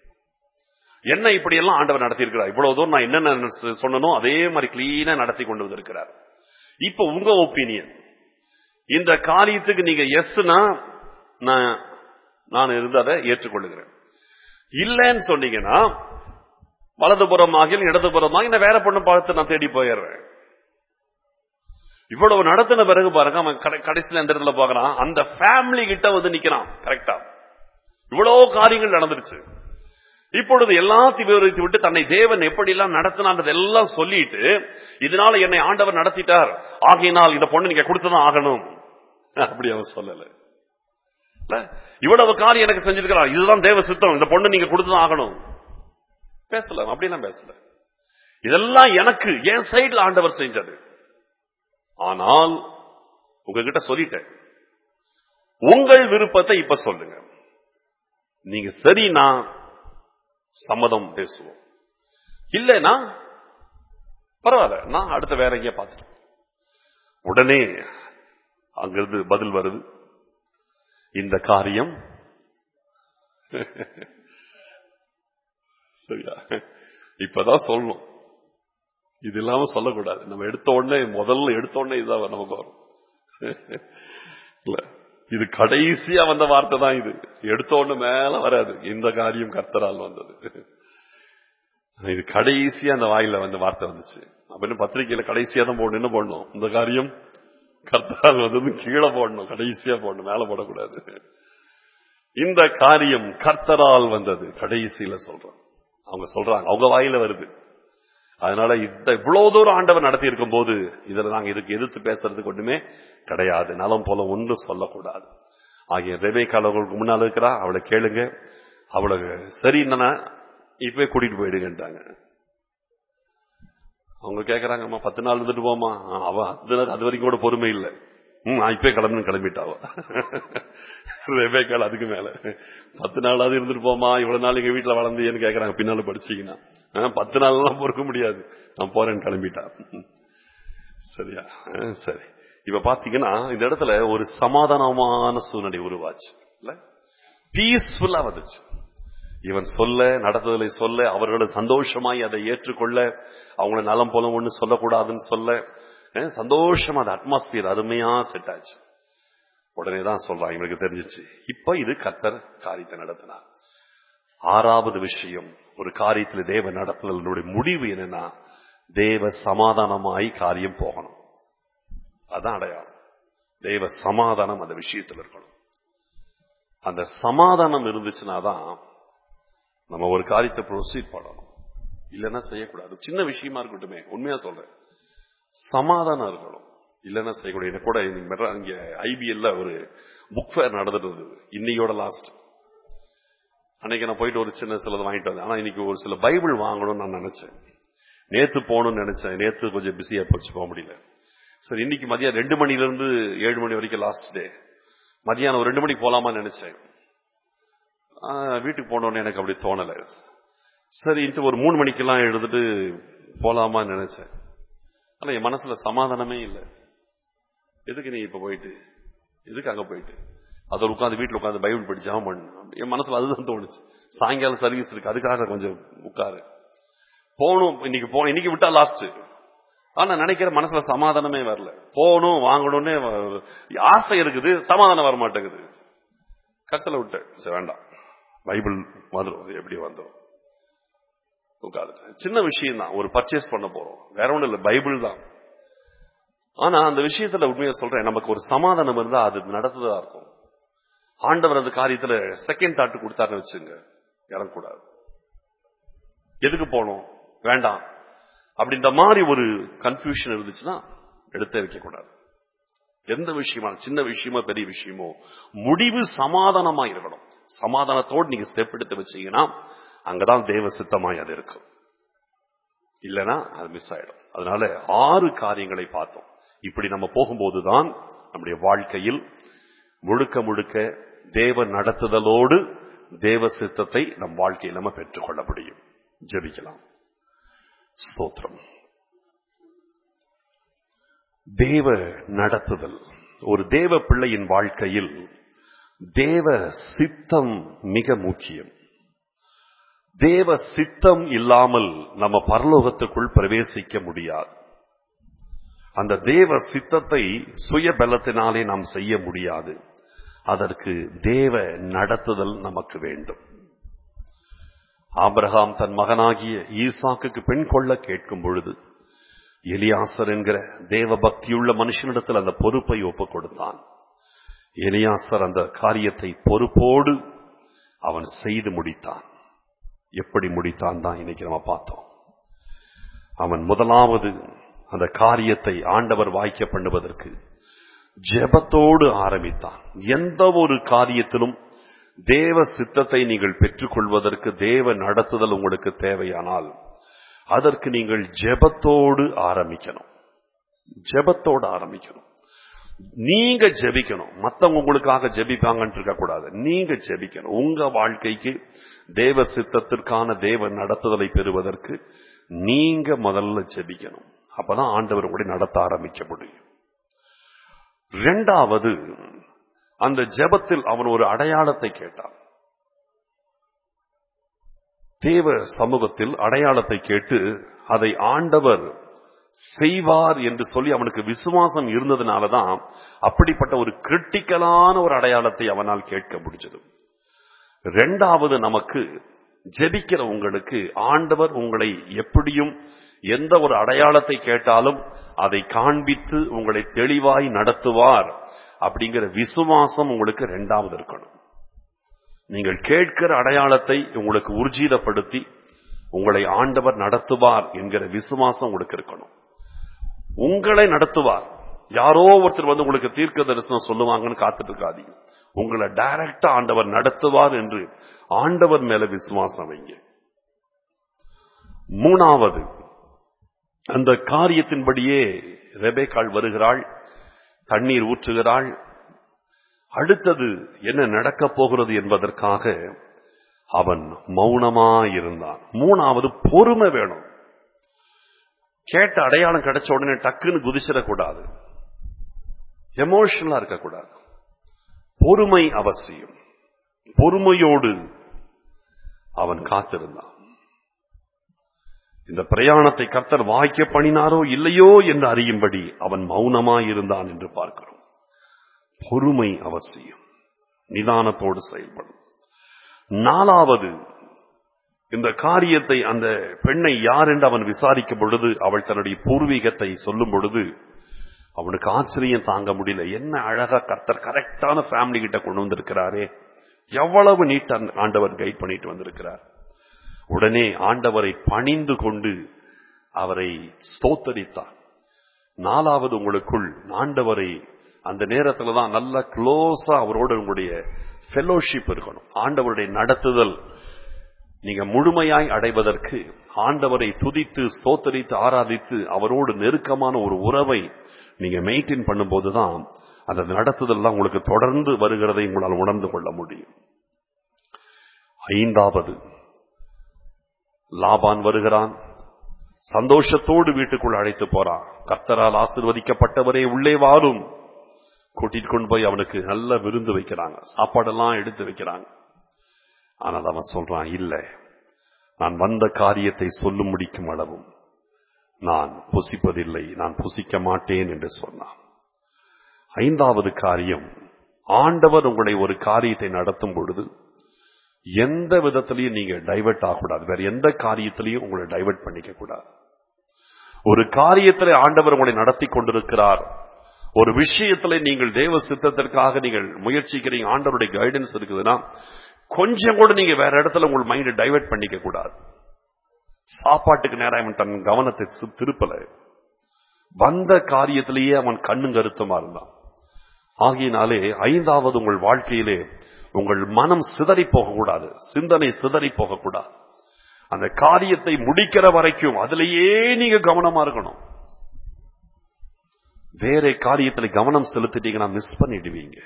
என்ன இப்படி எல்லாம் ஆண்டவர் நடத்தி இருக்கிறார் இவ்வளவு தூரம் நான் என்னென்ன சொன்னனோ அதே மாதிரி கிளீனா நடத்தி கொண்டு வந்திருக்கிறார் இப்ப உங்க ஒப்பீனியன் இந்த காரியத்துக்கு நீங்க எஸ்னா நான் நான் இருந்து அதை ஏற்றுக்கொள்ளுகிறேன் இல்லைன்னு சொன்னீங்கன்னா வலதுபுறமாக இடதுபுறமாக நான் வேற பொண்ணு பார்த்து நான் தேடி போயிடுறேன் இவ்வளவு நடத்தின பிறகு பாருங்க அவன் கடை- கடைசியில எந்த இடத்துல பாக்குறான் அந்த ஃபேமிலி கிட்ட வந்து நிக்கிறான் கரெக்டா இவ்வளவு காரியங்கள் நடந்துருச்சு இப்பொழுது எல்லாத்தையும் விவரித்து விட்டு தன்னை தேவன் எப்படியெல்லாம் நடத்தினான்றது எல்லாம் சொல்லிட்டு இதனால என்னை ஆண்டவர் நடத்திட்டார் ஆகையினால் இந்த பொண்ணு நீங்க கொடுத்துதான் ஆகணும் அப்படி அவன் சொல்லல இல்ல? இவ்வளவு காரியம் எனக்கு செஞ்சிருக்கிறார் இதுதான் தேவ சித்தம் இந்த பொண்ணு நீங்க கொடுத்துதான் ஆகணும் பேசல அப்படிலாம் பேசல இதெல்லாம் எனக்கு என் சைடுல ஆண்டவர் செஞ்சது ஆனால் உங்ககிட்ட சொல்லிட்டேன் உங்கள் விருப்பத்தை இப்ப சொல்லுங்க நீங்க சரினா சம்மதம் பேசுவோம் இல்லைன்னா பரவாயில்ல நான் அடுத்த வேற எங்கேயா பார்த்துட்டேன் உடனே அங்கிருந்து பதில் வருது இந்த காரியம் சரியா இப்பதான் சொல்லணும் இது இல்லாம சொல்லக்கூடாது நம்ம எடுத்த உடனே முதல்ல எடுத்த உடனே இதுதான் நமக்கு வரும் இல்ல இது கடைசியா வந்த வார்த்தை தான் இது எடுத்த உடனே மேல வராது இந்த காரியம் கர்த்தரால் வந்தது இது கடைசியா அந்த வாயில வந்த வார்த்தை வந்துச்சு அப்படின்னு பத்திரிகையில கடைசியா தான் போடணும் என்ன போடணும் இந்த காரியம் கர்த்தரால் வந்தது கீழே போடணும் கடைசியா போடணும் மேல போடக்கூடாது இந்த காரியம் கர்த்தரால் வந்தது கடைசியில சொல்றோம் அவங்க சொல்றாங்க அவங்க வாயில வருது அதனால இந்த இவ்வளவு தூரம் ஆண்டவர் நடத்தி இருக்கும் போது இதுல நாங்க இதுக்கு எதிர்த்து பேசுறதுக்கு ஒண்ணுமே கிடையாது நலம் போல ஒன்றும் சொல்லக்கூடாது ஆகிய ரெபேக்கால் அவர்களுக்கு முன்னால் இருக்கிறா அவளை கேளுங்க அவளுக்கு சரி என்னன்னா இப்பவே கூட்டிட்டு போயிடுங்கன்றாங்க அவங்க கேக்குறாங்கம்மா பத்து நாள் இருந்துட்டு போமா அவ அது அது வரைக்கும் கூட பொறுமை இல்லை ம் இப்பே கிளம்பு கிளம்பிட்டாவ ரெபேக்கால் அதுக்கு மேல பத்து நாளாவது இருந்துட்டு போமா இவ்வளவு நாள் எங்க வீட்டுல வளர்ந்தேன்னு கேக்குறாங்க பின்னால படிச்சீங்கன்னா ஆ, பத்து நாள் எல்லாம் பொறுக்க முடியாது நான் போறேன்னு கிளம்பிட்டா சரியா ஆ, சரி இப்ப பாத்தீங்கன்னா இந்த இடத்துல ஒரு சமாதானமான சூழ்நிலை உருவாச்சு இல்ல பீஸ்ஃபுல்லா வந்துச்சு இவன் சொல்ல நடத்துதலை சொல்ல அவர்களும் சந்தோஷமாய் அதை ஏற்றுக்கொள்ள அவங்கள நலம் போல ஒண்ணு சொல்லக்கூடாதுன்னு சொல்ல அஹ், சந்தோஷமா அந்த அட்மாஸ்பியர் அருமையா செட் ஆச்சு உடனே தான் சொல்றான் இவனுக்கு தெரிஞ்சிச்சு இப்ப இது கத்தர் காரியத்தை நடத்தினார் ஆறாவது விஷயம் ஒரு காரியத்தில் தேவ நடத்துதலுடைய முடிவு என்னன்னா தேவ சமாதானமாய் காரியம் போகணும் அதான் அடையாளம் தேவ சமாதானம் அந்த விஷயத்தில் இருக்கணும் அந்த சமாதானம் இருந்துச்சுன்னா தான் நம்ம ஒரு காரியத்தை ப்ரொசீட் பண்ணணும் இல்லைன்னா செய்யக்கூடாது சின்ன விஷயமா இருக்கட்டுமே உண்மையா சொல்றேன் சமாதானம் இருக்கணும் இல்லைன்னா செய்யக்கூடாது எனக்கு கூட இன்னைக்கு மெட்ரா- இங்க ஐபிஎல்ல ஒரு புக் ஃபேர் நடந்துட்டு இருந்தது இன்னையோட லாஸ்ட் அன்னைக்கு நான் போயிட்டு ஒரு சின்ன சிலது வாங்கிட்டு வந்தேன் ஆனா இன்னைக்கு ஒரு சில பைபிள் வாங்கணும்னு நான் நினைச்சேன் நேத்து போகணும்னு நினைச்சேன் நேத்து கொஞ்சம் பிஸியா போச்சு போக முடியல சரி இன்னைக்கு மதியம் ரெண்டு மணில இருந்து ஏழு மணி வரைக்கும் லாஸ்ட் டே மதியானம் ஒரு ரெண்டு மணிக்கு போலாமான்னு நினைச்சேன் ஆ, வீட்டுக்கு போனோன்னு எனக்கு அப்படி தோணல சரின்ட்டு ஒரு மூணு மணிக்கெல்லாம் எழுதிட்டு போலாமான்னு நினைச்சேன் ஆனா என் மனசுல சமாதானமே இல்லை எதுக்கு நீ இப்ப போயிட்டு எதுக்கு அங்க போயிட்டு அதோட உட்காந்து வீட்டுல உட்காந்து பைபிள் படிச்சாம பண்ணணும் என் மனசுல அதுதான் தோணுச்சு சாயங்காலம் சர்வீஸ் இருக்கு அதுக்காக கொஞ்சம் உட்காரு போகணும் இன்னைக்கு போ இன்னைக்கு விட்டா லாஸ்ட் ஆனா நினைக்கிற மனசுல சமாதானமே வரல போகணும் வாங்கணும்னு வ- ஆசை இருக்குது சமாதானம் வர மாட்டேங்குது கசல விட்டேன் சரி வேண்டாம் பைபிள் வந்துடும் எப்படி வந்துடும் உட்காந்துட்டேன் சின்ன விஷயம் தான் ஒரு பர்ச்சேஸ் பண்ண போறோம் வேற ஒண்ணும் இல்ல பைபிள் தான் ஆனா அந்த விஷயத்துல உண்மையா சொல்றேன் நமக்கு ஒரு சமாதானம் இருந்தா அது நடத்துதா இருக்கும் ஆண்டவர் அந்த காரியத்துல செகண்ட் தாட் கொடுத்தாருன்னு வச்சுங்க இறங்கக்கூடாது எதுக்கு போகணும் வேண்டாம் அப்படின்ற மாதிரி ஒரு கன்ஃபியூஷன் இருந்துச்சுன்னா எடுத்து வைக்க கூடாது எந்த விஷயமா சின்ன விஷயமோ பெரிய விஷயமோ முடிவு சமாதானமா இருக்கணும் சமாதானத்தோடு நீங்க ஸ்டெப் எடுத்து வச்சீங்கன்னா அங்கதான் தேவ சித்தமாய் அது இருக்கும் இல்லைன்னா அது மிஸ் ஆயிடும் அதனால ஆறு காரியங்களை பார்த்தோம் இப்படி நம்ம போகும்போதுதான் நம்முடைய வாழ்க்கையில் முழுக்க முழுக்க தேவ நடத்துதலோடு தேவ சித்தத்தை நம் வாழ்க்கையில் நம்ம பெற்றுக்கொள்ள முடியும் ஜெபிக்கலாம் ஸ்தோத்திரம் தேவ நடத்துதல் ஒரு தேவ பிள்ளையின் வாழ்க்கையில் தேவ சித்தம் மிக முக்கியம் தேவ சித்தம் இல்லாமல் நம்ம பரலோகத்துக்குள் பிரவேசிக்க முடியாது அந்த தேவ சித்தத்தை சுய பலத்தினாலே நாம் செய்ய முடியாது அதற்கு தேவ நடத்துதல் நமக்கு வேண்டும் ஆபிரகாம் தன் மகனாகிய ஈசாக்குக்கு பெண் கொள்ள கேட்கும் பொழுது எலியாசர் என்கிற தேவ பக்தியுள்ள மனுஷனிடத்தில் அந்த பொறுப்பை ஒப்புக் கொடுத்தான் எலியாசர் அந்த காரியத்தை பொறுப்போடு அவன் செய்து முடித்தான் எப்படி முடித்தான் தான் இன்னைக்கு நம்ம பார்த்தோம் அவன் முதலாவது அந்த காரியத்தை ஆண்டவர் வாய்க்க பண்ணுவதற்கு ஜெபத்தோடு ஆரம்பித்தான் எந்த ஒரு காரியத்திலும் தேவ சித்தத்தை நீங்கள் பெற்றுக்கொள்வதற்கு தேவ நடத்துதல் உங்களுக்கு தேவையானால் அதற்கு நீங்கள் ஜெபத்தோடு ஆரம்பிக்கணும் ஜெபத்தோடு ஆரம்பிக்கணும் நீங்க ஜெபிக்கணும் மத்தவங்க உங்களுக்காக ஜெபிப்பாங்கன்னு இருக்க கூடாது நீங்க ஜெபிக்கணும் உங்க வாழ்க்கைக்கு தேவ சித்தத்திற்கான தேவ நடத்துதலை பெறுவதற்கு நீங்க முதல்ல ஜெபிக்கணும் அப்பதான் ஆண்டவர் உங்களை நடத்த ஆரம்பிக்க முடியும் இரண்டாவது அந்த ஜெபத்தில் அவன் ஒரு அடையாளத்தை கேட்டான் தேவ சமூகத்தில் அடையாளத்தை கேட்டு அதை ஆண்டவர் செய்வார் என்று சொல்லி அவனுக்கு விசுவாசம் இருந்ததுனாலதான் அப்படிப்பட்ட ஒரு கிரிட்டிக்கலான ஒரு அடையாளத்தை அவனால் கேட்க முடிஞ்சது ரெண்டாவது நமக்கு ஜெபிக்கிற உங்களுக்கு ஆண்டவர் உங்களை எப்படியும் எந்த ஒரு அடையாளத்தை கேட்டாலும் அதை காண்பித்து உங்களை தெளிவாய் நடத்துவார் அப்படிங்கிற விசுவாசம் உங்களுக்கு ரெண்டாவது இருக்கணும் நீங்கள் கேட்கிற அடையாளத்தை உங்களுக்கு உர்ஜீதப்படுத்தி உங்களை ஆண்டவர் நடத்துவார் என்கிற விசுவாசம் உங்களுக்கு இருக்கணும் உங்களை நடத்துவார் யாரோ ஒருத்தர் வந்து உங்களுக்கு தீர்க்க தரிசனம் சொல்லுவாங்கன்னு காத்துட்டு இருக்காதீங்க உங்களை டைரக்டா ஆண்டவர் நடத்துவார் என்று ஆண்டவர் மேல விசுவாசம் வைங்க மூணாவது அந்த காரியத்தின்படியே ரெபேக்காள் வருகிறாள் தண்ணீர் ஊற்றுகிறாள் அடுத்தது என்ன நடக்கப் போகிறது என்பதற்காக அவன் மௌனமாயிருந்தான் மூணாவது பொறுமை வேணும் கேட்ட அடையாளம் கிடைச்ச உடனே டக்குன்னு குதிச்சிடக்கூடாது எமோஷனலா இருக்கக்கூடாது பொறுமை அவசியம் பொறுமையோடு அவன் காத்திருந்தான் இந்த பிரயாணத்தை கர்த்தர் வாய்க்க பண்ணினாரோ இல்லையோ என்று அறியும்படி அவன் மௌனமாயிருந்தான் என்று பார்க்கிறோம் பொறுமை அவசியம் நிதானத்தோடு செயல்படும் நாலாவது இந்த காரியத்தை அந்த பெண்ணை யார் என்று அவன் விசாரிக்கும் பொழுது அவள் தன்னுடைய பூர்வீகத்தை சொல்லும் பொழுது அவனுக்கு ஆச்சரியம் தாங்க முடியல என்ன அழகா கர்த்தர் கரெக்டான ஃபேமிலி கிட்ட கொண்டு வந்திருக்கிறாரே எவ்வளவு நீட் ஆண்டவர் கைட் பண்ணிட்டு வந்திருக்கிறார் உடனே ஆண்டவரை பணிந்து கொண்டு அவரை ஸ்தோத்தரித்தார் நாலாவது உங்களுக்குள் ஆண்டவரை அந்த நேரத்துல தான் நல்ல க்ளோஸா அவரோட உங்களுடைய ஃபெலோஷிப் இருக்கணும் ஆண்டவருடைய நடத்துதல் நீங்க முழுமையாய் அடைவதற்கு ஆண்டவரை துதித்து ஸ்தோத்தரித்து ஆராதித்து அவரோடு நெருக்கமான ஒரு உறவை நீங்க மெயின்டைன் பண்ணும்போதுதான் அந்த நடத்துதல்லாம் உங்களுக்கு தொடர்ந்து வருகிறதை உங்களால் உணர்ந்து கொள்ள முடியும் ஐந்தாவது லாபான் வருகிறான் சந்தோஷத்தோடு வீட்டுக்குள் அழைத்து போறான் கர்த்தரால் ஆசிர்வதிக்கப்பட்டவரே உள்ளே வாரும் கூட்டிட்டு கொண்டு போய் அவனுக்கு நல்ல விருந்து வைக்கிறாங்க சாப்பாடெல்லாம் எடுத்து வைக்கிறாங்க ஆனால் அவன் சொல்றான் இல்ல நான் வந்த காரியத்தை சொல்லு முடிக்கும் அளவும் நான் புசிப்பதில்லை நான் புசிக்க மாட்டேன் என்று சொன்னான் ஐந்தாவது காரியம் ஆண்டவர் உங்களை ஒரு காரியத்தை நடத்தும் பொழுது எந்த விதத்திலையும் நீங்க டைவர்ட் ஆகக்கூடாது வேற எந்த காரியத்திலையும் உங்களை டைவர்ட் பண்ணிக்க கூடாது ஒரு காரியத்தில் ஆண்டவர் உங்களை நடத்தி கொண்டிருக்கிறார் ஒரு விஷயத்துல நீங்கள் தேவ சித்தத்திற்காக நீங்கள் முயற்சிக்கிறீங்க ஆண்டவருடைய கைடன்ஸ் இருக்குதுன்னா கொஞ்சம் கூட நீங்க வேற இடத்துல உங்கள் மைண்ட் டைவர்ட் பண்ணிக்க கூடாது சாப்பாட்டுக்கு நேரம் அவன் தன் கவனத்தை சி- திருப்பல வந்த காரியத்திலேயே அவன் கண்ணும் கருத்துமா இருந்தான் ஆகையினாலே ஐந்தாவது உங்கள் வாழ்க்கையிலே உங்கள் மனம் சிதறி போகக்கூடாது சிந்தனை சிதறி போகக்கூடாது அந்த காரியத்தை முடிக்கிற வரைக்கும் அதிலேயே நீங்க கவனமா இருக்கணும் வேற காரியத்துல கவனம் செலுத்திட்டீங்கன்னா மிஸ் பண்ணிடுவீங்க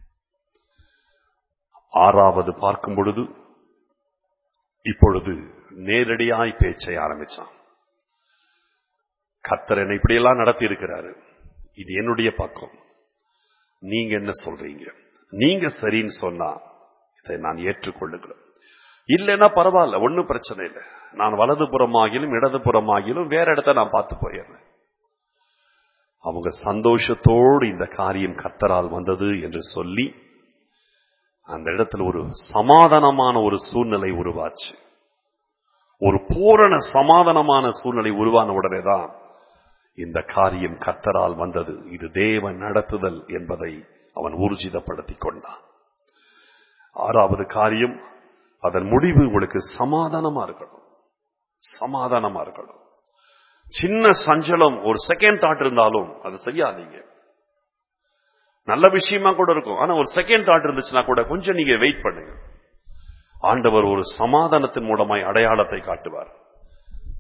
ஆறாவது பார்க்கும் பொழுது இப்பொழுது நேரடியாய் பேச்சை ஆரம்பிச்சான் கர்த்தர் என்னை இப்படியெல்லாம் நடத்தி இருக்கிறாரு இது என்னுடைய பக்கம் நீங்க என்ன சொல்றீங்க நீங்க சரின்னு சொன்னா இதை நான் ஏற்றுக்கொள்ளுகிறேன் இல்லைன்னா பரவாயில்ல ஒன்னும் பிரச்சனை இல்லை நான் வலது புறமாகிலும் இடது புறமாகிலும் வேற இடத்த நான் பார்த்து போயிடுறேன் அவங்க சந்தோஷத்தோடு இந்த காரியம் கர்த்தரால் வந்தது என்று சொல்லி அந்த இடத்துல ஒரு சமாதானமான ஒரு சூழ்நிலை உருவாச்சு ஒரு பூரண சமாதானமான சூழ்நிலை உருவான உடனே தான் இந்த காரியம் கர்த்தரால் வந்தது இது தேவன் நடத்துதல் என்பதை அவன் ஊர்ஜிதப்படுத்திக் கொண்டான் ஆறாவது காரியம் அதன் முடிவு உங்களுக்கு சமாதானமா இருக்கணும் சமாதானமா இருக்கணும் சின்ன சஞ்சலம் ஒரு செகண்ட் தாட் இருந்தாலும் அது செய்யாதீங்க நல்ல விஷயமா கூட இருக்கும் ஆனா ஒரு செகண்ட் தாட் இருந்துச்சுன்னா கூட கொஞ்சம் நீங்க வெயிட் பண்ணுங்க ஆண்டவர் ஒரு சமாதானத்தின் மூலமாய் அடையாளத்தை காட்டுவார்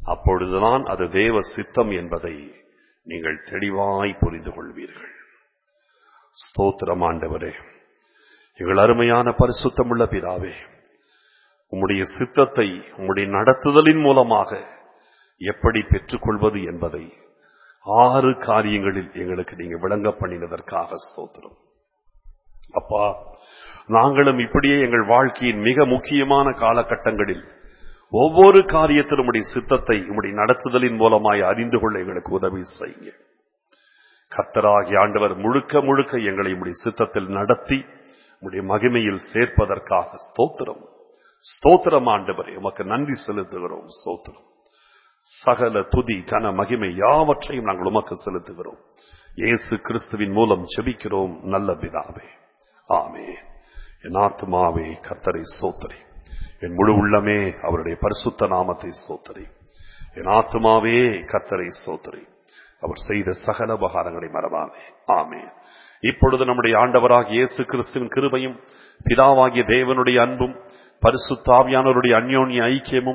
அப்பொழுதுதான் அது தேவ சித்தம் என்பதை நீங்கள் தெளிவாய் புரிந்து கொள்வீர்கள் ஸ்தோத்திரம் ஆண்டவரே எங்கள் அருமையான பரிசுத்தமுள்ள பிதாவே உம்முடைய சித்தத்தை உம்முடைய நடத்துதலின் மூலமாக எப்படி பெற்றுக்கொள்வது என்பதை ஆறு காரியங்களில் எங்களுக்கு நீங்க விளங்க பண்ணினதற்காக ஸ்தோத்திரம் அப்பா நாங்களும் இப்படியே எங்கள் வாழ்க்கையின் மிக முக்கியமான காலகட்டங்களில் ஒவ்வொரு காரியத்திலும் உடைய சித்தத்தை உம்முடைய நடத்துதலின் மூலமாய் அறிந்து கொள்ள எங்களுக்கு உதவி செய்யுங்க கர்த்தராகிய ஆண்டவர் முழுக்க முழுக்க எங்களை உம்முடைய சித்தத்தில் நடத்தி உம்முடைய மகிமையில் சேர்ப்பதற்காக ஸ்தோத்திரம் ஸ்தோத்திரம் ஆண்டவரே உமக்கு நன்றி செலுத்துகிறோம் ஸ்தோத்திரம் சகல துதி கன மகிமை யாவற்றையும் நாங்கள் உமக்கு செலுத்துகிறோம் இயேசு கிறிஸ்துவின் மூலம் ஜெபிக்கிறோம் நல்ல பிதாவே ஆமே என் ஆத்மாவே கர்த்தரை ஸ்தோத்தரி என் முழு உள்ளமே அவருடைய பரிசுத்த நாமத்தை ஸ்தோத்தரி என் ஆத்மாவே கர்த்தரை ஸ்தோத்தரி அவர் செய்த சகல உபகாரங்களை மறவாதே ஆமே இப்பொழுது நம்முடைய ஆண்டவராகிய இயேசு கிறிஸ்துவின் கிருபையும் பிதாவாகிய தேவனுடைய அன்பும் பரிசுத்தாவியானவருடைய அந்யோன்ய ஐக்கியமும்